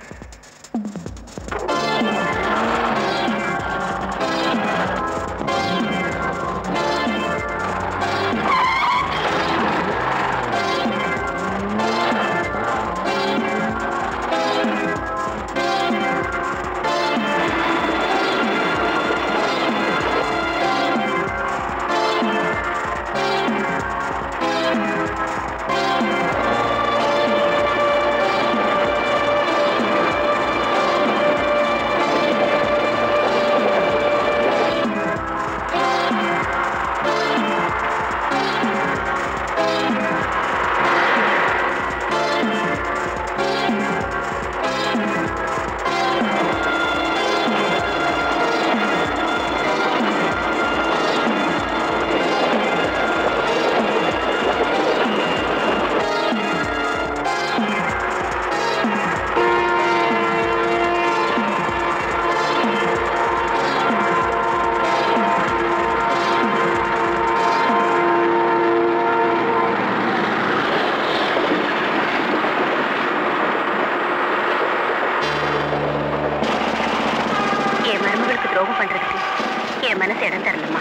என் மருமகளுக்கு துரோகம் பண்றதுக்கு என் மனசு இடம் தரலம்மா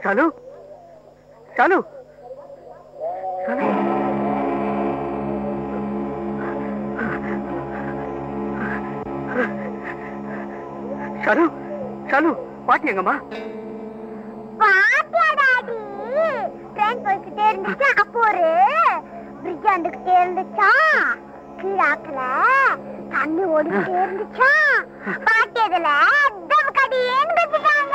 ஷாலு ஷாலு ஷாலு ஷாலு ஷாலு பாட்டி எங்கம்மா பாத்தியா டாடி ட்ரெயின் போய்கிட்டே இருந்துச்சு அப்போ ஒரு பிரிட்ஜ் வந்துகிட்டே இருந்துச்சா கீழாக்குல தண்ணி ஓடிக்கிட்டே இருந்துச்சா பாட்டி அதுல தம் கடியேன்னு வச்சுட்டாங்க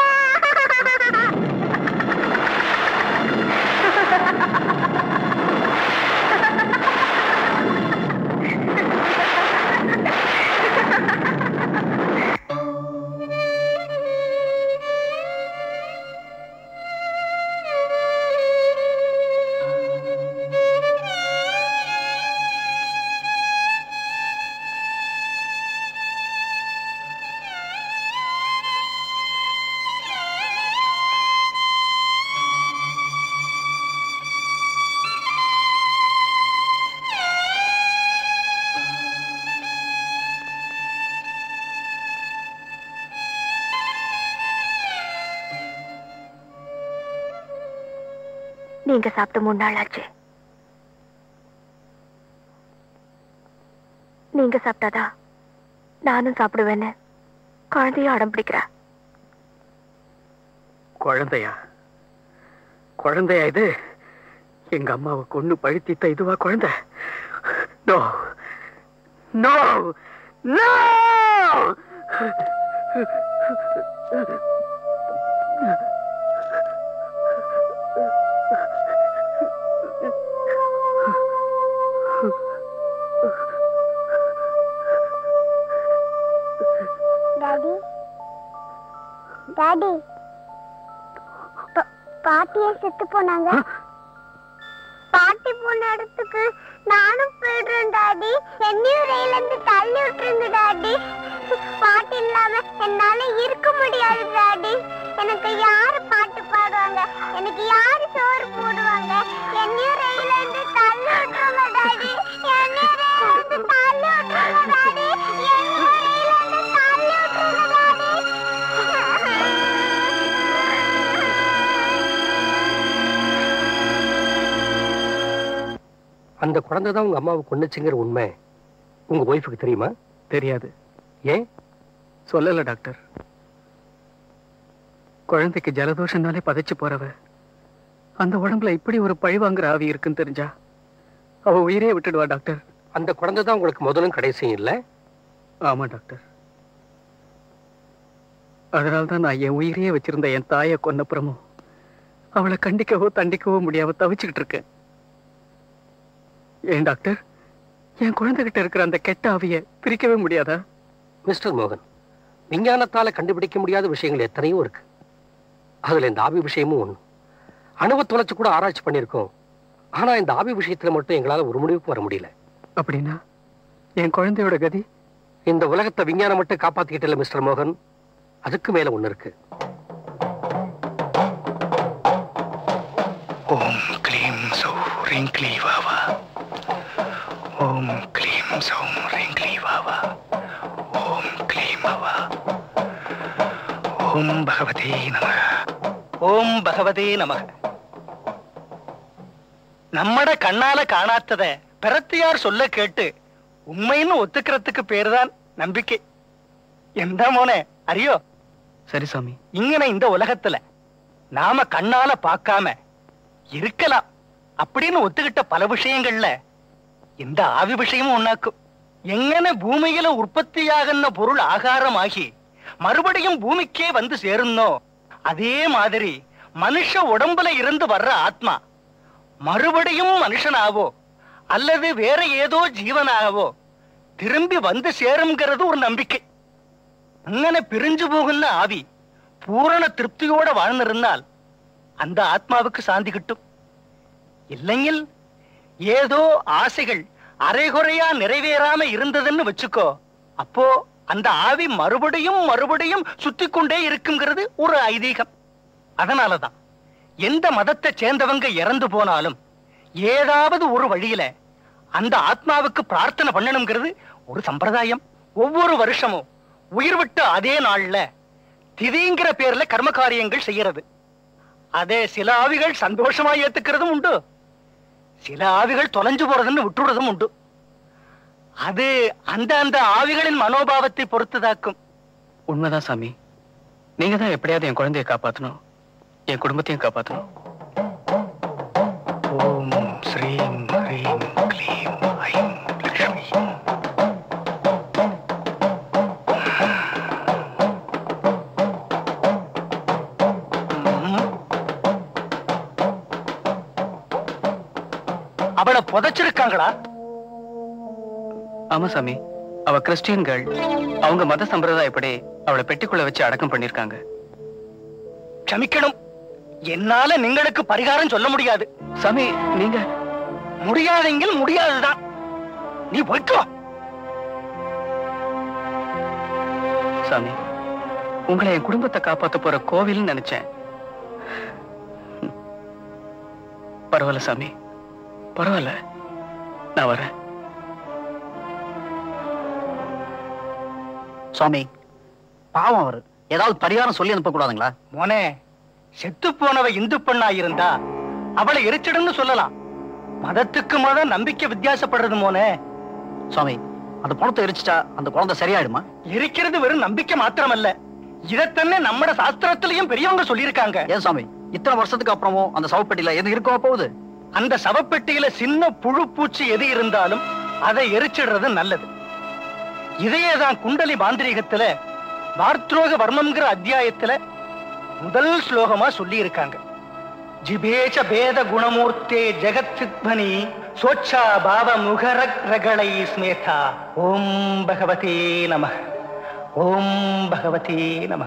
நீங்க சாப்பிட்டு மூணு நாள் ஆச்சு நீங்க சாப்பிட்டாதா நானும் சாப்பிடுவேன்னு குழந்தையும் அடம் பிடிக்கிறா குழந்தையா குழந்தையா இது எங்க அம்மாவை கொண்டு பழுத்தித்த இதுவா குழந்தை no no no daddy daddy ப- பாட்டியே செத்து போனாங்க பாட்டி போன இடத்துக்கு நானும் போயிடுறேன் டாடி என்னையும் ரயில இருந்து தள்ளி விட்டுருங்க டாடி பாட்டி இல்லாம என்னால இருக்க முடியாது டாடி எனக்கு யாரு பாட்டு பாடுவாங்க எனக்கு யாரு சோறு போடுவாங்க என்னையும் ரயில இருந்து தள்ளி விட்டுருங்க டாடி என்னையும் ரயில இருந்து தள்ளி விட்டுருங்க டாடி என்னையும் ரயில இருந்து தள்ளி விட்டுருங்க அந்த குழந்தை தான் உங்க அம்மாவை கொண்டுச்சுங்கிற உண்மை உங்க ஒய்ஃபுக்கு தெரியுமா தெரியாது ஏன் சொல்லல டாக்டர் குழந்தைக்கு ஜலதோஷம்னாலே பதைச்சு போறவ அந்த உடம்புல இப்படி ஒரு பழி வாங்குற ஆவி இருக்குன்னு தெரிஞ்சா அவ உயிரே விட்டுடுவா டாக்டர் அந்த குழந்தை தான் உங்களுக்கு முதலும் கடைசியும் இல்ல ஆமா டாக்டர் அதனால தான் நான் என் உயிரையே வச்சிருந்த என் தாயை கொன்னப்புறமும் அவளை கண்டிக்கவோ தண்டிக்கவோ முடியாம தவிச்சுக்கிட்டு இருக்கேன் ஏன் டாக்டர் என் குழந்தைகிட்ட இருக்கிற அந்த கெட்ட ஆவிய பிரிக்கவே முடியாதா மிஸ்டர் மோகன் விஞ்ஞானத்தால கண்டுபிடிக்க முடியாத விஷயங்கள் எத்தனையோ இருக்கு அதுல இந்த ஆவி விஷயமும் ஒண்ணு அணுவை தொலைச்சு கூட ஆராய்ச்சி பண்ணியிருக்கோம் ஆனா இந்த ஆவி விஷயத்துல மட்டும் எங்களால ஒரு முடிவுக்கு வர முடியல அப்படின்னா என் குழந்தையோட கதி இந்த உலகத்தை விஞ்ஞானம் மட்டும் காப்பாத்திக்கிட்டல மிஸ்டர் மோகன் அதுக்கு மேல ஒண்ணு இருக்கு ஓம் க்ளீம் சௌ ரீங்க்ளீ வாவா ஓம் க்ளீம் சௌ ரீங்க்ளீ வாவா ஓம் க்ளீம் வாவா ஓம் பகவதே நம ஓம் பகவதே நமக நம்மட கண்ணால காணாத்தத பிரத்தியார் சொல்ல கேட்டு உண்மைன்னு ஒத்துக்கிறதுக்கு பேருதான் நம்பிக்கை எந்த மோனே அறியோ சரி சாமி இங்கன இந்த உலகத்துல நாம கண்ணால பார்க்காம இருக்கலாம் அப்படின்னு ஒத்துக்கிட்ட பல விஷயங்கள்ல இந்த ஆவி விஷயமும் ஒண்ணாக்கும் எங்கன பூமியில உற்பத்தியாகன பொருள் ஆகாரமாகி மறுபடியும் பூமிக்கே வந்து சேருந்தோ அதே மாதிரி மனுஷ உடம்புல இருந்து வர்ற ஆத்மா மறுபடியும் மனுஷனாவோ அல்லது வேற ஏதோ ஜீவனாகவோ திரும்பி வந்து சேருங்கிறது ஒரு நம்பிக்கை അങ്ങനെ പിരിഞ്ഞു പോകുന്ന ആവി പൂർണ്ണ തൃപ്തിയോടെ വാഴ്ന്നിരുന്നാൽ அந்த ஆத்மாவுக்கு சாந்தி கிட்டும் இல்லைங்கில் ஏதோ ஆசைகள் அரைகுறையா நிறைவேறாம இருந்ததுன்னு வச்சுக்கோ அப்போ அந்த ஆவி மறுபடியும் மறுபடியும் சுத்தி கொண்டே இருக்குங்கிறது ஒரு ஐதீகம் அதனாலதான் எந்த மதத்தை சேர்ந்தவங்க இறந்து போனாலும் ஏதாவது ஒரு வழியில அந்த ஆத்மாவுக்கு பிரார்த்தனை பண்ணணுங்கிறது ஒரு சம்பிரதாயம் ஒவ்வொரு வருஷமும் உயிர் விட்ட அதே நாள்ல திதிங்கிற பேர்ல கர்ம காரியங்கள் செய்யறது அதே சில ஆவிகள் சந்தோஷமா ஏத்துக்கிறதும் உண்டு சில ஆவிகள் தொலைஞ்சு போறதுன்னு விட்டுடுறதும் உண்டு அது அந்த அந்த ஆவிகளின் மனோபாவத்தை பொறுத்துதாக்கும் உண்மைதான் சாமி நீங்க தான் எப்படியாவது என் குழந்தையை காப்பாத்தணும் என் குடும்பத்தையும் காப்பாத்தணும் ஓம் ஸ்ரீம் ஹ்ரீம் க்ளீம் ஐம் லக்ஷ்மி அவளை புதைச்சிருக்காங்களா ஆமா சாமி அவ கிறிஸ்டியன் கேர்ள் அவங்க மத சம்பிரதாயப்படி அவளை பெட்டிக்குள்ள வச்சு அடக்கம் பண்ணிருக்காங்க க்ஷமிக்கணும் என்னால നിങ്ങൾക്ക് பரிகாரம் சொல்ல முடியாது சாமி நீங்க முடியாதெങ്കിൽ முடியாதுதான் நீ போய்க்கோ சாமி உங்களை என் குடும்பத்தை காப்பாத்த போற கோவில்னு நினைச்சேன் ம். பரவாயில்ல சாமி பரவாயில்ல நான் வரேன் சுவாமி பாவம் அவரு ஏதாவது பரிகாரம் சொல்லி அனுப்ப கூடாதுங்களா மோனே செத்து போனவ இந்து பெண்ணா இருந்தா அவளை எரிச்சிடுன்னு சொல்லலாம் மதத்துக்கு மதம் நம்பிக்கை வித்தியாசப்படுறது மோனே சுவாமி அந்த பணத்தை எரிச்சிட்டா அந்த குழந்தை சரியாயிடுமா இருக்கிறது வெறும் நம்பிக்கை மாத்திரமல்ல இதத்தന്നെ நம்மட சாஸ்திரத்திலையும் பெரியவங்க சொல்லியிருக்காங்க ஏன் சுவாமி இத்தனை வருஷத்துக்கு அப்புறமும் அந்த சவப்பெட்டியில எது இருக்கோ போகுது அந்த சவப்பெட்டியில சின்ன புழு பூச்சி எது இருந்தாலும் அதை எரிச்சிடுறது நல்லது இதையே தான் குண்டலி மாந்திரீகத்துல வார்த்ரோக வர்மம்ங்கிற அத்தியாயத்துல முதல் ஸ்லோகமா சொல்லி இருக்காங்க ஜிபேச்ச பேத குணமூர்த்தே ஜெகத்வித்மனி சோச்சா பாவ முகரகளை ஸ்மேதா ஓம் பகவதே நம ஓம் பகவதே நம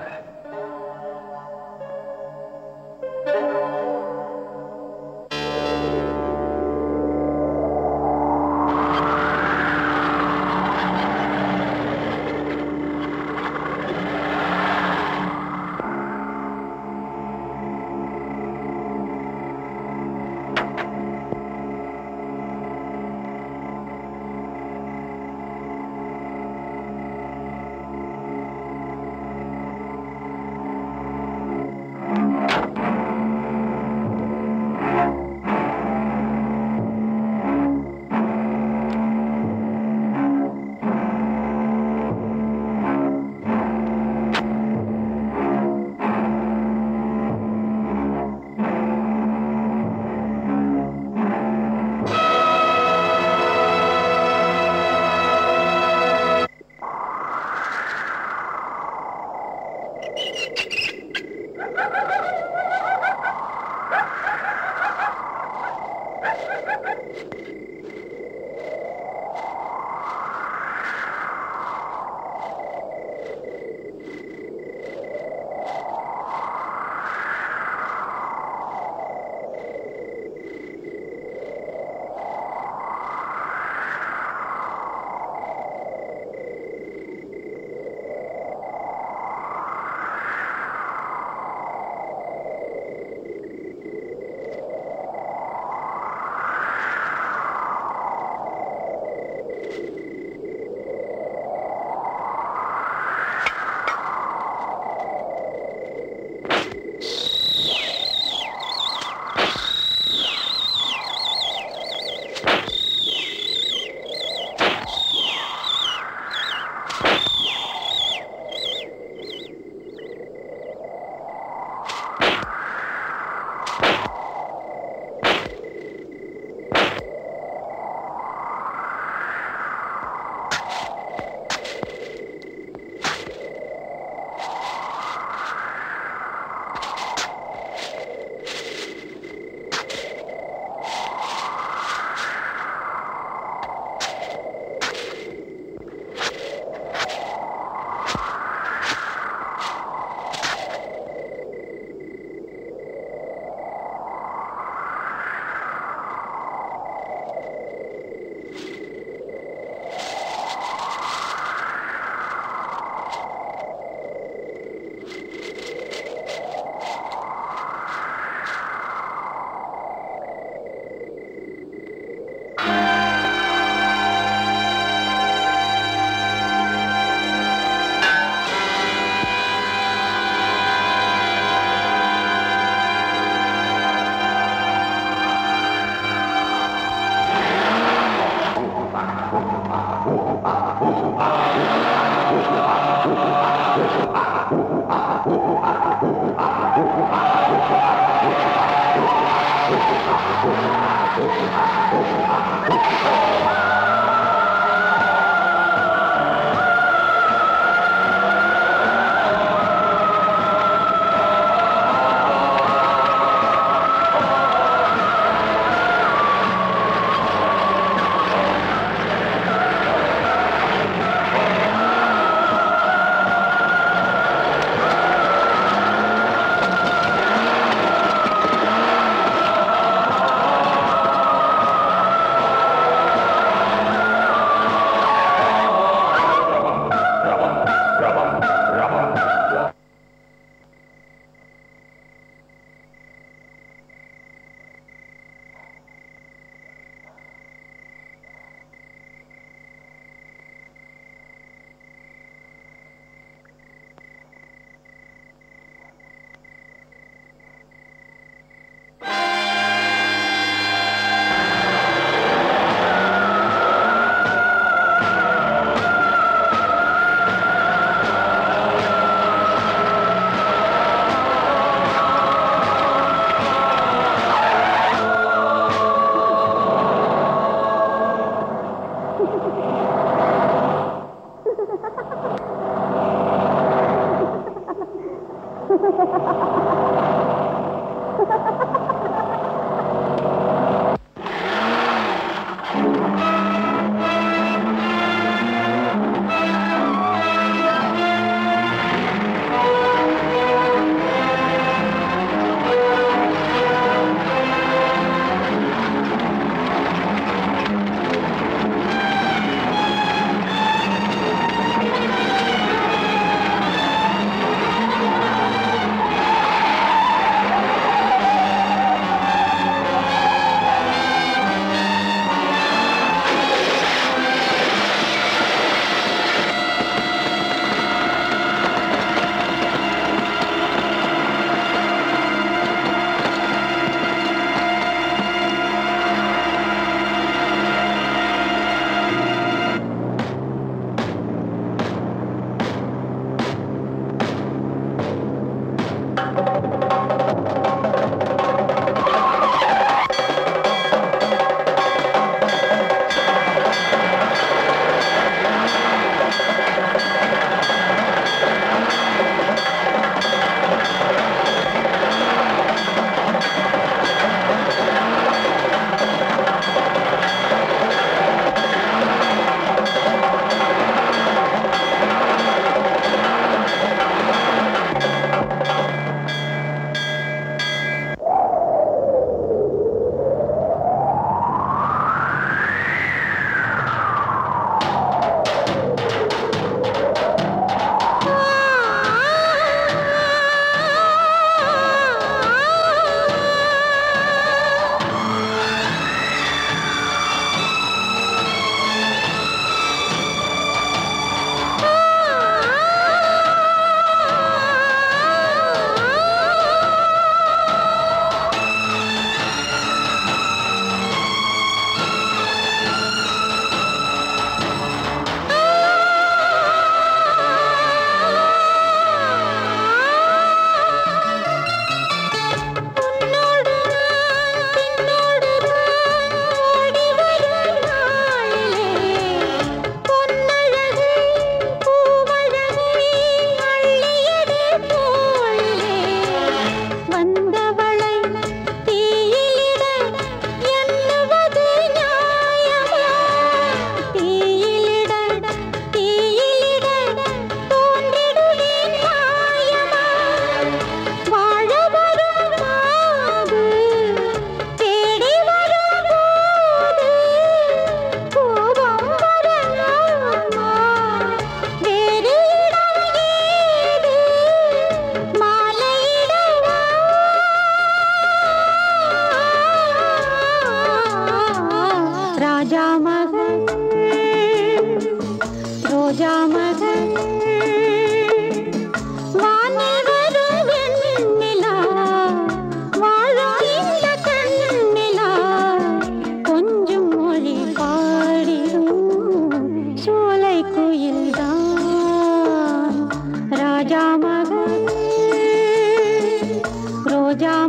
ரோஜா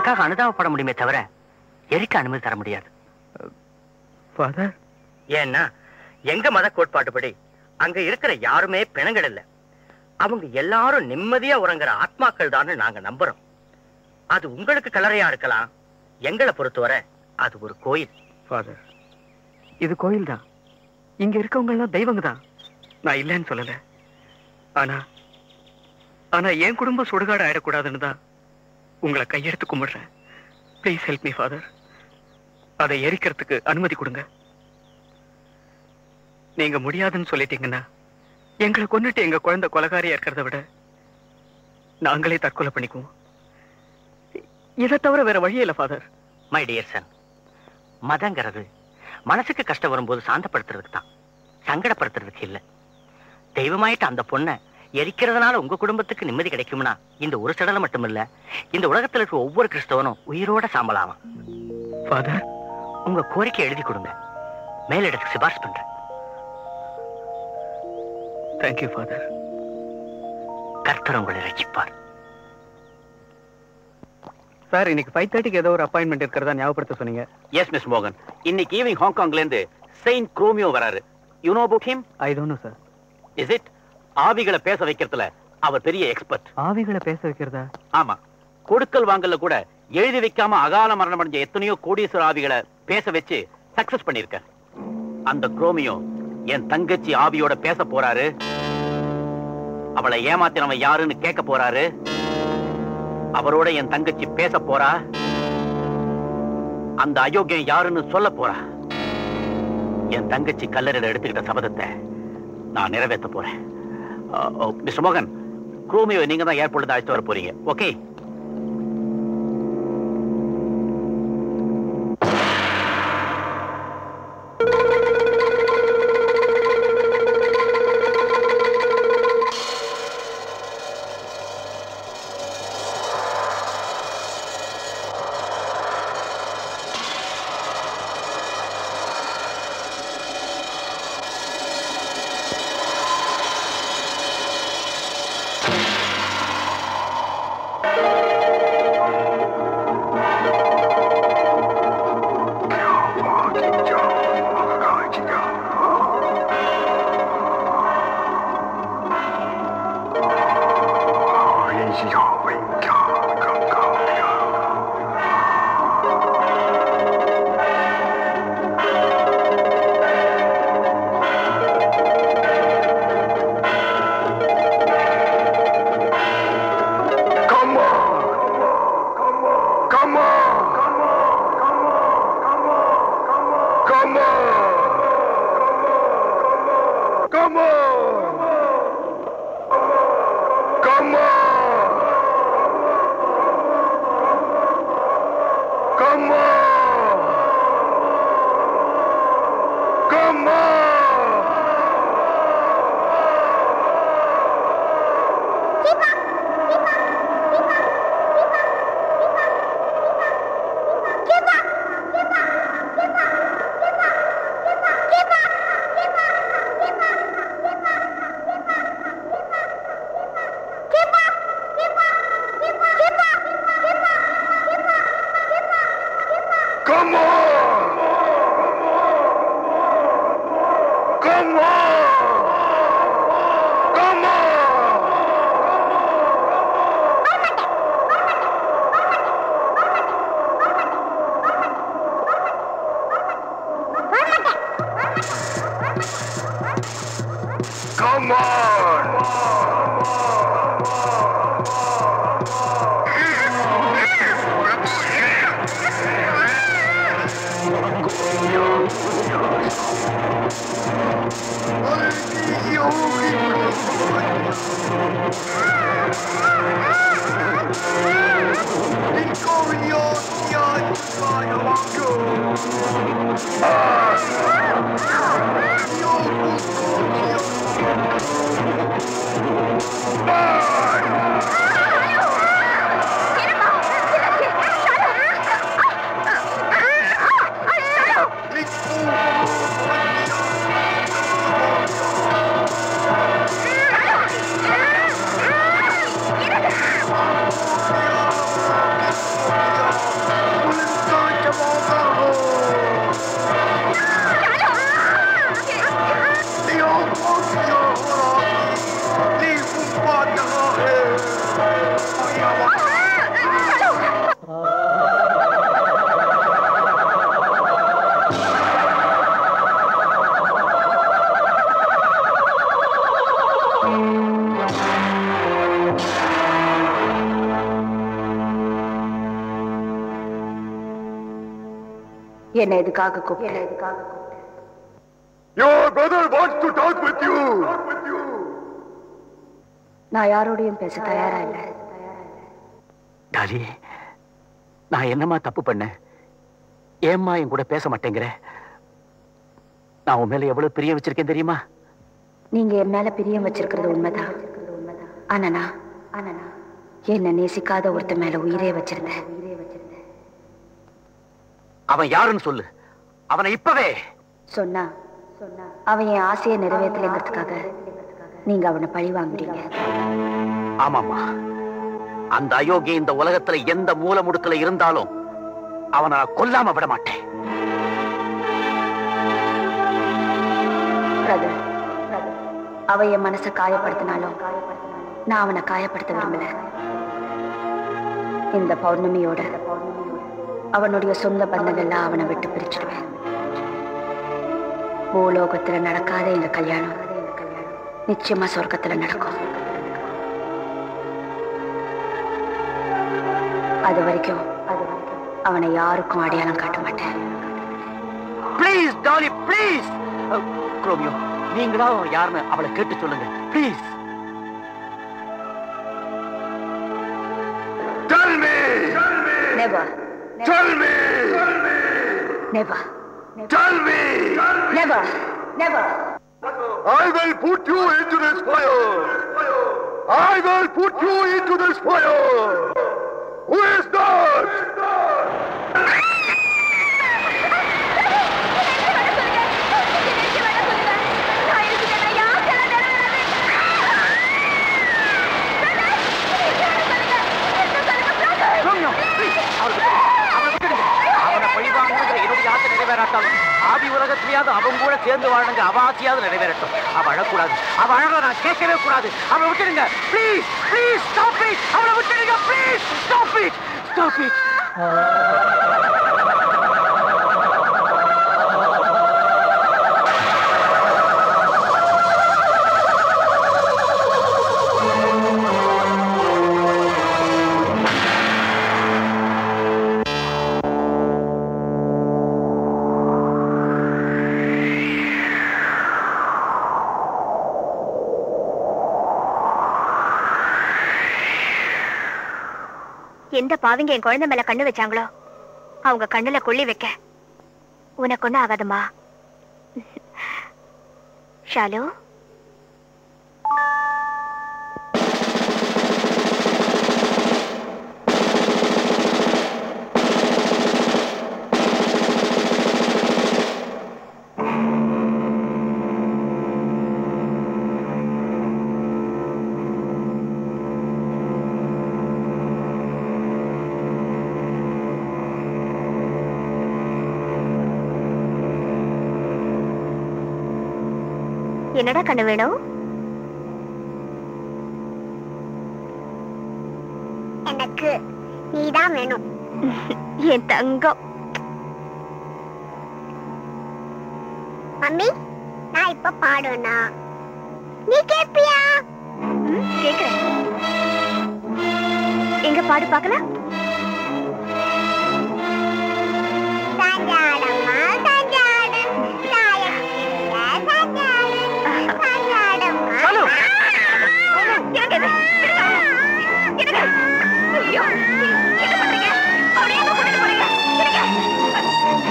அதுக்காக அனுதாபப்பட முடியுமே தவிர எரிக்க அனுமதி தர முடியாது ஃபாதர் ஏன்னா எங்க மத கோட்பாட்டுப்படி அங்க இருக்கிற யாருமே பிணங்கள் இல்ல அவங்க எல்லாரும் நிம்மதியா உறங்குற ஆத்மாக்கள் தான் நாங்க நம்புறோம் அது உங்களுக்கு கலரையா இருக்கலாம் எங்களை பொறுத்தவரை அது ஒரு கோயில் ஃபாதர் இது கோயில் தான் இங்க இருக்கவங்க எல்லாம் தெய்வங்க தான் நான் இல்லைன்னு சொல்லல ஆனா ஆனா என் குடும்பம் சுடுகாடு ஆயிடக்கூடாதுன்னு தான் உங்களை கையெடுத்து கும்பிடுறேன் ப்ளீஸ் ஹெல்ப் மீ ஃபாதர் அதை எரிக்கிறதுக்கு அனுமதி கொடுங்க நீங்க முடியாதுன்னு சொல்லிட்டீங்கன்னா எங்களை கொன்னுட்டு எங்க குழந்தை கொலகாரியா இருக்கிறத விட நாங்களே தற்கொலை பண்ணிக்குவோம் இதை தவிர வேற வழி இல்லை ஃபாதர் மை டியர் சன் மதங்கிறது மனசுக்கு கஷ்டம் வரும்போது சாந்தப்படுத்துறதுக்கு தான் சங்கடப்படுத்துறதுக்கு இல்ல தெய்வமாயிட்ட அந்த பொண்ணை எரிக்கிறதுனால உங்க குடும்பத்துக்கு நிம்மதி கிடைக்கும்னா இந்த ஒரு சடலம் மட்டுமில்ல இந்த உலகத்துல இருக்க ஒவ்வொரு கிறிஸ்தவனும் உயிரோட சாம்பலாவான் ஃபாதர் உங்க கோரிக்கை எழுதி கொடுங்க மேலிடத்துக்கு சிபாரிசு பண்றேன் தேங்க்யூ ஃபாதர் கர்த்தர் உங்களை ரசிப்பார் சார் இன்னைக்கு ஃபைவ் தேர்ட்டிக்கு ஏதோ ஒரு அப்பாயின்மெண்ட் இருக்கிறதா ஞாபகப்படுத்த சொன்னீங்க எஸ் மிஸ் மோகன் இன்னைக்கு ஈவினிங் ஹாங்காங்ல இருந்து செயின்ட் குரோமியோ வராரு you know book him I don't know sir is it ஆவிகளை பேச வைக்கிறதுல அவர் பெரிய எக்ஸ்பர்ட் ஆவிகளை பேச வைக்கிறதா ஆமா கொடுக்கல் வாங்கல்ல கூட எழுதி வைக்காம அகால மரணம் அடைஞ்ச எத்தனையோ கோடீஸ்வர ஆவிகளை பேச வச்சு சக்சஸ் பண்ணிருக்க அந்த குரோமியோ என் தங்கச்சி ஆவியோட பேச போறாரு அவளை ஏமாத்தினவன் யாருன்னு கேட்க போறாரு அவரோட என் தங்கச்சி பேச போறா அந்த அயோக்கியம் யாருன்னு சொல்ல போறா என் தங்கச்சி கல்லறையில எடுத்துக்கிட்ட சபதத்தை நான் நிறைவேற்ற போறேன் மிஸ்டர் மோகன் குரோமியோ நீங்க தான் ஏர்போர்ட்ல அழைச்சிட்டு வர போறீங்க okay Come on! Come on! Come on! Come on! Come on! Come on! Come on! Come on! Come on! Come on! Come Come என்ன எதுக்காக கூப்பிட்டு எதுக்காக Your brother wants to talk with you. நான் யாரோடையும் பேச தயாரா இல்லை டாலி நான் என்னம்மா தப்பு பண்ணேன் ஏம்மா என் கூட பேச மாட்டேங்கிற நான் உன் மேல எவ்வளவு பிரியம் வச்சிருக்கேன் தெரியுமா நீங்க என் மேல பிரியம் வச்சிருக்கிறது உண்மைதான் ஆனா நான் ஆனா நான் என்ன நேசிக்காத ஒருத்த மேல உயிரே வச்சிருந்தேன் அவன் யாருன்னு சொல்லு அவனை இப்பவே சொன்னா அவன் என் ஆசையை நிறைவேற்றலைங்கிறதுக்காக நீங்க அவனை பழி வாங்குறீங்க ஆமாம்மா அந்த அயோக்கிய இந்த உலகத்துல எந்த மூல முடுக்கல இருந்தாலும் அவனை நான் கொல்லாம விட மாட்டேன் பிரதர் அவ என் மனசை காயப்படுத்தினாலும் நான் அவனை காயப்படுத்த விரும்பல இந்த பௌர்ணமியோட அவனுடைய சொந்த பந்தங்கள்லாம் அவனை விட்டு பிரிச்சிடுவேன் பூலோகத்துல நடக்காத எங்க கல்யாணம் நிச்சயமா சொர்க்கத்துல நடக்கும் அது வரைக்கும் அவனை யாருக்கும் அடையாளம் காட்ட மாட்டேன் ப்ளீஸ் டாலி ப்ளீஸ் குரோமியோ நீங்களா அவன் யாருன்னு அவளை கேட்டு சொல்லுங்க please Tell me. Never. Tell me. Never. Tell me. Never. Never. I will put you into this fire. I will put you into this fire. Who is that? Romeo please அவனை விட்டுடுங்க அவனை பழிவாங்குங்கிற என்னுடைய ஆசை நிறைவேறாட்டாலும் ஆதி உலகத்திலேயாவது அவன் கூட சேர்ந்து வாழணுங்க அவ ஆசையாவது நிறைவேறட்டும் அவ அழக்கூடாது அவ அழக நான் கேட்கவே கூடாது அவனை விட்டுடுங்க ப்ளீஸ் ப்ளீஸ் ஸ்டாப் இட் அவனை விட்டுடுங்க please stop it stop it எந்த பாவிங்க என் குழந்தை மேல கண்ணு வச்சாங்களோ அவங்க கண்ணுல கொள்ளி வைக்க உனக்கு ஒண்ணும் ஆகாதுமா ஷாலு என்னடா கண்ணு வேணும் எனக்கு நீதான் வேணும் என் தங்கம் மம்மி நான் இப்ப பாடுவேனா நீ கேப்பியா ம், கேக்குறேன் எங்க பாடு பார்க்கலாம் சாஞ்சாடம்மா சாஞ்சாடு சாயக்கிளிய சாஞ்சாடு சாஞ்சாடம்மா எனக்கு இது, விடுங்க. எனக்கு. ஐயோ, என்ன பண்றீங்க? அவனை எங்க கூட்டிட்டு போறீங்க? எனக்கு.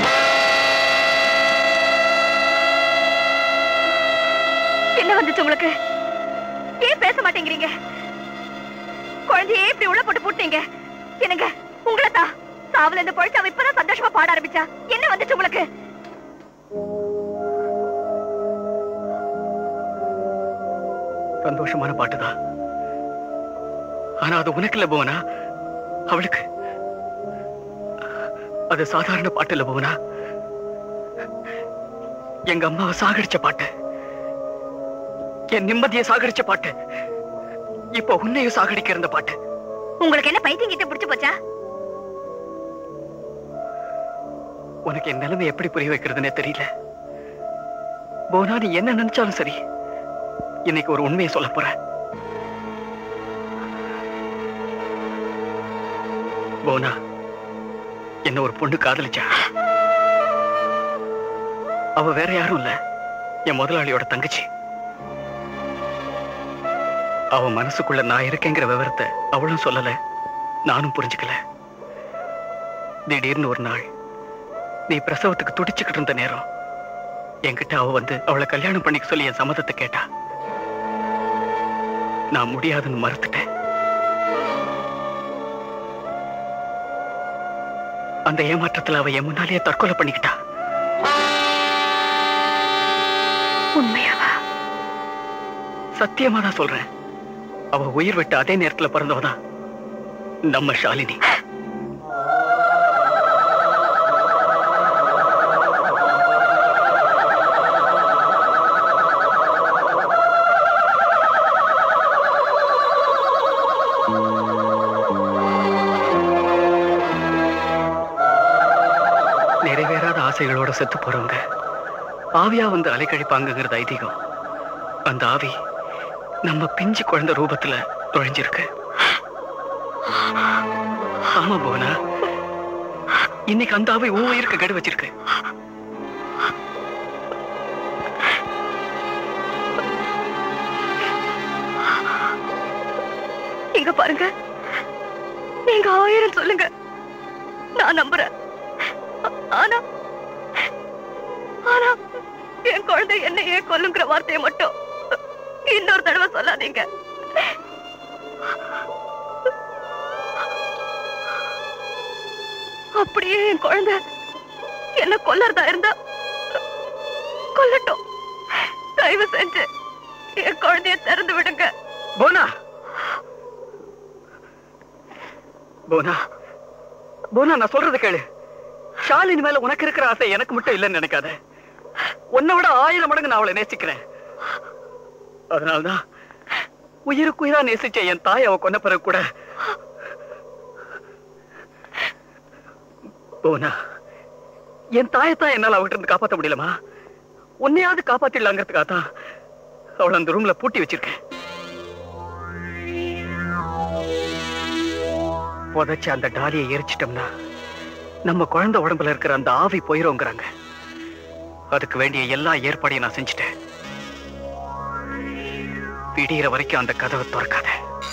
என்ன வந்துச்சு உங்களுக்கு ஏன் பேச மாட்டேங்கிறீங்க குழந்தையே இப்படி உள்ள போட்டு போட்டீங்க என்னங்க உங்களை தான் சாவுல இருந்து பொழைச்சு அவ இப்பதான் சந்தோஷமா பாட ஆரம்பிச்சா என்ன வந்துச்சு உங்களுக்கு சந்தோஷமான பாட்டுதான் ஆனா அது உனக்கு இல்ல போவனா அவளுக்கு அது சாதாரண பாட்டு இல்ல போவனா எங்க அம்மாவை சாகடிச்ச பாட்டு என் நிம்மதியை சாகடிச்ச பாட்டு இப்ப உன்னையும் சாகடிக்கிற இந்த பாட்டு உங்களுக்கு என்ன பைத்தியம் கிட்ட பிடிச்சு போச்சா உனக்கு என் நிலைமை எப்படி புரிய வைக்கிறதுனே தெரியல போனா நீ என்ன நினைச்சாலும் சரி இன்னைக்கு ஒரு உண்மையை சொல்ல போறேன் போனா என்ன ஒரு பொண்ணு காதலிச்சா அவ வேற யாரும் இல்ல என் முதலாளியோட தங்கச்சி அவ மனசுக்குள்ள நான் இருக்கேங்கிற விவரத்தை அவளும் சொல்லல நானும் புரிஞ்சுக்கல திடீர்னு ஒரு நாள் நீ பிரசவத்துக்கு துடிச்சுக்கிட்டு இருந்த நேரம் என்கிட்ட அவ வந்து அவளை கல்யாணம் பண்ணிக்க சொல்லி என் சம்மதத்தை கேட்டா நான் முடியாதுன்னு மறுத்துட்டேன் அந்த ஏமாற்றத்துல அவ என் முன்னாலேயே தற்கொலை பண்ணிக்கிட்டா உண்மையாவா சத்தியமா தான் சொல்றேன் அவ உயிர் விட்டு அதே நேரத்துல பிறந்தவதான் நம்ம ஷாலினி நிறைவேறாத ஆசைகளோட செத்து போறவங்க ஆவியா வந்து அலைக்கழிப்பாங்கிறது ஐதீகம் அந்த ஆவி நம்ம பிஞ்சு குழந்தை ரூபத்துல நுழைஞ்சிருக்கு ஆமா போனா இன்னைக்கு அந்த ஆவி உன் உயிருக்கு கெடு வச்சிருக்கு இங்க பாருங்க நீங்க ஆயிரம் சொல்லுங்க நான் நம்புறேன் ஆ- ஆனா ஆனா என் குழந்தை என்ன ஏன் கொல்லுங்கிற வார்த்தையை மட்டும் இன்னொரு தடவை சொல்லாதீங்க அப்படியே என் குழந்தை என்ன கொல்லறதா இருந்தா கொல்லட்டும் தயவு செஞ்சு என் குழந்தைய திறந்து விடுங்க போனா போனா போனா நான் சொல்றது கேளு ஷாலினி மேல உனக்கு இருக்கிற ஆசை எனக்கு மட்டும் இல்லைன்னு நினைக்காத உன்னை விட ஆயிரம் மடங்கு நான் அவளை நேசிக்கிறேன் அதனால்தான் உயிருக்கு உயிரா நேசிச்ச என் தாய் அவ கொன்ன பிறகு கூட போனா என் தாயத்தான் என்னால அவகிட்ட இருந்து காப்பாத்த முடியலமா உன்னையாவது காப்பாத்திடலாங்கிறதுக்காக தான் அவளை அந்த ரூம்ல பூட்டி வச்சிருக்கேன் புதைச்சு அந்த டாலியை எரிச்சிட்டோம்னா நம்ம குழந்தை உடம்புல இருக்கிற அந்த ஆவி போயிருங்கிறாங்க அதுக்கு வேண்டிய எல்லா ஏற்பாடையும் நான் செஞ்சுட்டேன் விடியிற வரைக்கும் அந்த கதவை திறக்காத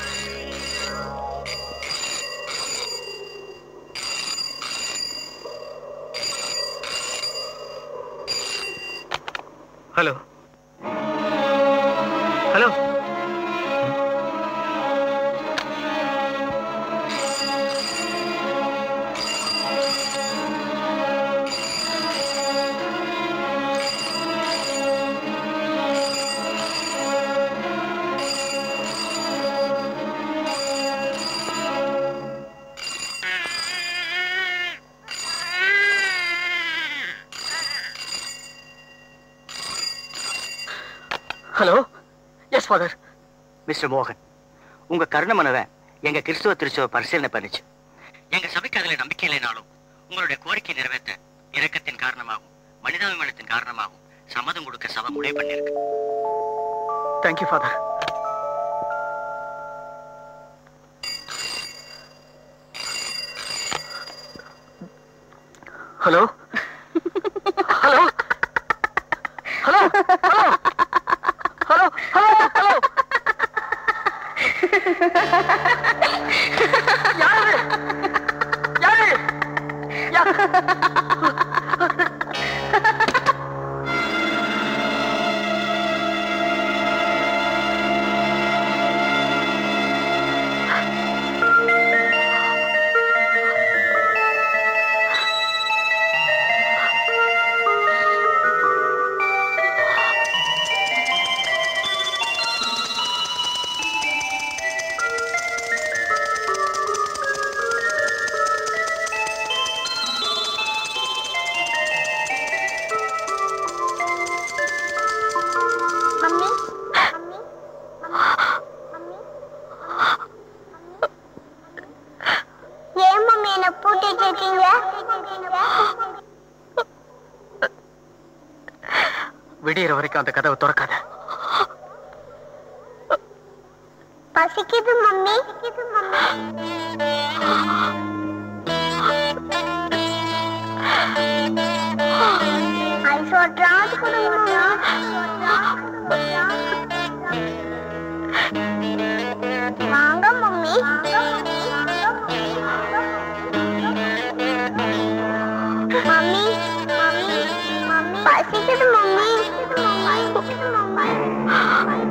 hello hello hello yes father mister மோகன் உங்க கருண மனுவை எங்க கிறிஸ்துவ திருச்சபை பரிசீலனை பண்ணுச்சு எங்க சபைக்கு அதுல நம்பிக்கை இல்லைனாலும் உங்களுடைய கோரிக்கை நிறைவேற்ற இரக்கத்தின் காரணமாகவும் மனிதாபிமானத்தின் காரணமாகவும் சம்மதம் கொடுக்க சபை முடிவு பண்ணிருக்கு thank you father hello hello hello hello hello hello hello யாரு யாரு மம்மி ஏன் மம்மி என்ன பூட்டிட்டு இருக்கீங்க விடியற வரைக்கும் அந்த கதவை திறக்காத பசிக்குது மம்மி ஐஸ் ஒரு டான்ஸ் கொடுங்க வாங்க மம்மி மம்மி மம்மி மம்மி பசிக்குது மம்மி பசிக்குது மம்மி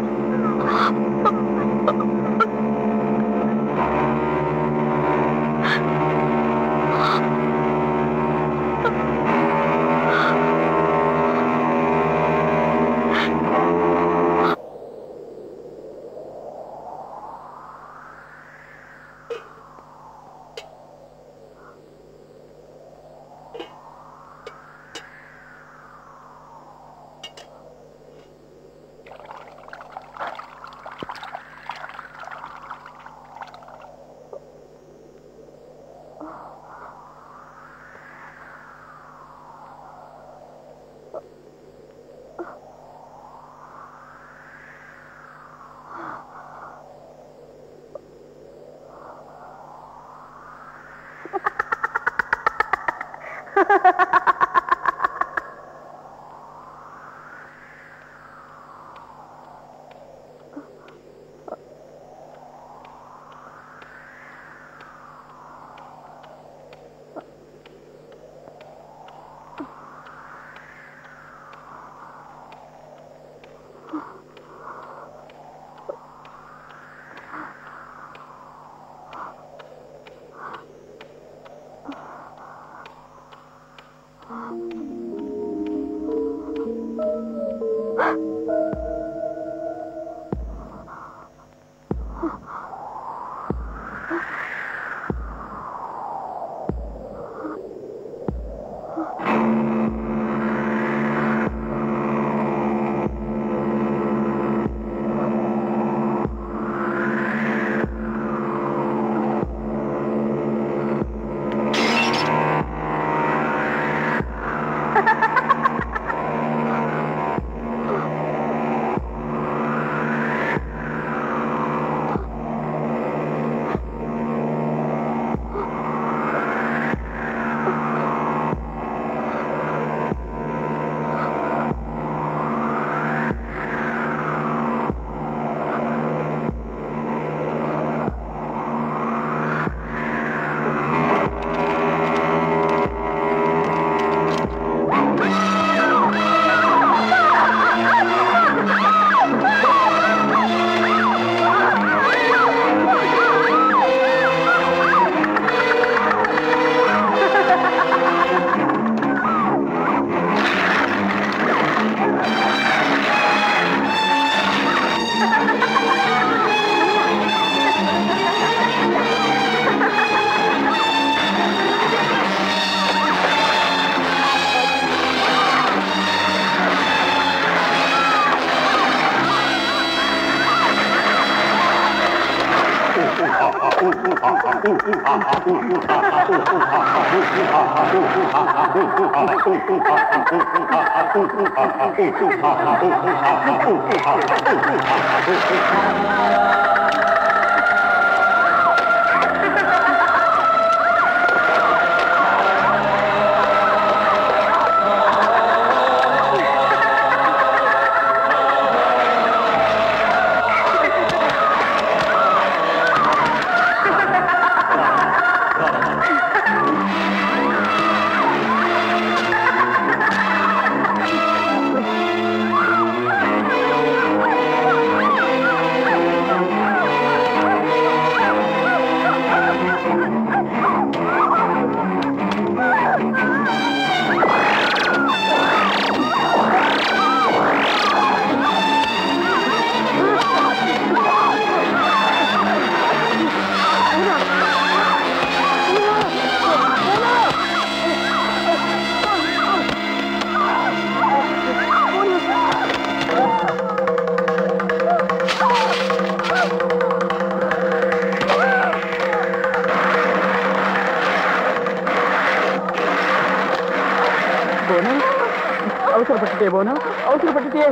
போனா அவசரப்பட்டுட்டே போனா அவசரப்பட்டுட்டே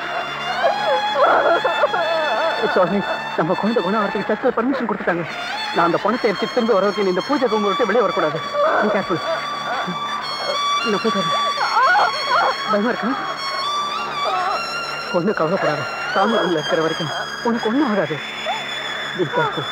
சாரி நம்ம குழந்தை குணம் அவருக்கு டெஸ்ட் பர்மிஷன் கொடுத்துட்டாங்க நான் அந்த பணத்தை எடுத்து திரும்பி வர வரைக்கும் நீ இந்த பூஜை ரூம் விட்டு வெளியே வரக்கூடாது நீ கேர்ஃபுல் நான் போயிட்டு வரேன். பயமா இருக்கா ஒன்றும் கவலைப்படாத சாமி உள்ள இருக்கிற வரைக்கும் உனக்கு ஒன்றும் ஆகாது நீ கேர்ஃபுல்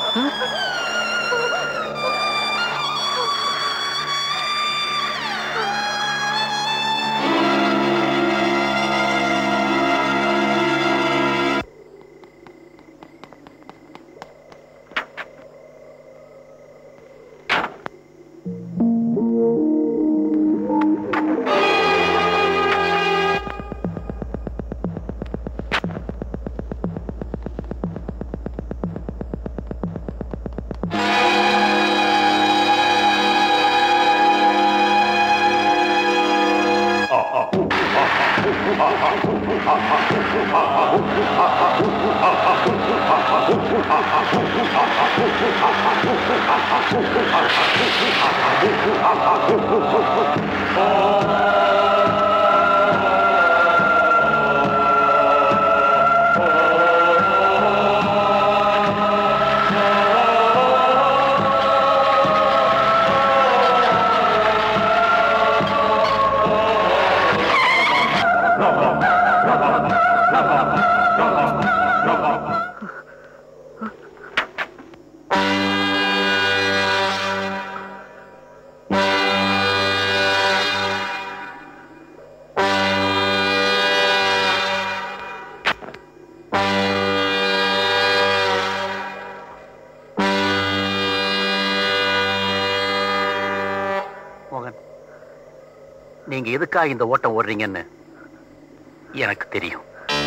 மோகன் நீங்க எதுக்காக இந்த ஓட்டம் ஓடுறீங்கன்னு எனக்கு தெரியும்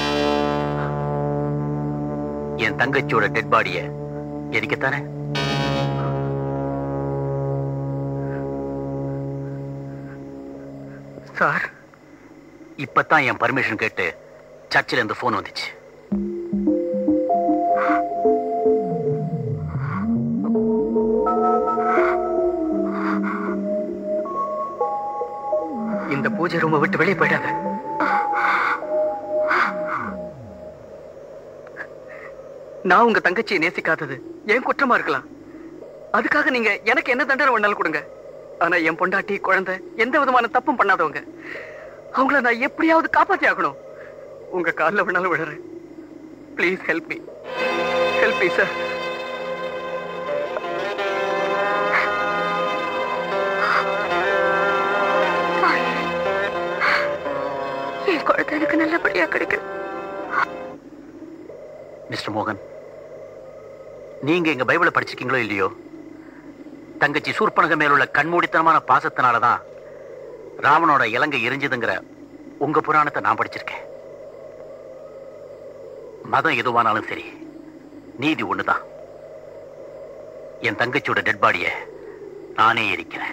என் தங்கச்சியோட டெட் பாடிய எரிக்கத்தானே சார் இப்பதான் என் பர்மிஷன் கேட்டு சர்ச்சில் இருந்து போன் வந்துச்சு இந்த பூஜை ரூமை விட்டு வெளியே போயிடாத நான் உங்க தங்கச்சியை நேசிக்காதது ஏன் குற்றமா இருக்கலாம் அதுக்காக நீங்க எனக்கு என்ன தண்டனை வேணாலும் கொடுங்க ஆனா என் பொண்டாட்டி குழந்தை எந்த விதமான தப்பும் பண்ணாதவங்க அவங்கள நான் எப்படியாவது காப்பாத்தி ஆகணும் உங்க காலில் வேணாலும் விடுறேன் please help me help me sir என் குழந்தை எனக்கு நல்லபடியா கிடைக்கும் மிஸ்டர் மோகன் நீங்க எங்க பைபிளை படிச்சிருக்கீங்களோ இல்லையோ தங்கச்சி சூர்பனக மேலுள்ள கண்மூடித்தனமான பாசத்தினாலதான் ராவனோட இலங்கை எரிஞ்சதுங்கிற உங்க புராணத்தை நான் படிச்சிருக்கேன் மதம் எதுவானாலும் சரி நீதி ஒண்ணுதான் என் தங்கச்சியோட டெட் பாடிய நானே எரிக்கிறேன்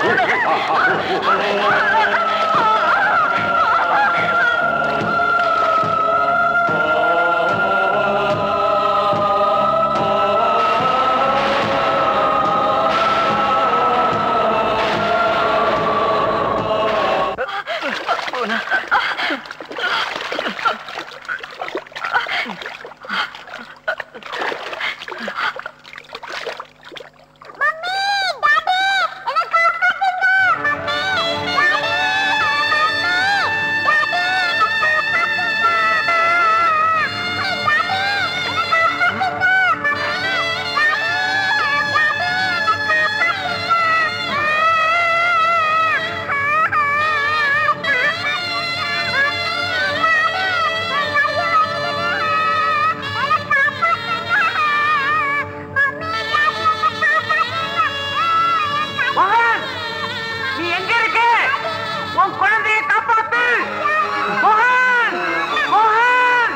மகன் நீ எங்க இருக்க உன் குழந்தையை காப்பாத்து மகன் மகன்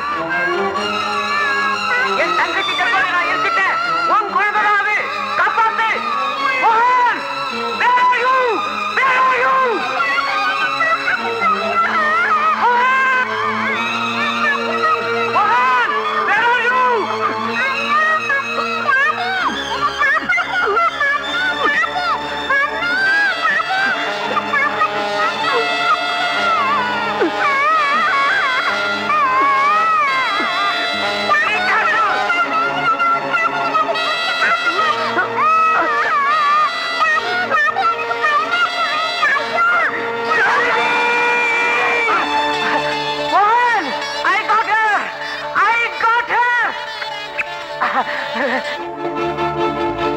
என் தங்கச்சி கர்ப்பத்தை நான் எடுத்துட்டேன் உன் குழந்தைதான் காப்பாத்து மகன் where are you where are you மகன் where are you Mohan! I got her! I got her!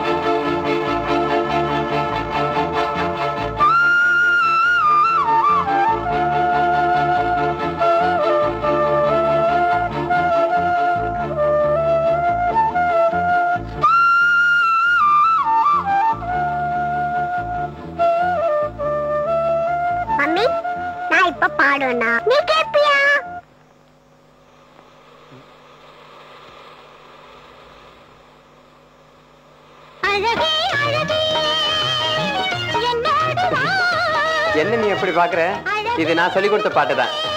Mummy நான் இப்ப பாடுவேனா நீ கேப்பியா அழகே அழகே என்னோடு வா என்ன நீ எப்படி பாக்குற இது நான் சொல்லி கொடுத்த பாட்டு தான்